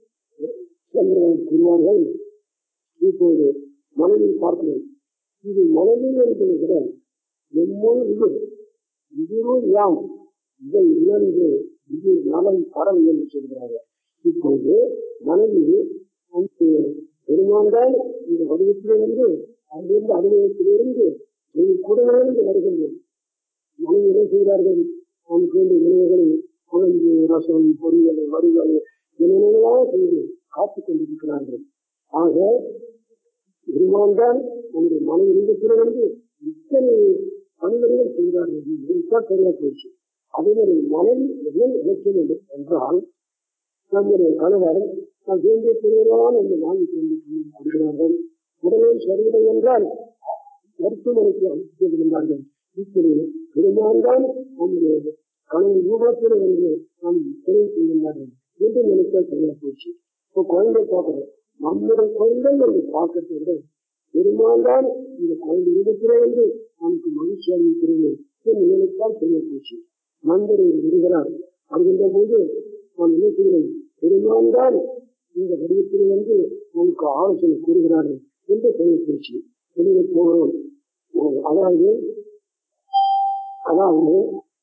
கூறுவார்கள் இப்போது மனதில் பார்க்கிறோம் இது மனதில் என்பதை விட எம்மொழி இது இதுவும் யாம் இதை உணர்ந்து இது நலம் பரம் என்று சொல்கிறார்கள் இப்போது மனதில் பெருமான்தான் இந்த வடிவத்திலிருந்து அங்கிருந்து அனுபவத்திலிருந்து குடலிருந்து வருகின்றது மனம் என்ன செய்கிறார்கள் அவனுக்கு வேண்டிய விளைவுகளை குழம்பு ரசம் பொரியல் வடிவல் என்னென்னலாம் செய்து காத்துக் கொண்டிருக்கிறார்கள் ஆக பெருமான்தான் நம்முடைய மன விரும்பத்திலிருந்து இத்தனை பணிவர்கள் செய்கிறார்கள் இதுதான் சரியா போச்சு அதே மாதிரி மனதில் என்ன நினைக்க வேண்டும் என்றால் நம்முடைய கணவர் நாம் வேண்டிய பெரியவரான அந்த வாங்கி கொண்டு கொடுக்கிறார்கள் உடனே சரியில்லை என்றால் மருத்துவமனைக்கு அழைத்து செல்கின்றார்கள் இப்படி பெருமான்தான் நம்முடைய கணவன் ரூபத்தில் வந்து நாம் தெரிவு செய்கின்றார்கள் என்று நினைத்தால் சரியா போச்சு இப்போ குழந்தை பார்க்கிறோம் நம்முடைய குழந்தை என்று பார்க்கறதை விட பெருமான்தான் இந்த குழந்தை ரூபத்திலே வந்து நமக்கு மகிழ்ச்சி அளிக்கிறது என்று நினைத்தால் செய்ய போச்சு நண்பர் வருகிறார் வருகின்ற போது நாம் என்ன செய்கிறோம் பெருமான் தான் இந்த வடிவத்தில் வந்து நமக்கு ஆலோசனை கூறுகிறார்கள் என்று செய்ய போச்சு வெளியே போகிறோம் அதாவது அதாவது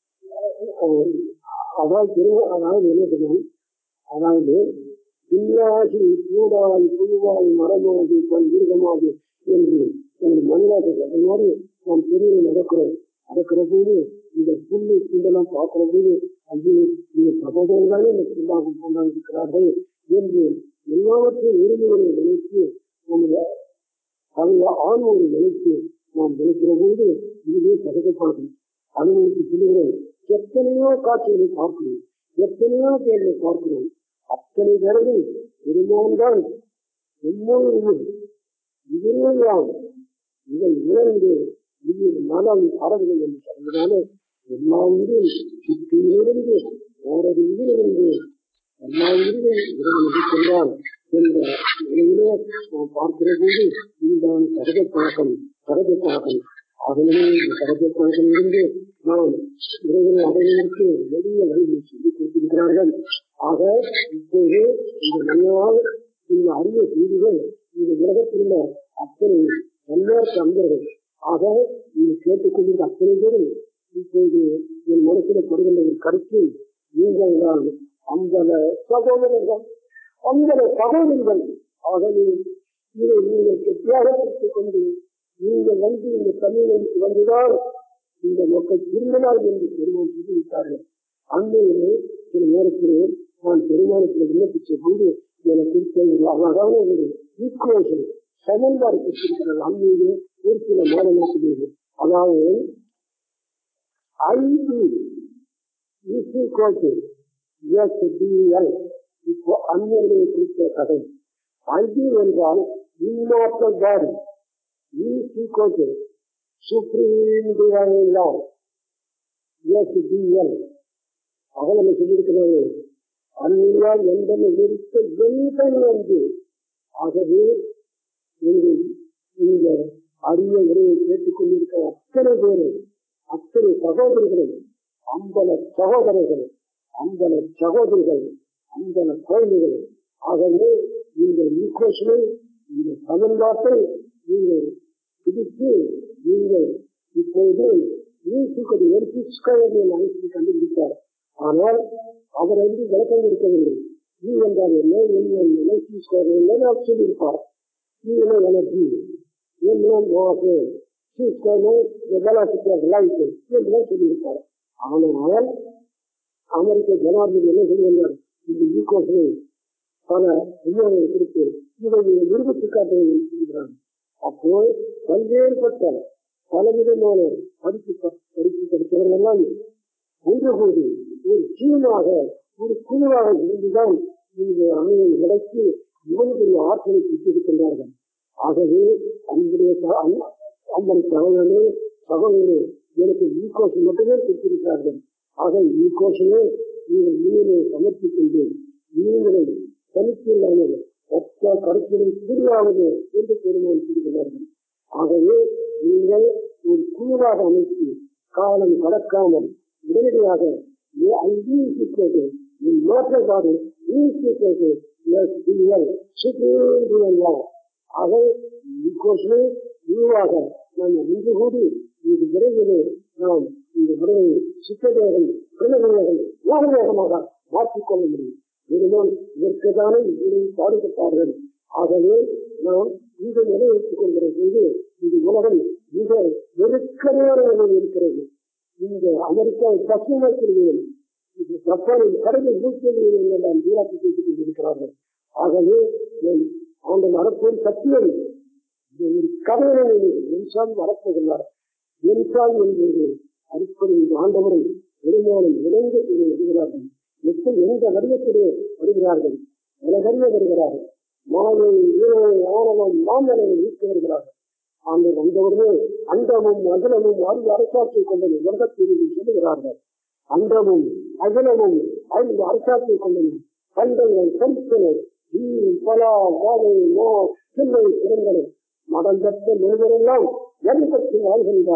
அதாவது திரு- அதாவது என்ன சொன்னான் அதாவது பின்னாசி பூடாய் புழுவாய் மரமாகி தன் விருதமாகி என்று ஒரு மனிதராக சொல்ற மாதிரி நாம் தெருவில் நடக்கிறோம் நடக்கிற போது இந்த புல்லு புண்டெல்லாம் பார்க்கிற போது ஐயோ இந்த சகோதரர்களே இந்த புல்லாக கொண்டாந்து இருக்கிறார்கள் என்று எல்லாவற்றையும் உரிமைகளை நினைத்து நம்முடைய பழைய ஆண்மையை நினைத்து நாம் நினைக்கிற போது இதுவே சகஜப்பாடும் அனுபவித்து சொல்லுகிறேன் எத்தனையோ காட்சிகளை பார்க்கிறோம் எத்தனையோ பேர்களை பார்க்கிறோம் அத்தனை பேரையும் பெருமான் தான் எம்மொழியும் இதுதான் இதை உணர்ந்து இது நலம் அறவில்லை என்று சொன்னதால எல்லா உயிரும் சுற்றியிலிருந்து ஓரது உயிரிலிருந்து எல்லா உயிரும் இறைவன் இருக்கின்றான் என்ற நிலையிலே நாம் பார்க்கிற போது இதுதான் சகஜ பழக்கம் சகஜ பழக்கம் ஆகவே இந்த சகஜ பழக்கம் இருந்து நாம் இறைவனை அடைவதற்கு வெளிய வழிகளை சொல்லிக் கொடுத்திருக்கிறார்கள் ஆக இப்போது இந்த நன்மையால் இந்த அரிய செய்திகள் இந்த உலகத்தில் உள்ள அத்தனை தன்னார்த்த அன்பர்கள் ஆக இங்கு கேட்டுக்கொண்டிருந்த அத்தனை பேரும் இப்போது என் மனசில் படுகின்ற ஒரு கருத்து நீங்கள் தான் அம்பல சகோதரர்கள் அம்பல சகோதரிகள் ஆகவே இதை நீங்கள் கெட்டியாக பிடித்துக் கொண்டு நீங்கள் வந்து இந்த தமிழனுக்கு வந்துதான் இந்த மக்கள் திரும்பினார் என்று பெருமான் சொல்லிவிட்டார்கள் அண்மையிலே சில நேரத்திலே நான் பெருமானத்தில் விண்ணப்பிச்ச போது எனக்கு இருக்க ஒரு அழகான ஒரு ஈக்குவேஷன் சமன்பாடு பெற்றிருக்கிறது அண்மையிலே ஒரு சில மாதங்களுக்கு அதாவது ஐந்து ஈக்குவல் எஸ்டிஎல் இப்போ அண்மையிலே குறித்த கதை ஐந்து என்றால் immortal body equal supreme divine law எஸ்டிஎல் அவன் நம்ம சொல்லியிருக்கிறது அந்நியால் எந்தனை இருக்க எந்தன் வந்து ஆகவே நீங்கள் இந்த அரிய உரையை கேட்டுக்கொண்டிருக்கிற அத்தனை பேரும் அத்தனை சகோதரிகளும் அம்பல சகோதரர்கள் அம்பல சகோதரிகள் அம்பல குழந்தைகள் ஆகவே இந்த ஈக்குவேஷனை இந்த சமன்பாட்டை நீங்கள் பிடித்து நீங்கள் இப்பொழுது ஈசுக்கடி எரிசிஸ்கோவை அனைத்து கண்டுபிடித்தார் ஆனால் அவர் வந்து விளக்கம் கொடுக்கவில்லை ஈ என்றால் என்ன என்ன எனர்ஜி ஸ்கொயர் என்ன சொல்லியிருப்பார் ஈ என்ன எனர்ஜி என்ன mass C square velocity of light என்றுதான் சொல்லியிருப்பார் ஆனால் அமெரிக்க ஜனாதிபதி என்ன சொல்லியிருந்தார் இந்த ஈகோஷனை பல விஞ்ஞானிகளை கொடுத்து இதை நிரூபித்து காட்டுகிறார் அப்போ பல்வேறுபட்ட பலவிதமான படிப்பு படிப்பு படித்தவர்கள் எல்லாம் ஒன்று கூடி ஒரு டீமாக ஒரு குழுவாக இருந்துதான் இந்த அமையை விளக்கி இவ்வளவு பெரிய ஆற்றலை பெற்றிருக்கின்றார்கள் ஆகவே அன்புடைய அம்மன் சகோதரே சகோதரே எனக்கு ஈகோஷன் மட்டுமே பெற்றிருக்கிறார்கள் ஆக ஈகோஷனே நீங்கள் நீங்களே சமர்ப்பிக் கொண்டு நீங்களே தனித்தில்லாமல் ஒத்த கருத்தினை புரியாவது என்று பெருமாள் கூறுகிறார்கள் ஆகவே நீங்கள் ஒரு குழுவாக அமைத்து காலம் கடக்காமல் உடனடியாக அங்கீகரிக்கிறது மாற்றப்பாடு ஈசிக்கிறது ஆக இக்கோஷனை குழுவாக நாம் நின்று கூடி இது விரைவிலே நாம் இந்த முறையை சித்ததேகம் பிரணவேகம் யோகவேகமாக மாற்றிக்கொள்ள முடியும் இருந்தும் இதற்குதானே இதை பாடுபட்டார்கள் ஆகவே நாம் இந்த நிலை எடுத்துக் கொள்கிற போது இந்த உலகம் மிக நெருக்கடியான நிலையில் இருக்கிறது இந்த அமெரிக்கா பசுமையில் இது ஜப்பானின் கடலில் ஊக்கியலில் எல்லாம் வீராட்சி செய்து கொண்டிருக்கிறார்கள் ஆகவே அந்த மரத்தின் சத்தியம் ஒரு கதையை என்சால் வரப்போகிறார் என்சால் என்பது அடிப்படை ஆண்டவரை பெருமானம் இணைந்து செய்து வருகிறார்கள் எப்படி எந்த வடிவத்திலே வருகிறார்கள் உலகறிய வருகிறார்கள் மாலை இரவு ஆணவம் மாமலை நீக்கி வருகிறார்கள் அந்த வந்தவர்களே அண்டமும் அகலமும் அறிவு அரசாட்சி கொண்ட உலகத்தில் சொல்லுகிறார்கள் அண்டமும் அகலமும் அறிவு அரசாட்சி கொண்டன கண்டங்கள் கருத்தனை பலா வாழை மா பிள்ளை பிறந்தன மடம் பெற்ற மனிதரெல்லாம் எரிபற்றி வாழ்கின்றார்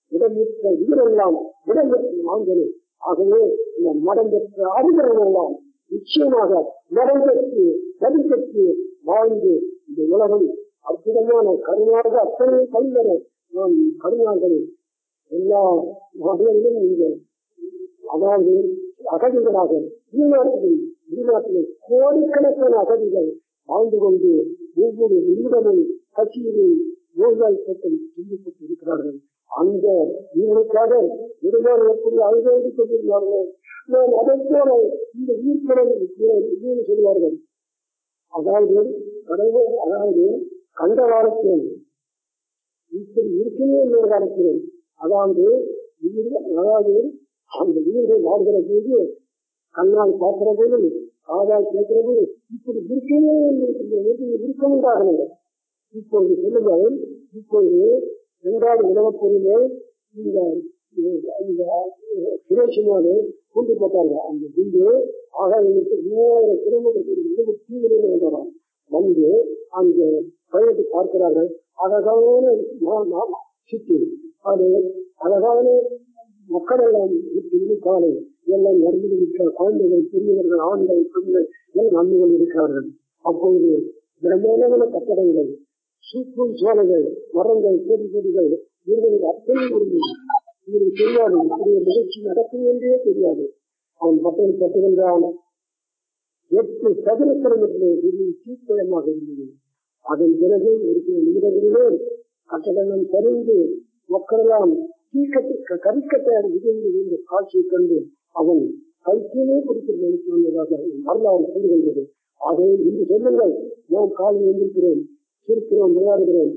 இடம்பெற்ற உயிரெல்லாம் இடம்பெற்று வாழ்ந்தது ஆகவே இந்த நடம்பெற்ற அறிஞர்கள் எல்லாம் நிச்சயமாக நடம்பெற்று நடிப்பெற்று வாழ்ந்து இந்த உலகம் அற்புதமான கருணாக அத்தனை கல்வரை நாம் கருணார்கள் எல்லா வகையிலும் இந்த அதாவது அகதிகளாக உள்நாட்டில் உள்நாட்டில் கோடிக்கணக்கான அகதிகள் வாழ்ந்து கொண்டு ஒவ்வொரு நிமிடமும் கட்சியிலும் நோய்வாய்ப்பட்டு சிந்திப்பட்டு இருக்கிறார்கள் அந்த இவர்களுக்காக விடுதலை எப்படி அழுது கொண்டிருந்தார்கள் நான் அதை போல இந்த உயிர்ப்படம் சொல்வார்கள் அதாவது கடவுள் அதாவது கண்ட காலத்தில் இப்படி இருக்கவே இன்னொரு காலத்தில் அதாவது உயிர் அதாவது அந்த உயிர்கள் வாழ்கிற போது கண்ணால் பார்க்கிற போது காதால் கேட்கிற போது இப்படி இருக்கவே இருக்க உண்டாகணும் இப்பொழுது சொல்லுங்கள் இப்பொழுது இரண்டாவது உலகப் பொருளே இந்த இந்த சுரேஷனோடு கொண்டு போட்டாங்க அந்த குண்டு ஆகாயத்துக்கு மூவாயிரம் கிலோமீட்டர் தீவிரம் வந்தவன் வந்து அந்த பயணத்தை பார்க்கிறார்கள் அழகான சுற்றி அது அழகான மக்கள் எல்லாம் வீட்டு காலை எல்லாம் இறந்து இருக்கிற குழந்தைகள் பெரியவர்கள் ஆண்கள் பெண்கள் எல்லாம் நன்மைகள் இருக்கிறார்கள் அப்பொழுது பிரம்மாண்டமான கட்டடங்கள் சூக்கும் சோலைகள் மரங்கள் செடி கொடிகள் இவர்களுக்கு அத்தனை இருந்தது இவருக்கு தெரியாது இப்படி ஒரு நிகழ்ச்சி நடக்கும் என்றே தெரியாது அவன் பட்டம் கட்டுகின்றான் எட்டு சதுர கிலோமீட்டர் சீக்கிரமாக இருந்தது அதன் பிறகு ஒரு சில நிமிடங்களிலே கட்டடங்கள் சரிந்து மக்களெல்லாம் தீக்கட்டு கரிக்கட்ட விழுந்து இந்த காட்சியை கண்டு அவன் கைக்கிலே பிடித்து நினைத்து வந்ததாக வரலாறு சொல்லுகின்றது அதை இன்று சொல்லுங்கள் நான் காலையில் எழுந்திருக்கிறேன் சிரிக்கிறோம் விளையாடுகிறோம்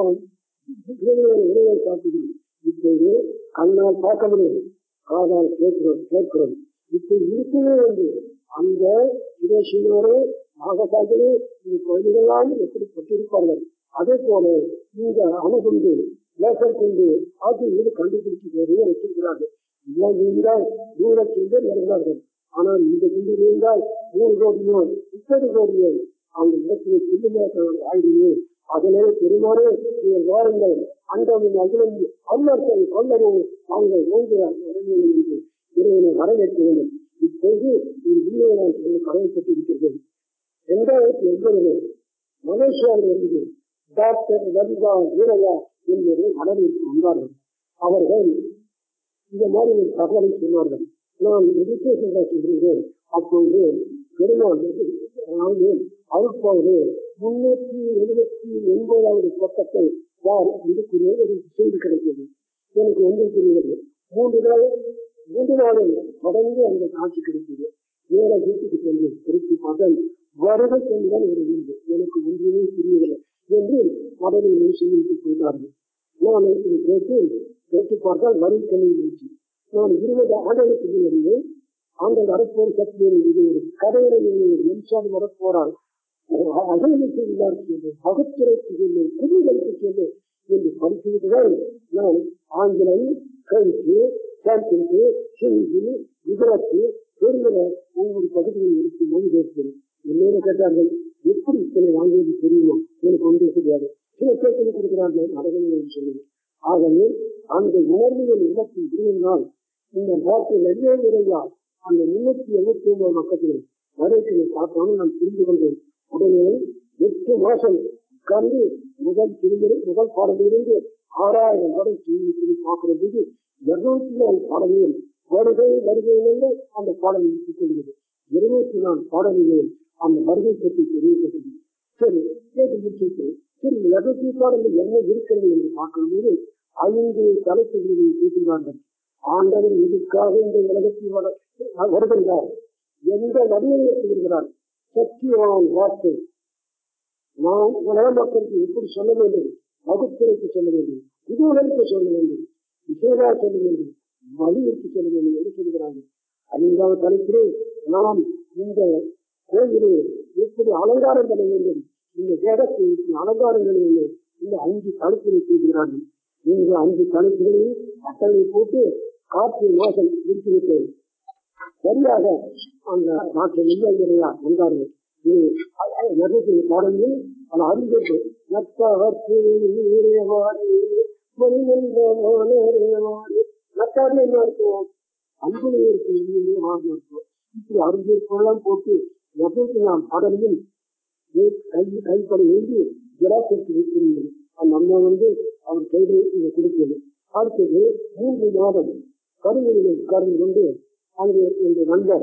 விளைவை காட்டுகிறோம் இப்போது கண்ணால் பார்க்க முடியும் காதால் கேட்கிறோம் கேட்கிறோம் இப்படி இருக்கவே வந்து அந்த சுரேஷனோடு நாகசாகிலே இந்த கோயில்கள்லாம் எப்படி பட்டிருப்பார்கள் அதே போல இந்த அணுகுண்டு லேசர் கொண்டு ஆட்சி மீது கண்டுபிடிச்சு நிறைய வச்சிருக்கிறார்கள் எல்லாம் இருந்தால் நூறு லட்சம் பேர் இறந்தார்கள் ஆனால் இந்த குண்டு இருந்தால் நூறு கோடியோ முப்பது கோடியோ அவங்க இடத்திலே புள்ளிமையாக ஆயிடுமே அதிலே பெருமானே நீங்கள் வாருங்கள் அண்டமின் அகிலம் அம்மர்கள் கொள்ளவும் அவங்க ஓங்குகிறார் உடனே என்று இறைவனை வரவேற்க வேண்டும் இப்போது இந்த உண்மையை நான் சொல்ல கடமைப்பட்டிருக்கிறது இரண்டாயிரத்தி ஒன்பதிலே மலேசியாவில் இருந்து டாக்டர் லலிதா வீரையா என்பது வரவேற்பு வந்தார்கள் அவர்கள் இந்த மாதிரி ஒரு தகவலை சொன்னார்கள் நான் எஜுகேஷன் சென்றேன் அப்பொழுது பெருமாள் அதாவது அழுப்பாவது முன்னூற்றி எழுபத்தி ஒன்பதாவது பக்கத்தை வார் என்று கூறிய ஒரு செய்தி கிடைத்தது எனக்கு ஒன்று தெரிகிறது மூன்று நாள் மூன்று நாளில் தொடர்ந்து அந்த காட்சி கிடைத்தது நேர வீட்டுக்கு சென்று திருப்பி பார்த்தேன் வருகை சென்றுதான் ஒரு வீடு எனக்கு ஒன்றுமே புரியவில்லை என்று மடலில் சொல்லிட்டு போயிட்டார்கள் நான் இதை கேட்டு கேட்டு பார்த்தால் வரி கல்வி நான் இருபது ஆண்டுகளுக்கு முன்னாடி ஆண்கள் வரப்போர் சக்தியில் இது ஒரு கதையில நிமிஷம் வரப்போறால் அகலுக்கு சென்று வகுத்துறைக்கு சென்று குழுகளுக்கு சென்று என்று படித்துவிட்டுதான் நான் ஆங்கிலம் கழித்து சான்ஸ்கிரிட்டு ஹிந்தி குஜராத்தி தெரிந்த ஒவ்வொரு பகுதியில் இருக்கு மொழிபெயர்த்தேன் என்னோட கேட்டார்கள் எப்படி இத்தனை வாங்கியது தெரியுமா எனக்கு ஒன்றே தெரியாது சில பேருக்கு கொடுக்கிறார்கள் நடக்கணும் சொல்லுங்க ஆகவே அந்த உணர்வுகள் இல்லத்தில் இருந்தால் இந்த டாக்டர் நிறைய நிறையா அந்த முன்னூத்தி எழுபத்தி ஒன்பது மக்கள் வரைக்கும் பார்க்கணும் நான் புரிந்து கொண்டேன் உடனே எட்டு மாசம் உட்கார்ந்து முதல் திரும்பி முதல் பாடலிருந்து ஆறாயிரம் வரை திரும்பி பார்க்கிற போது இருநூத்தி நாலு பாடல்கள் வருகை வருகை என்று அந்த பாடல் எடுத்துக் கொள்கிறது இருநூத்தி நாலு பாடல்கள் அந்த வருகை பற்றி தெரியப்பட்டது சரி கேட்டு முடிச்சுட்டு சரி இருநூத்தி பாடல்கள் என்ன இருக்கிறது என்று பார்க்கும்போது ஐந்து தலைப்புகளை பேசுகிறார்கள் ஆண்டவர் இதுக்காக இந்த உலகத்தில் வருகின்றார் எந்த நடிகை வருகிறார் சக்திவான் வார்த்தை நாம் உலக மக்களுக்கு எப்படி சொல்ல வேண்டும் வகுத்துறைக்கு சொல்ல வேண்டும் இதுவரைக்கு சொல்ல வேண்டும் விசேதா சொல்ல வேண்டும் வலியுறுத்தி சொல்ல வேண்டும் என்று சொல்கிறார்கள் ஐந்தாவது தலைப்பிலே நாம் இந்த கோயிலே எப்படி அலங்காரம் பண்ண வேண்டும் இந்த வேதத்தை எப்படி அலங்காரம் பண்ண வேண்டும் இந்த அஞ்சு தலைப்பிலே செய்கிறார்கள் இந்த அஞ்சு தலைப்புகளையும் அட்டளை போட்டு காற்று மோசம் விட்டேன் சரியாக அந்த டாக்டர் இல்லையா வந்தார்கள் இது பாடலில் பல அறிஞர்கள் நத்தவர் நட்டாரில் என்ன இருக்கும் அன்புல இருக்கு எண்ணிலே வாங்க இருக்கும் இப்படி அறிஞர்களெல்லாம் போட்டு எதற்கு நாம் பாடலையும் கை கைப்பட எழுதி ஜெராக்ஸிற்கு வைக்கிறீர்கள் அந்த அம்மா வந்து அவர் கையில் இதை கொடுக்கிறது அடுத்தது மூன்று மாதம் கருமையிலே உட்கார்ந்து கொண்டு அங்கே என்ற நண்பர்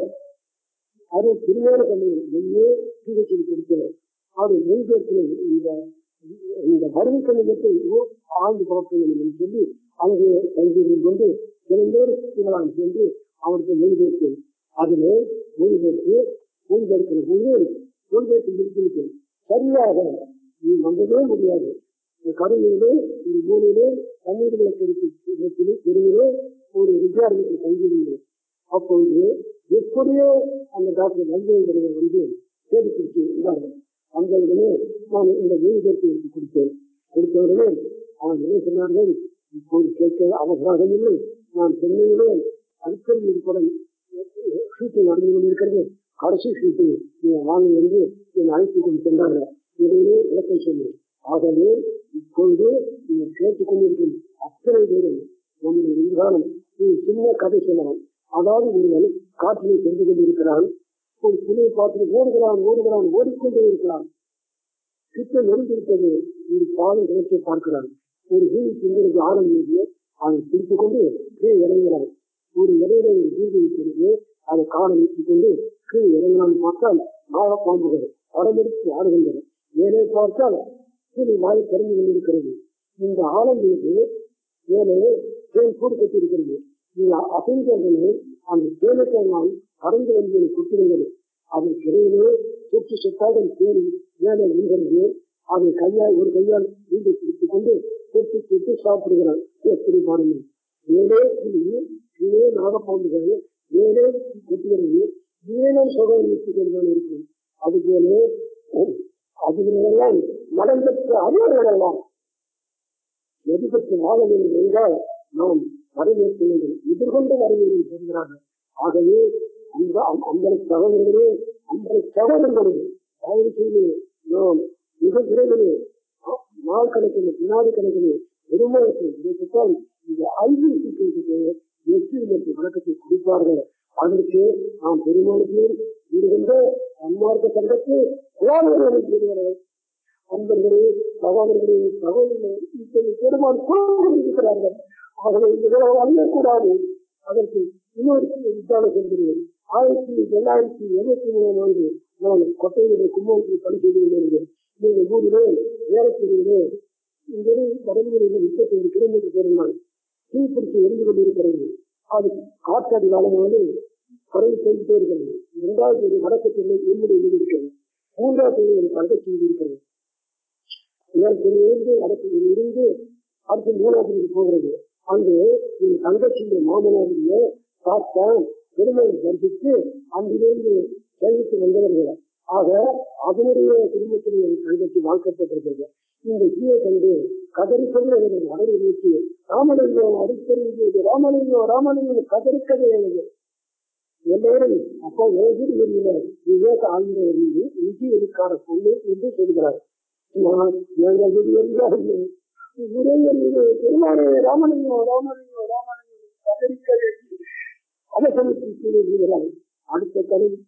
அது திருமண கண்ணில் வெளியே சிகிச்சை கொடுக்கிறார் அது மொழிபெயர்க்கிற இந்த இந்த வறுமை கண்ணியத்தை ஆழ்ந்து பார்க்க வேண்டும் என்று சொல்லி அங்கே கைதிகள் கொண்டு தினந்தோறு சுற்றுலாம் சென்று அவருக்கு மொழிபெயர்த்து அதிலே மொழிபெயர்த்து மொழிபெயர்க்கிற போது மொழிபெயர்த்து இருக்கிறது சரியாக நீ நம்பவே முடியாது கருவியிலே ஒரு மூலையிலே தண்ணீர் விளக்கு தெருவிலே ஒரு வித்தியார்த்தத்தை கைவிடுங்கள் அப்பொழுது எப்படியோ அந்த டாக்டர் வந்தவர்களை வந்து தேடி பிடிச்சு இருந்தார்கள் அந்த உடனே நான் இந்த மொழிபெயர்ப்பு எடுத்து கொடுத்தேன் கொடுத்த உடனே அவன் என்ன சொன்னார்கள் இப்போது கேட்க அவசரம் இல்லை நான் சென்னையிலே அடிக்கடி படம் ஷூட்டிங் நடந்து கொண்டிருக்கிறது கடைசி ஷூட்டிங் நீங்க வாங்க என்று என்னை அழைத்து கொண்டு சென்றார்கள் இதையே விளக்கம் சொன்னேன் ஆகவே இப்பொழுது நீங்கள் கேட்டுக்கொண்டிருக்கும் அத்தனை பேரும் நம்முடைய எதிர்காலம் நீ சின்ன கதை சொல்லலாம் அதாவது ஒருவன் காற்றிலே சென்று கொண்டிருக்கிறான் ஒரு புலியை பார்த்து ஓடுகிறான் ஓடுகிறான் ஓடிக்கொண்டே இருக்கிறான் கிட்ட நெருங்கிவிட்டது ஒரு பாலை கிணற்றை பார்க்கிறான் ஒரு வீடு சென்றிருக்கு ஆரம்பித்து அதை பிடித்துக் கொண்டு கீழே இறங்குகிறான் ஒரு இடையில ஒரு வீடு இருக்கிறது அதை காலை வைத்துக் கொண்டு கீழே இறங்கலாம்னு பார்த்தால் நாகப்பாம்புகள் படமெடுத்து ஆடுகின்றன மேலே பார்த்தால் கீழே வாய் திறந்து கொண்டிருக்கிறது இந்த ஆழம் மீது மேலே தேன் கூடு கட்டியிருக்கிறது இந்த அசைந்தவர்களே அந்த தேனத்தை நான் கடந்து வந்து கொட்டிருந்தது அதற்கிடையிலே சொட்டு சொத்தாக தேடி மேலே விழுகிறது அதை கையால் ஒரு கையால் வீட்டை பிடித்துக் கொண்டு தொட்டு தொட்டு சாப்பிடுகிறான் எப்படி பாருங்கள் மேலே கிளி கீழே நாகப்பாம்புகள் மேலே கொட்டுகிறது மேலே சுகம் வைத்துக்கொண்டுதான் இருக்கிறோம் அதுபோல அதுகளெல்லாம் நடந்தற்ற அறிவுகளெல்லாம் எதிர்பட்டு வாழ வேண்டும் என்றால் நாம் வரவேற்க வேண்டும் எதிர்கொண்டு வர வேண்டும் சொல்கிறார்கள் ஆகவே அந்த அந்த சகோதரர்களே அந்த சகோதரர்களே தயவு செய்து நாம் மிக விரைவிலே நாள் கணக்கில் வினாடி கணக்கில் பெருமாளத்தை கிடைத்தால் இந்த ஐபிசிக்கு வெற்றி மற்றும் வழக்கத்தை கொடுப்பார்கள் அதற்கு நாம் பெருமாளுக்கு இருக்கின்ற அன்மார்க்க சங்கத்தை குழாவர்களை செய்வார்கள் அன்பர்களே சகோதரர்களே சகோதரர்களே இப்படி பெருமாள் இருக்கிறார்கள் ஆகவே இந்த உலகம் அழியக்கூடாது அதற்கு இன்னொரு வித்தியாசம் சொல்கிறேன் ஆயிரத்தி தொள்ளாயிரத்தி எழுபத்தி மூணாம் ஆண்டு நான் கொட்டையிலே கும்பகோணத்தில் பணி செய்து கொண்டிருந்தேன் இந்த ஊரிலே வேலைப்பிரிவிலே இங்கிருந்து வடமொழியில் முப்பத்தைந்து கிலோமீட்டர் போயிருந்தான் தீ பிடிச்சி எரிந்து கொண்டிருக்கிறது அது காற்றாடி காலமாக பரவி போய்கிட்டே இருக்கிறது இரண்டாவது தேதி வடக்கத்தில் என்னுடைய வீடு இருக்கிறது மூன்றாவது தேதி ஒரு தங்கச்சி வீடு இருக்கிறது இருந்து வடக்கில் இருந்து அடுத்து மூணாவது வீடு போகிறது அங்கு என் தங்கச்சியுடைய மாமனாருடைய தாத்தா பெருமையை தரிசித்து அங்கிருந்து சேமித்து வந்தவர்கள் ஆக அதனுடைய குடும்பத்தில் என் தங்கச்சி வாழ்க்கப்பட்டிருக்கிறது இந்த கீழே கண்டு கதறிக்கொண்டு எனது மனதை நோக்கி ராமலிங்கம் அடித்தறிந்தது ராமலிங்கம் ராமலிங்கம் கதறிக்கதை எனது எல்லோரும் அப்பா ஏழு வெளியில விவேக ஆழ்ந்தவர் மீது நிதி எடுக்காத பொண்ணு என்று சொல்கிறார் நான் ஏழு வெளியே உரையில் இது பெருமானே ராமலிங்கம் ராமலிங்கம் ராமலிங்கம் கதறிக்கதை அவசரத்தில் கீழே வீழ்கிறார் அடுத்த கடல்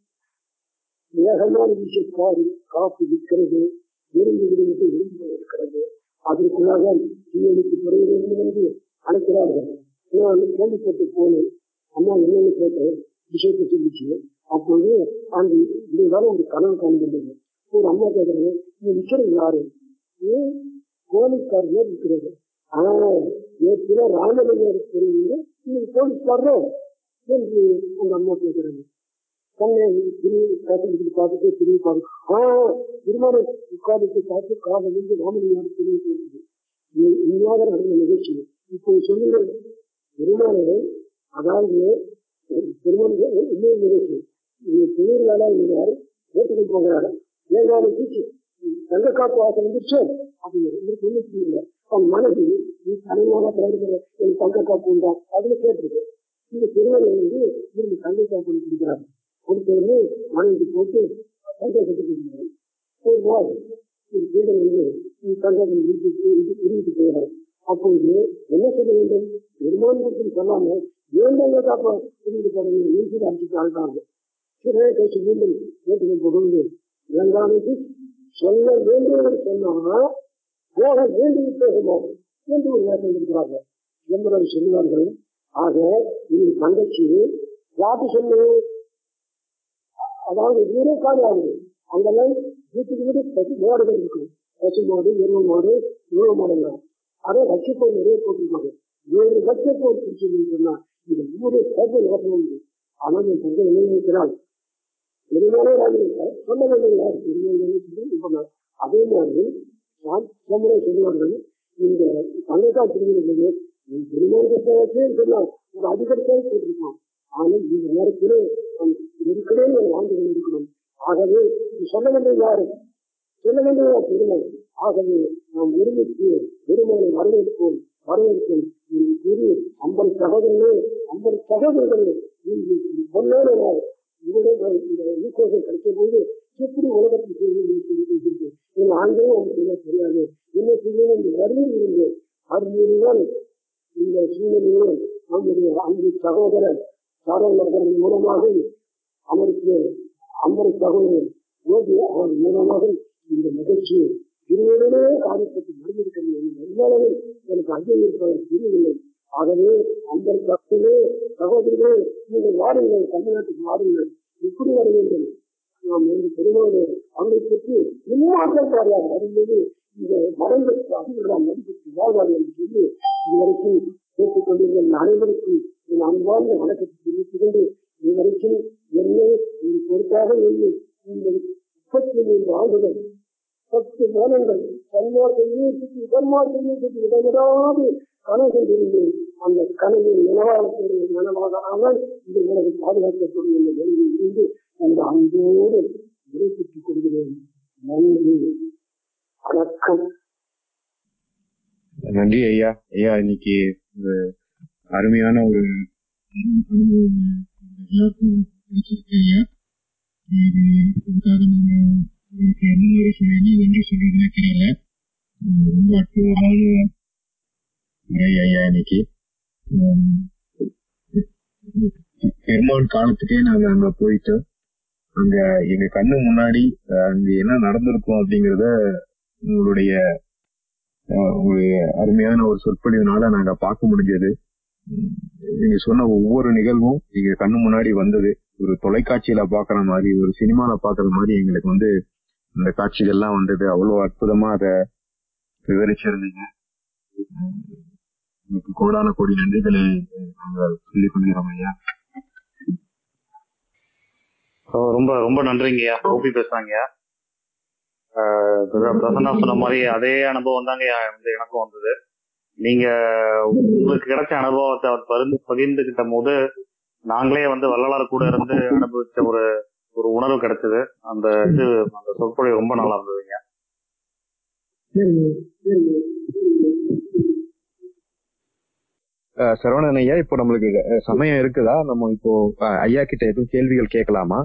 வேகமான வீசக்காரி காப்பு விற்கிறது விரும்பி விரும்பி விரும்பி இருக்கிறது அதற்குள்ளாக தீயணைக்கு துறையிலிருந்து வந்து அழைக்கிறார்கள் நான் கேள்விப்பட்டு போனேன் அம்மா என்னன்னு கேட்டேன் விஷயத்தை சொல்லிச்சு அப்போது அந்த இதுதான் ஒரு கனவு காண்கின்றது ஒரு அம்மா கேட்கிறாங்க நீ நிக்கிறது யாரு ஏன் போலீஸ்காரங்க இருக்கிறது ஆனா நேற்று ராமலிங்கர் தெரியுங்க நீங்க போலீஸ்காரர் என்று அந்த அம்மா கேட்கிறாங்க கண்ணை திரும்பி காட்டு பார்த்துட்டு திரும்பி பார்த்து ஆஹ் திருமணம் உட்கார்ந்து பார்த்து காலம் வந்து ராமலிங்காரு திரும்பி போயிருக்குது இல்லாத நடந்த நிகழ்ச்சி இப்போ சொல்லுங்க பெருமானே அதாவது திருமணம் இன்னொரு நிகழ்ச்சி நீங்க பெரியவர்களா இருந்தார் ஏற்றுக்கொண்டு போகிறாரு ஏழாவது தூக்கி தங்க காப்பு வாசல் வந்துச்சு அப்படிங்கிற இவருக்கு ஒண்ணு புரியல அவன் மனது நீ தனியாக தயாரிக்கிற என் தங்க காப்பு உண்டா அதுல கேட்டிருக்கு இந்த திருமணம் வந்து இவருக்கு தங்க காப்பு கொடுக்குறாரு கொடுத்தவொடனே மனைவி போட்டு தங்க கட்டி கொடுக்குறாரு ஒரு நாள் ஒரு வீடு வந்து நீ தங்க வீட்டுக்கு உருவிட்டு போயிடாரு அப்போது என்ன சொல்ல வேண்டும் பெருமானத்தில் சொல்லாம ஏன் காப்பா புரிந்து படங்களை நீச்சல் அடிச்சுட்டு ஆழ்ந்தாங்க சிறையை பேசி மீண்டும் கேட்டுக்கு புகுந்து இளங்கானுக்கு சொல்ல வேண்டியவர் சொன்னா போக வேண்டிய பேசுவோம் என்று ஒரு நேரம் இருக்கிறாங்க என்பதை சொல்லுவார்கள் ஆக இது தங்கச்சி யாரு சொல்லு அதாவது வீரே காலியாகுது அங்கெல்லாம் வீட்டுக்கு வீடு பசு மாடுகள் இருக்கும் பசு மாடு எருவ மாடு உழவு மாடுலாம் அதை வைக்கப்போர் நிறைய போட்டிருக்காங்க ஏழு வைக்கப்போர் பிடிச்சதுன்னு சொன்னா இந்த ஊரே பேச நடத்தணும் ஆனால் என் தங்கை என்ன நினைக்கிறாள் பெருமானே ராஜேந்திர சொல்ல வேண்டும் யார் பெருமாள் சொல்லி இப்ப அதே மாதிரி நான் நம்மளே சொல்லுவார்கள் இந்த தங்கைக்கா திருமணம் பெருமாள் சொன்னால் ஒரு அதிகரித்தான் போட்டிருக்கோம் ஆனால் இந்த நேரத்திலே நாம் இருக்கிறே வாழ்ந்து கொண்டிருக்கிறோம் ஆகவே இது சொல்ல வேண்டியது யாரு சொல்ல வேண்டியது பெருமாள் ஆகவே நாம் ஒருமித்து பெருமாளை வரவேற்போம் வரவேற்போம் என்று கூறி ஐம்பது சகோதரர்களே ஐம்பது சகோதரர்களே நீங்கள் பொன்னான நாள் உங்களுடைய இந்த ஈக்குவேஷன் கிடைக்கும் போது எப்படி உலகத்தில் செய்து என் ஆண்களும் அவங்க செய்ய தெரியாது என்ன செய்யணும் என்று வருவில் இருந்து அருமையினால் இந்த சூழ்நிலையில் நம்முடைய அன்பு சகோதரர் சாரநகரின் மூலமாக அமெரிக்க அம்பர் சகோதரர் யோகி அவர் மூலமாக இந்த நிகழ்ச்சி இருவருமே காரியப்பட்டு நடந்திருக்கிறது என்று அறிவாளர்கள் எனக்கு அஞ்சல் இருப்பவர் தெரியவில்லை ஆகவே அந்த சகோதரே சகோதரே நீங்கள் வாருங்கள் தமிழ்நாட்டுக்கு வாருங்கள் இப்படி வர வேண்டும் நாம் இந்த பெருமாள் அவரை பற்றி இன்னும் பாரியாக வரும்போது இந்த மரங்களுக்கு அதிகம் மதிப்பிற்கு வாழ்வார்கள் என்று சொல்லி இதுவரைக்கும் கேட்டுக் கொண்டிருந்த அனைவருக்கும் என் அன்பார்ந்த வணக்கத்தை தெரிவித்துக் கொண்டு இதுவரைக்கும் என்னை ஒரு பொறுப்பாக எண்ணி இந்த முப்பத்தி மூன்று ஆண்டுகள் பத்து மாதங்கள் சன்மார்க்கையும் சுற்றி சன்மார்க்கையும் சுற்றி இடமிடாது கனவு கொண்டிருந்தேன் அந்த கனவில் நிலவாளத்துடைய நனவாக ஆனால் இது உனக்கு பாதுகாக்கக்கூடிய இந்த நிலையில் இருந்து அந்த அன்போடு விடைபெற்றுக் கொள்கிறேன் நன்றி வணக்கம் நன்றி ஐயா ஐயா இன்னைக்கு ஒரு அருமையான ஒரு அனுபவம் எல்லாருக்கும் கிடைச்சிருக்கு ஐயா இது இதுக்காக நாங்க உங்களுக்கு என்ன மாதிரி சொல்லி நன்றி சொல்றதுன்னு தெரியல உம் ரொம்ப அற்புதமான உரை ஐயா இன்னைக்கு உம் பெருமாள் காலத்துக்கே நாங்க அங்க போயிட்டு அங்க எங்க கண்ணு முன்னாடி அஹ், அங்க என்ன நடந்திருக்கும் அப்படிங்கறத உங்களுடைய அஹ், உங்களுடைய அருமையான ஒரு சொற்பொழிவுனால நாங்க பார்க்க முடிஞ்சது உம், நீங்க சொன்ன ஒவ்வொரு நிகழ்வும் எங்க கண்ணு முன்னாடி வந்தது ஒரு தொலைக்காட்சியில பாக்குற மாதிரி ஒரு சினிமால பாக்குற மாதிரி எங்களுக்கு வந்து அந்த காட்சிகள்லாம் வந்தது அவ்வளவு அற்புதமா அதை விவரிச்சிருந்தீங்க உம், உங்களுக்கு கோடான கோடி நன்றிகளை நாங்கள் சொல்லிக் கொள்கிறோம் ஐயா ஓ, ரொம்ப ரொம்ப நன்றிங்கய்யா கோபி பேசுறாங்கய்யா ஆஹ் பிரதர் பிரசன்னா சொன்ன மாதிரி அதே அனுபவம் தாங்க வந்து எனக்கும் வந்தது நீங்க உங்களுக்கு கிடைச்ச அனுபவத்தை அவர் பகிர்ந்து பகிர்ந்துகிட்ட போது நாங்களே வந்து வள்ளலார் கூட இருந்து அனுபவிச்ச ஒரு ஒரு உணர்வு கிடைச்சது அந்த இது அந்த சொற்பொழிவு ரொம்ப நல்லா இருந்ததுங்க அஹ் சரவணன் ஐயா இப்போ நம்மளுக்கு அஹ், சமயம் இருக்குதா நம்ம இப்போ அஹ், ஐயா கிட்ட எதுவும் கேள்விகள் கேட்கலாமா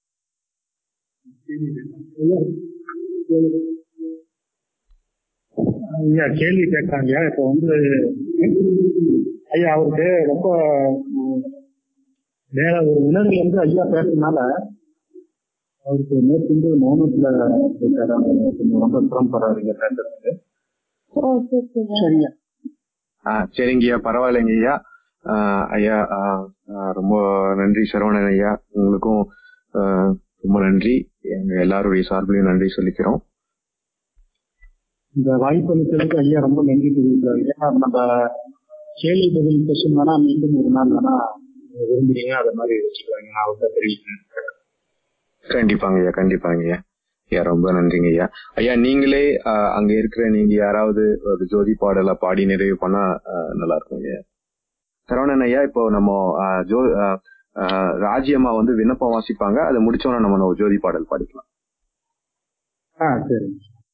ஐயா கேள்வி கேட்டாங்க இப்போ வந்து ஐயா அவருக்கு ரொம்ப உம், வேற ஒரு உணர்வு வந்து ஐயா பேசுறதுனால அவருக்கு மேற்கொண்டு மௌனத்துல இருக்காரு. அவர் கொஞ்சம் ரொம்ப சிரமப்படுறாரு இங்க பேசுறதுக்கு சரிங்க ஆஹ் சரிங்கய்யா பரவாயில்லைங்க ஐயா ஆஹ் ஐயா ஆஹ் ஆஹ் ரொம்ப நன்றி சரவணன் ஐயா உங்களுக்கும் ஆஹ் ரொம்ப நன்றி எங்க எல்லாருடைய சார்பிலையும் நன்றி சொல்லிக்கிறோம் இந்த வாய்ப்பு அளித்ததுக்கு ஐயா ரொம்ப நன்றி தெரிவிக்கிறார் ஏன்னா நம்ம கேள்வி பதில் செஷன் வேணா மீண்டும் ஒரு நாள் வேணா நீங்க விரும்புறீங்க அதை மாதிரி வச்சுக்கிறாங்க நான் அவர்கிட்ட தெரிவிக்கிறேன் கண்டிப்பாங்க ஐயா கண்டிப்பாங்க ஐயா ஐயா ரொம்ப நன்றிங்க ஐயா ஐயா நீங்களே ஆஹ் அங்க இருக்கிற நீங்க யாராவது ஒரு ஜோதி பாடலை பாடி நிறைவு பண்ணா ஆஹ் நல்லா இருக்கும் ஐயா சரவணன் ஐயா இப்போ நம்ம ஆஹ் ஜோ ஆஹ் ஆஹ் ராஜ்யம்மா வந்து விண்ணப்பம் வாசிப்பாங்க அதை முடிச்சோன்னா நம்ம ஒரு ஜோதி பாடல் பாடிக்கலாம் ஆ சரி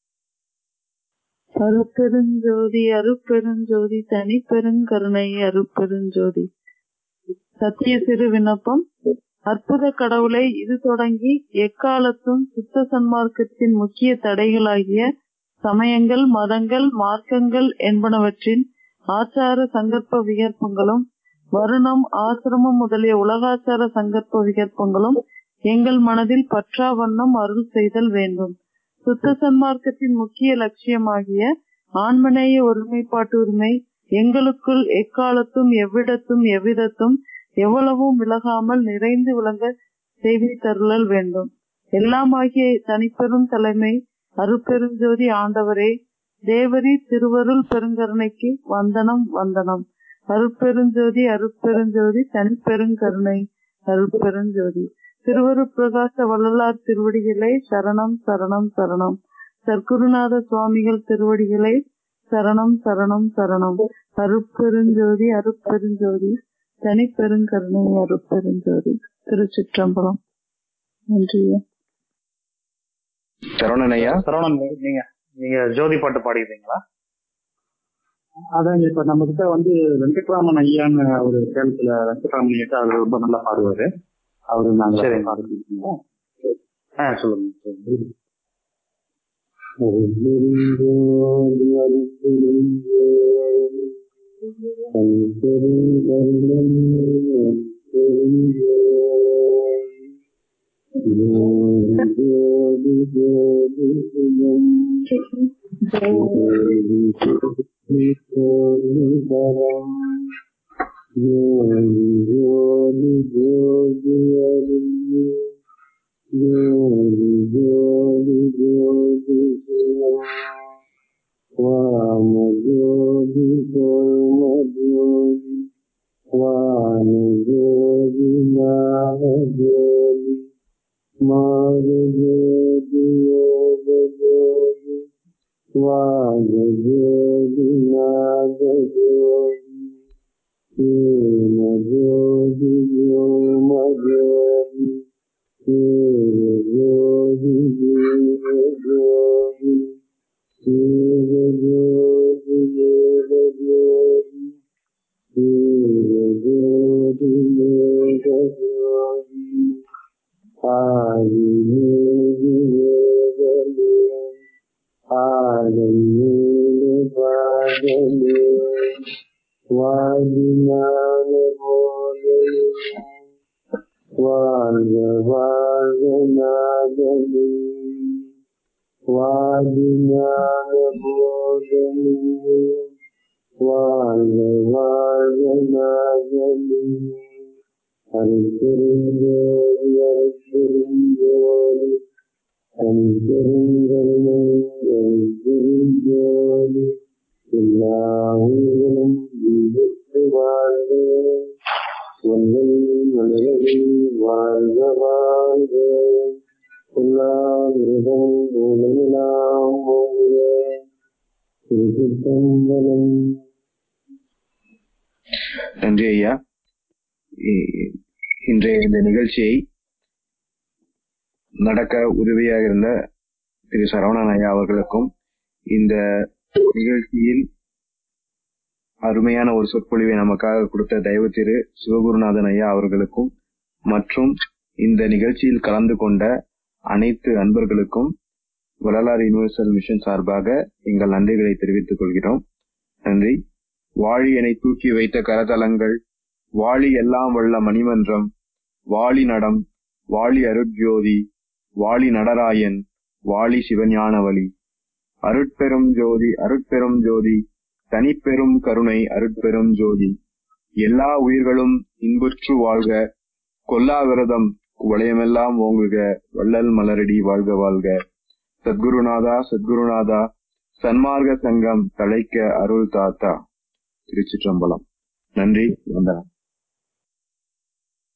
அருட்பெருஞ்சோதி அருட்பெருஞ்சோதி தனிப்பெருங்கருணை அருட்பெருஞ்சோதி சத்திய சிறு விண்ணப்பம் அற்புத கடவுளை இது தொடங்கி எக்காலத்தும் சுத்த சன்மார்க்கத்தின் முக்கிய தடைகளாகிய சமயங்கள் மதங்கள் மார்க்கங்கள் என்பனவற்றின் ஆச்சார சங்கற்ப விகற்பங்களும் வருணம் ஆசிரமம் முதலிய உலகாச்சார சங்கற்ப விகற்பங்களும் எங்கள் மனதில் பற்றா வண்ணம் அருள் செய்தல் வேண்டும் சுத்த சன்மார்க்கத்தின் முக்கிய லட்சியமாகிய ஆன்மநேய ஒருமைப்பாட்டு உரிமை எங்களுக்குள் எக்காலத்தும் எவ்விடத்தும் எவ்விதத்தும் எவ்வளவும் விலகாமல் நிறைந்து விளங்க செய்தி தருளல் வேண்டும் எல்லாமாகிய தனிப்பெரும் தலைமை அருப்பெருஞ்சோதி ஆண்டவரே தேவரி திருவருள் பெருங்கருணைக்கு வந்தனம் வந்தனம் அருட்பெருஞ்சோதி அருட்பெருஞ்சோதி தனிப்பெருங்கருணை அருட்பெருஞ்சோதி திருவரு பிரகாச வள்ளலார் திருவடிகளே சரணம் சரணம் சரணம் சர்க்குருநாத சுவாமிகள் திருவடிகளே சரணம் சரணம் சரணம் அருட்பெருஞ்சோதி அருட்பெருஞ்சோதி தனிப்பெருங்கருணை அருட்பெருஞ்சோதி திருச்சிற்றம்பலம் நன்றி சரவணன் ஐயா சரவணன் நீங்க நீங்க ஜோதி பாட்டு பாடிடுறீங்களா அதான் இப்ப நம்ம கிட்ட வந்து வெங்கட்ராமன் ஐயான்னு ஒரு சேலத்துல வெங்கட்ராமன் ஐயா அவர் ரொம்ப நல்லா பாடுவாரு அவரு நாங்க சரிங்க. பாடுறோம் ஆ சொல்லுங்க சொல்லுங்க. நன்றி ஐயா இ- இன்றைய இந்த நிகழ்ச்சியை நடக்க உதவியாக இருந்த திரு சரவணன் ஐயா அவர்களுக்கும் இந்த நிகழ்ச்சியில் அருமையான ஒரு சொற்பொழிவை நமக்காக கொடுத்த தயவு திரு சிவகுருநாதன் ஐயா அவர்களுக்கும் மற்றும் இந்த நிகழ்ச்சியில் கலந்து கொண்ட அனைத்து அன்பர்களுக்கும் வள்ளலார் யுனிவர்சல் மிஷன் சார்பாக எங்கள் நன்றிகளை தெரிவித்துக் கொள்கிறோம் நன்றி வாழி என தூக்கி வைத்த கரதலங்கள் வாழி எல்லாம் வல்ல மணிமன்றம் வாழி நடம் வாழி அருட்ஜோதி வாழி நடராயன் வாழி சிவஞானவழி அருட்பெரும் ஜோதி அருட்பெரும் ஜோதி தனிப்பெரும் கருணை அருட்பெரும் ஜோதி எல்லா உயிர்களும் இன்புற்று வாழ்க கொல்லா விரதம் வளையமெல்லாம் ஓங்குக வள்ளல் மலரடி வாழ்க வாழ்க சத்குருநாதா சத்குருநாதா சன்மார்க்க சங்கம் தழைக்க அருள் தாத்தா திருச்சிற்றம்பலம் நன்றி வந்தனம்